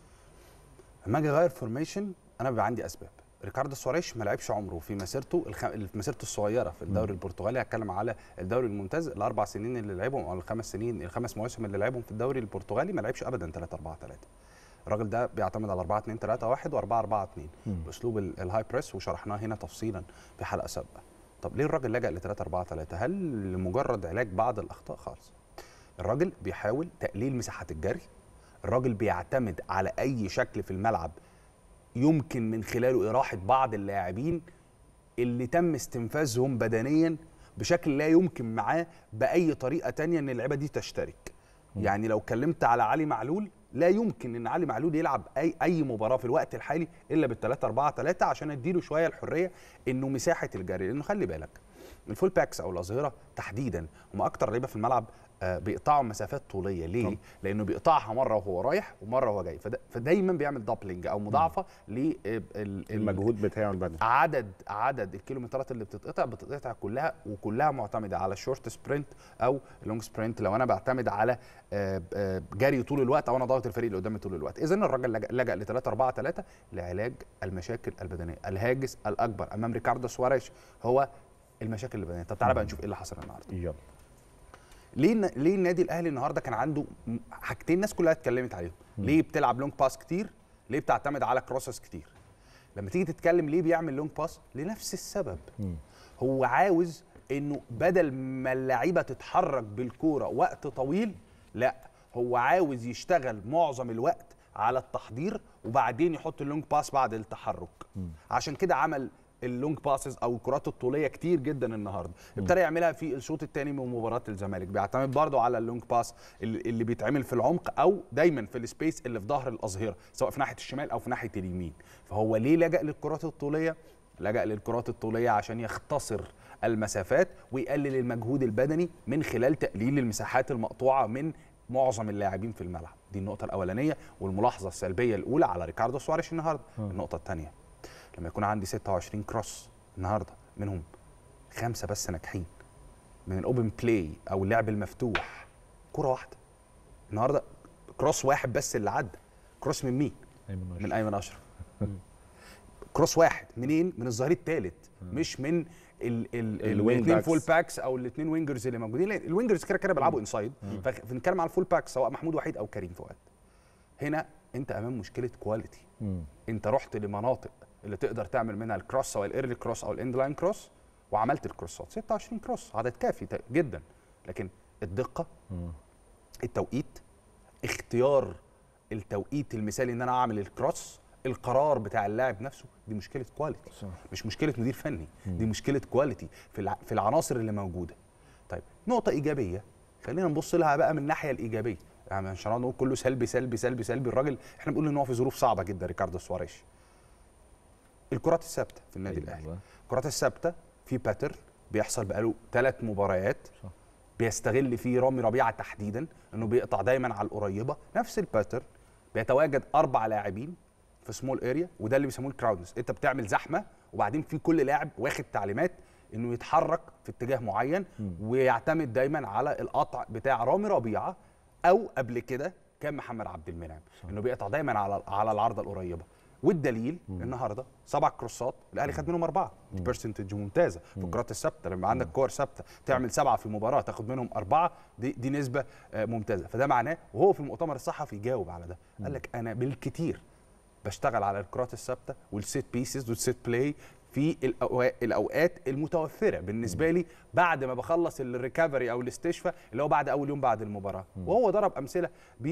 لما اجي اغير فورميشن انا بيبقى عندي اسباب ريكاردو سواريش ما لعبش عمره في مسيرته الخ... في مسيرته الصغيره في الدوري البرتغالي هتكلم على الدوري الممتاز الاربع سنين اللي لعبهم او الخمس سنين الخمس مواسم اللي لعبهم في الدوري البرتغالي ما لعبش ابدا 3 4 3 الراجل ده بيعتمد على 4 2 3 1 و4 4 2 باسلوب ال- الهاي بريس وشرحناه هنا تفصيلا في حلقه سابقه طب ليه الراجل لجأ ل 3 4 3 هل لمجرد علاج بعض الاخطاء خالص الراجل بيحاول تقليل مساحات الجري الراجل بيعتمد على اي شكل في الملعب يمكن من خلاله اراحه بعض اللاعبين اللي تم استنفاذهم بدنيا بشكل لا يمكن معاه باي طريقه تانية ان اللعيبه دي تشترك يعني لو اتكلمت على علي معلول لا يمكن ان علي معلول يلعب اي اي مباراه في الوقت الحالي الا بال 3 4 3 عشان اديله شويه الحريه انه مساحه الجري لانه خلي بالك الفول باكس او الاظهره تحديدا هم اكتر لعيبه في الملعب آه، بيقطعوا مسافات طوليه ليه؟ لانه بيقطعها مره وهو رايح ومره وهو جاي فدا فدايما بيعمل دابلنج او مضاعفه للمجهود المجهود بتاعه البدني عدد عدد الكيلومترات اللي بتتقطع بتتقطع كلها وكلها معتمده على الشورت سبرنت او اللونج سبرنت لو انا بعتمد على آه، آه، جري طول الوقت او انا ضاغط الفريق اللي قدامي طول الوقت اذا الراجل لجأ- لجأ ل 3 4 3 لعلاج المشاكل البدنيه الهاجس الاكبر امام ريكاردو سواريش هو المشاكل البدنيه طب تعالى بقى نشوف ايه اللي حصل النهارده يلا ليه الن- ليه النادي الاهلي النهارده كان عنده م- حاجتين الناس كلها اتكلمت عليهم ليه بتلعب لونج باس كتير ليه بتعتمد على كروسس كتير لما تيجي تتكلم ليه بيعمل لونج باس لنفس السبب هو عاوز انه بدل ما اللعيبه تتحرك بالكوره وقت طويل لا هو عاوز يشتغل معظم الوقت على التحضير وبعدين يحط اللونج باس بعد التحرك عشان كده عمل اللونج باسز او الكرات الطوليه كتير جدا النهارده ابتدى يعملها في الشوط الثاني من مباراه الزمالك بيعتمد برضه على اللونج باس اللي اللي بيتعمل في العمق او دايما في السبيس اللي في ظهر الاظهره سواء في ناحيه الشمال او في ناحيه اليمين فهو ليه لجأ للكرات الطوليه لجأ للكرات الطوليه عشان يختصر المسافات ويقلل المجهود البدني من خلال تقليل المساحات المقطوعه من معظم اللاعبين في الملعب دي النقطه الاولانيه والملاحظه السلبيه الاولى على ريكاردو سواريش النهارده النقطه الثانيه لما يكون عندي 26 كروس النهارده منهم خمسه بس ناجحين من الاوبن بلاي او اللعب المفتوح كره واحده النهارده كروس واحد بس اللي عدى كروس من مين من ايمن اشرف كروس واحد منين من الظهير الثالث مش من ال ال الوينج الاثنين باكس. فول باكس او الاثنين وينجرز اللي موجودين لأن الوينجرز كده كده بيلعبوا انسايد فبنتكلم على الفول باكس سواء محمود وحيد او كريم فؤاد هنا انت امام مشكله كواليتي انت رحت لمناطق اللي تقدر تعمل منها الكروس سواء الايرلي كروس او الاند لاين كروس وعملت الكروسات 26 كروس عدد كافي ت- جدا لكن الدقه التوقيت اختيار التوقيت المثالي ان انا اعمل الكروس القرار بتاع اللاعب نفسه دي مشكله كواليتي صح. مش مشكله مدير فني دي مشكله كواليتي في الع- في العناصر اللي موجوده طيب نقطه ايجابيه خلينا نبص لها بقى من الناحيه الايجابيه يعني مش هنقعد نقول كله سلبي سلبي سلبي سلبي الراجل احنا بنقول ان هو في ظروف صعبه جدا ريكاردو سواريش الكرات الثابته في النادي الاهلي أيوة. الكرات الثابته في باترن بيحصل بقاله ثلاث مباريات صح. بيستغل فيه رامي ربيعه تحديدا انه بيقطع دايما على القريبه نفس الباترن بيتواجد اربع لاعبين في سمول اريا وده اللي بيسموه الكراودنس انت بتعمل زحمه وبعدين في كل لاعب واخد تعليمات انه يتحرك في اتجاه معين ويعتمد دايما على القطع بتاع رامي ربيعه او قبل كده كان محمد عبد المنعم انه بيقطع دايما على على العارضه القريبه والدليل النهارده سبع كروسات الاهلي خد منهم اربعه دي برسنتج ممتازه في الكرات الثابته لما عندك كور ثابته تعمل سبعه في مباراه تاخد منهم اربعه دي دي نسبه آه، ممتازه فده معناه وهو في المؤتمر الصحفي جاوب على ده قال لك انا بالكتير بشتغل على الكرات الثابته والسيت بيسز والسيت بلاي في الأوقات, الاوقات المتوفره بالنسبه لي بعد ما بخلص الريكفري او الاستشفاء اللي هو بعد اول يوم بعد المباراه وهو ضرب امثله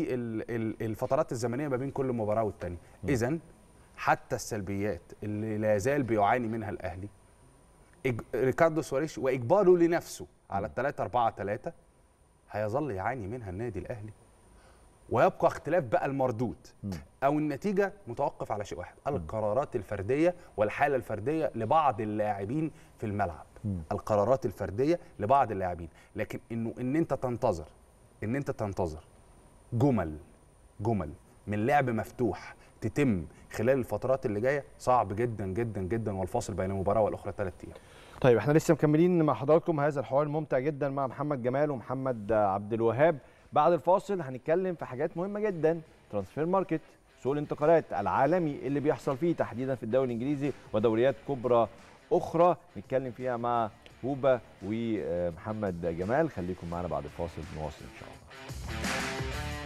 بالفترات الزمنيه ما بين كل مباراه والتانيه اذا حتى السلبيات اللي لا زال بيعاني منها الاهلي إج... ريكاردو سواريش واجباره لنفسه على الثلاثة أربعة ثلاثة هيظل يعاني منها النادي الأهلي ويبقى اختلاف بقى المردود أو النتيجة متوقف على شيء واحد القرارات الفردية والحالة الفردية لبعض اللاعبين في الملعب القرارات الفردية لبعض اللاعبين لكن إنه إن أنت تنتظر إن أنت تنتظر جمل جمل من لعب مفتوح تتم خلال الفترات اللي جايه صعب جدا جدا جدا والفاصل بين المباراه والاخرى ثلاث ايام طيب احنا لسه مكملين مع حضراتكم هذا الحوار الممتع جدا مع محمد جمال ومحمد عبد الوهاب بعد الفاصل هنتكلم في حاجات مهمه جدا ترانسفير ماركت سوق الانتقالات العالمي اللي بيحصل فيه تحديدا في الدوري الانجليزي ودوريات كبرى اخرى نتكلم فيها مع هوبا ومحمد جمال خليكم معنا بعد الفاصل نواصل ان شاء الله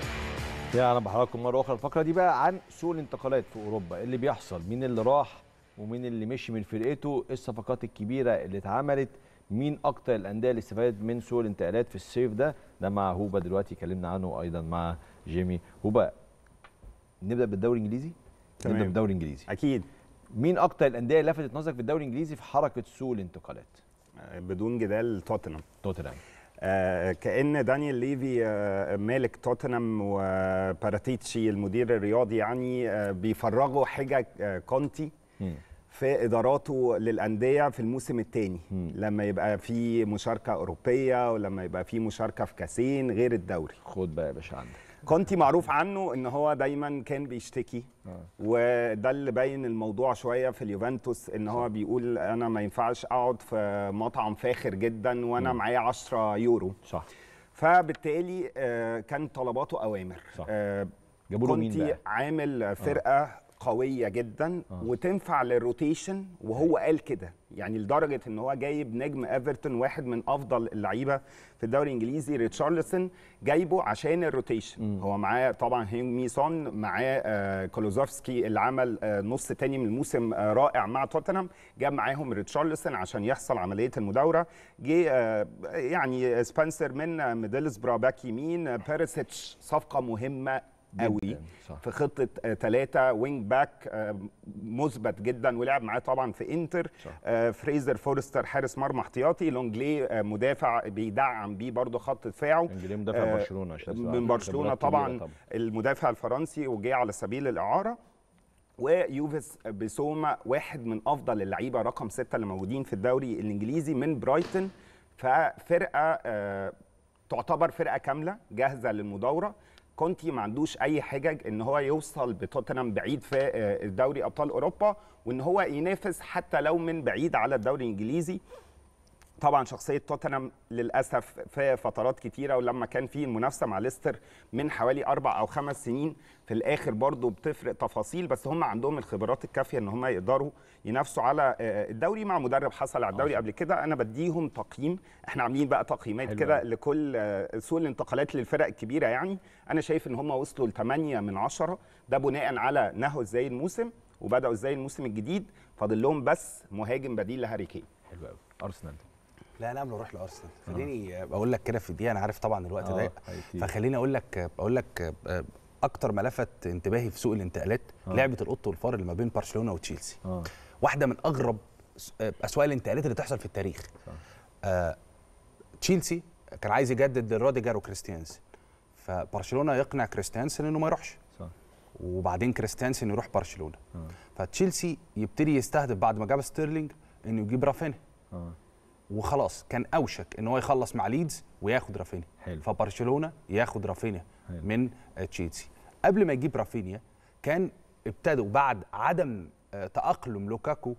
يا اهلا بحضراتكم مره اخرى الفقره دي بقى عن سوق الانتقالات في اوروبا اللي بيحصل مين اللي راح ومين اللي مشي من فرقته ايه الصفقات الكبيره اللي اتعملت مين اكتر الانديه اللي استفادت من سوق الانتقالات في الصيف ده ده مع هوبا دلوقتي اتكلمنا عنه ايضا مع جيمي هوبا نبدا بالدوري الانجليزي تمام. نبدا بالدوري الانجليزي اكيد مين اكتر الانديه اللي لفتت نظرك في الدوري الانجليزي في حركه سوق الانتقالات آه، بدون جدال توتنهام توتنهام آه، كأن دانيال ليفي آه، مالك توتنهام وباراتيتشي المدير الرياضي يعني آه، بيفرغوا حجج آه، كونتي مم. في في اداراته للانديه في الموسم الثاني لما يبقى في مشاركه اوروبيه ولما يبقى في مشاركه في كاسين غير الدوري خد بقى يا باشا عندك كونتي معروف عنه ان هو دايما كان بيشتكي وده اللي باين الموضوع شويه في اليوفنتوس ان هو بيقول انا ما ينفعش اقعد في مطعم فاخر جدا وانا معايا 10 يورو صح فبالتالي آه، كان طلباته اوامر صح. آه، جابوا له مين كونتي بقى؟ عامل فرقه قويه جدا وتنفع للروتيشن وهو قال كده يعني لدرجه ان هو جايب نجم ايفرتون واحد من افضل اللعيبه في الدوري الانجليزي ريتشارلسون جايبه عشان الروتيشن هو معاه طبعا هينج سون معاه آه كولوزوفسكي اللي عمل آه نص تاني من الموسم آه رائع مع توتنهام جاب معاهم ريتشارلسون عشان يحصل عمليه المداوره جه آه يعني سبنسر من آه، ميدلسبرا باك يمين آه، بيريسيتش صفقه مهمه قوي صح. في خطه ثلاثه وينج باك آه، مثبت جدا ولعب معاه طبعا في انتر صح. آه، فريزر فورستر حارس مرمى احتياطي لونجلي آه، مدافع بيدعم بيه برضه خط دفاعه انجلي مدافع آه، برشلونه عشان تسمع. من برشلونه خبرات كبيرة طبعا المدافع الفرنسي وجاي على سبيل الاعاره ويوفيس بسوما واحد من افضل اللعيبه رقم ستة اللي موجودين في الدوري الانجليزي من برايتون ففرقه آه، تعتبر فرقه كامله جاهزه للمداوره كونتي ما عندوش اي حجج ان هو يوصل بتوتنهام بعيد في آه، الدوري ابطال اوروبا وان هو ينافس حتى لو من بعيد على الدوري الانجليزي طبعا شخصيه توتنهام للاسف في فترات كتيره ولما كان في المنافسه مع ليستر من حوالي اربع او خمس سنين في الاخر برضو بتفرق تفاصيل بس هم عندهم الخبرات الكافيه ان هم يقدروا ينافسوا على آه، الدوري مع مدرب حصل على الدوري قبل كده انا بديهم تقييم احنا عاملين بقى تقييمات حلو كده أوي. لكل آه، سوق الانتقالات للفرق الكبيره يعني انا شايف ان هم وصلوا ل 8 من 10 ده بناء على نهوا ازاي الموسم وبداوا ازاي الموسم الجديد فاضل لهم بس مهاجم بديل لهاري كين حلو قوي ارسنال لا انا قبل اروح لارسنال خليني اقول لك كده في دقيقه انا عارف طبعا الوقت آه، ضيق هيطير. فخليني اقول لك اقول لك آه، اكتر ما لفت انتباهي في سوق الانتقالات آه. لعبه القط والفار اللي ما بين برشلونه وتشيلسي اه واحده من اغرب س- آه، اسواق الانتقالات اللي تحصل في التاريخ صح. آه تشيلسي كان عايز يجدد لروديجر وكريستيانسن فبرشلونه يقنع كريستيانسن انه ما يروحش صح وبعدين كريستيانسن يروح برشلونه اه فتشيلسي يبتدي يستهدف بعد ما جاب ستيرلينج انه يجيب رافينيا اه وخلاص كان اوشك ان هو يخلص مع ليدز وياخد رافينيا حلو. فبرشلونه ياخد رافينيا حلو. من آه، تشيلسي قبل ما يجيب رافينيا كان ابتدوا بعد عدم آه، تاقلم لوكاكو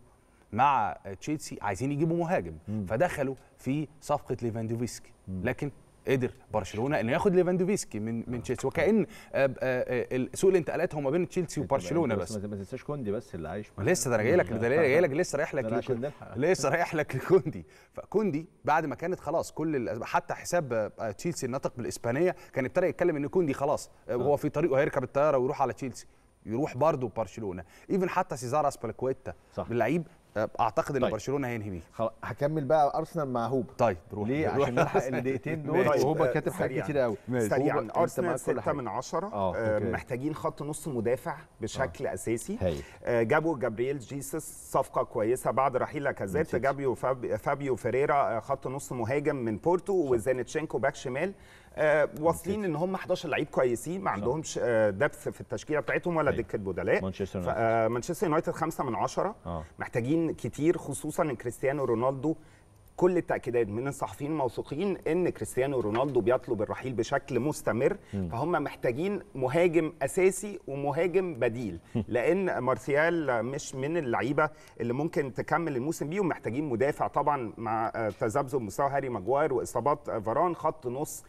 مع آه، تشيلسي عايزين يجيبوا مهاجم فدخلوا في صفقه ليفاندوفسكي لكن قدر برشلونه انه ياخد ليفاندوفسكي من من تشيلسي وكان آه، آه، آه، سوق الانتقالات هو ما بين تشيلسي وبرشلونه أنت بس ما تنساش كوندي بس اللي عايش لسه ده انا جاي لك ده أنا جاي لك لسه رايح لك ده أنا عشان لكون- نلحق. لسه رايح لك لكوندي فكوندي بعد ما كانت خلاص كل الأسباب- حتى حساب آه، تشيلسي الناطق بالاسبانيه كان ابتدى يتكلم ان كوندي خلاص آه، هو في طريقه هيركب الطياره ويروح على تشيلسي يروح برضه برشلونه ايفن حتى سيزار اسبلكويتا صح. باللعيب آه، اعتقد ان طيب. برشلونه هينهي بيه خلاص هكمل بقى ارسنال مع هوبا طيب روح ليه روح. عشان نلحق الدقيقتين دول ماشي. وهوبا آه، كاتب حاجات سريعاً. كتير قوي سريعا أنت ارسنال معاك كل 6 حاجة. من 10 آه، آه أوكي. محتاجين خط نص مدافع بشكل اساسي هايل. آه جابوا جابرييل جيسوس صفقه كويسه بعد رحيل لاكازيت سيتي. جابيو فاب فابيو فيريرا آه، خط نص مهاجم من بورتو وزينتشينكو باك شمال آه واصلين ان هم 11 لعيب كويسين ما عندهمش آه دبث في التشكيله بتاعتهم ولا أيوة. دكه بدلاء مانشستر ف- يونايتد. آه، مانشستر يونايتد 5 من 10 آه. محتاجين كتير خصوصا ان كريستيانو رونالدو كل التاكيدات من الصحفيين الموثوقين ان كريستيانو رونالدو بيطلب الرحيل بشكل مستمر فهم محتاجين مهاجم اساسي ومهاجم بديل لان مارسيال مش من اللعيبه اللي ممكن تكمل الموسم بيه ومحتاجين مدافع طبعا مع آه، تذبذب مستوى هاري ماجواير واصابات آه، فاران خط نص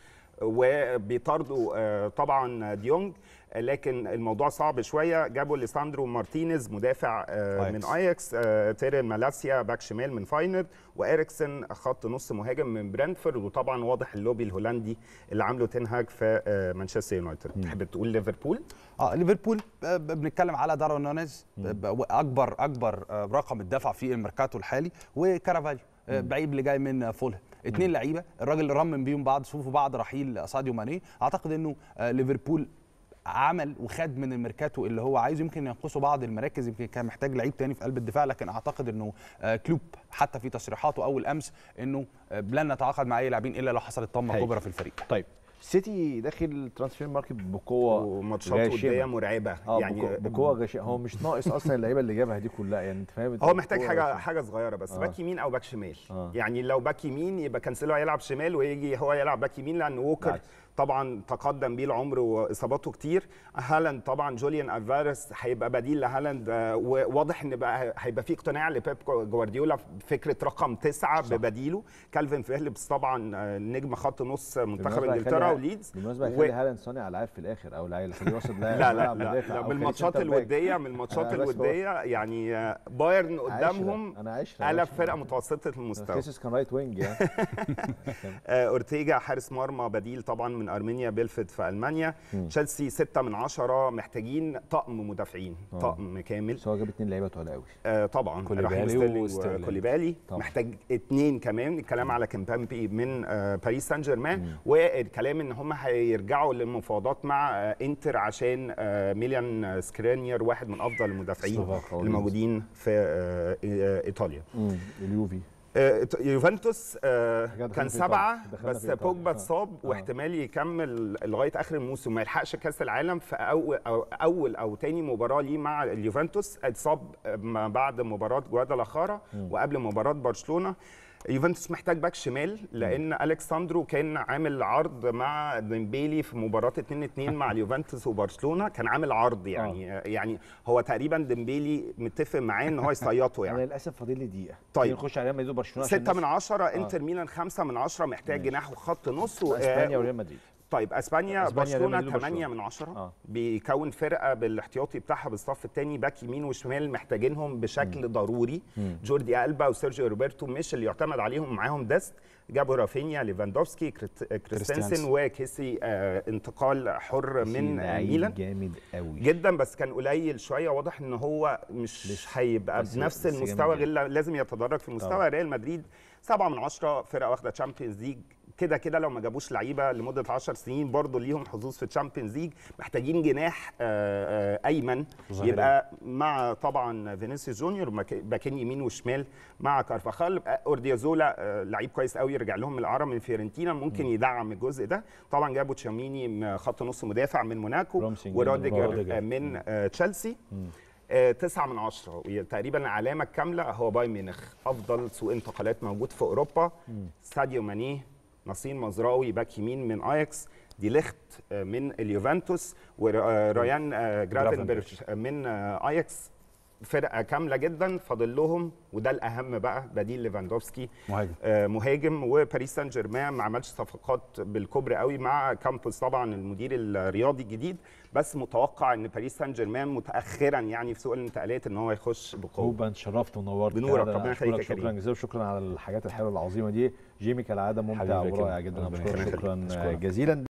وبيطاردوا آه، طبعا ديونج لكن الموضوع صعب شويه جابوا ليساندرو مارتينيز مدافع آه، من أياكس. اياكس آه، تيرين مالاسيا باك شمال من فاينر واريكسن خط نص مهاجم من برنتفورد وطبعا واضح اللوبي الهولندي اللي عامله تنهاج في آه، مانشستر يونايتد تحب تقول ليفربول اه ليفربول آه، ب- بنتكلم على دارون نونيز ب- ب- اكبر اكبر آه، رقم اتدفع في الميركاتو الحالي وكارافاليو آه، بعيب اللي جاي من آه، فولهام اثنين لعيبه الراجل اللي رمم بيهم بعض شوفوا بعد رحيل ساديو ماني اعتقد انه آه، ليفربول عمل وخد من الميركاتو اللي هو عايزه يمكن ينقصه بعض المراكز يمكن كان محتاج لعيب تاني في قلب الدفاع لكن اعتقد انه آه، كلوب حتى في تصريحاته اول امس انه آه، لن نتعاقد مع اي لاعبين الا لو حصلت طامه هايل. كبرى في الفريق طيب السيتي داخل ترانسفير ماركت بقوه وماتشات غاشمة. وديه مرعبه اه يعني يعني بقوه غشيمه هو مش ناقص اصلا اللعيبه اللي جابها دي كلها يعني انت فاهم هو محتاج بقوة حاجه غشيمة. حاجه صغيره بس آه. باك يمين او باك شمال آه. يعني لو باك يمين يبقى كانسيلو هيلعب شمال ويجي هو يلعب باك يمين لان ووكر بالعكس. طبعا تقدم بيه العمر واصاباته كتير هالاند طبعا جوليان الفاريز هيبقى بديل لهالاند آه، وواضح ان بقى هيبقى في اقتناع لبيب جوارديولا بفكره رقم تسعة صح. ببديله كالفين فيليبس طبعا آه، نجم خط نص منتخب بالمناسبة انجلترا هيخلي- وليدز بالمناسبه و- هيخلي هالاند صانع العاب في الاخر او العيال خليه وسط لاعب لا لا ملعب لا, مدافع لا أو من خليه الماتشات سنتر باك. الوديه من الماتشات أنا بس بقول- الوديه يعني آه، بايرن قدامهم عشرة. انا عشرة قلب عشرة. فرقه متوسطه المستوى خيسوس كان رايت وينج يعني آه، اورتيجا حارس مرمى بديل طبعا من ارمينيا بيلفت في المانيا تشيلسي 6 من 10 محتاجين طقم مدافعين آه. طقم كامل بس هو جاب اتنين لعيبه تقال قوي آه طبعا كوليبالي رحيم ستيرلينج وستيرلينج. وكوليبالي طبعا. محتاج اتنين كمان الكلام على كيمبامبي من آه باريس سان جيرمان والكلام ان هم هيرجعوا للمفاوضات مع آه انتر عشان آه ميليان سكرينير واحد من افضل المدافعين سلوفاك أو الموجودين في آه آه ايطاليا امم اليوفي آه، يوفنتوس آه، دخلنا كان في سبعة إيطاليا. دخلنا بس في إيطاليا. بوجبا آه. اتصاب آه. واحتمال يكمل لغايه اخر الموسم ما يلحقش كاس العالم في اول او اول او تاني مباراه ليه مع اليوفنتوس اتصاب ما بعد مباراه جوادالاخارا وقبل مباراه برشلونه يوفنتوس محتاج باك شمال لان الكساندرو كان عامل عرض مع ديمبيلي في مباراه 2 2 مع اليوفنتوس وبرشلونه كان عامل عرض يعني يعني هو تقريبا ديمبيلي متفق معاه ان هو يصيطه يعني انا للاسف فاضل لي دقيقه طيب. نخش على ريال مدريد وبرشلونه عشان ستة من الناس- عشرة انتر ميلان خمسة من عشرة محتاج ماشي. جناح وخط نص و... اسبانيا آه، وريال مدريد طيب اسبانيا, أسبانيا، ريال برشلونه مدريد 8 وبرشلونة. من عشرة آه. بيكون فرقه بالاحتياطي بتاعها بالصف الثاني باك يمين وشمال محتاجينهم بشكل ضروري جوردي البا وسيرجيو روبرتو مش اللي يعتمد عليهم معاهم ديست جابوا رافينيا ليفاندوفسكي كريت- كريستنسن كريستنسن. وكيسي آه انتقال حر من آه، لعيب ميلان جامد قوي جدا بس كان قليل شويه واضح ان هو مش لسه. هيبقى بس- بنفس بس المستوى جامد غير لازم يتدرج في المستوى طبعا. ريال مدريد سبعة من عشرة فرقه واخده تشامبيونز ليج كده كده لو ما جابوش لعيبه لمده 10 سنين برضه ليهم حظوظ في تشامبيونز ليج محتاجين جناح آه، آه، ايمن ظاهري. يبقى مع طبعا فينيسيوس جونيور مك- باكين يمين وشمال مع كارفاخال آه، اورديازولا آه، لعيب كويس قوي رجع لهم من الاعاره من فيورنتينا ممكن يدعم الجزء ده طبعا جابوا تشاميني م- خط نص مدافع من موناكو برومسينج وروديجر روديجر. آه، من آه، تشيلسي آه، تسعة من عشرة وهي تقريبا العلامة الكاملة هو بايرن ميونخ أفضل سوق انتقالات موجود في أوروبا ساديو ماني نصير مزراوي باك يمين من أياكس دي ليخت آه، من اليوفنتوس وريان جرافنبرغ من آه، أياكس فرقة كاملة جدا فاضل لهم وده الأهم بقى بديل ليفاندوفسكي مهاجم آه، مهاجم وباريس سان جيرمان ما عملش صفقات بالكبر قوي مع كامبوس طبعا المدير الرياضي الجديد بس متوقع ان باريس سان جيرمان متاخرا يعني في سوق الانتقالات ان هو يخش بقوه هوبا اتشرفت ونورت بنورك، كالعادة. ربنا يخليك يا أشكرك شكرا كريم. جزيلا شكرا على الحاجات الحلوه العظيمه دي جيمي كالعاده ممتع حبيبي يا ورائع كريم. جدا ربنا بشكرك يخليك. شكرا أشكرك. جزيلا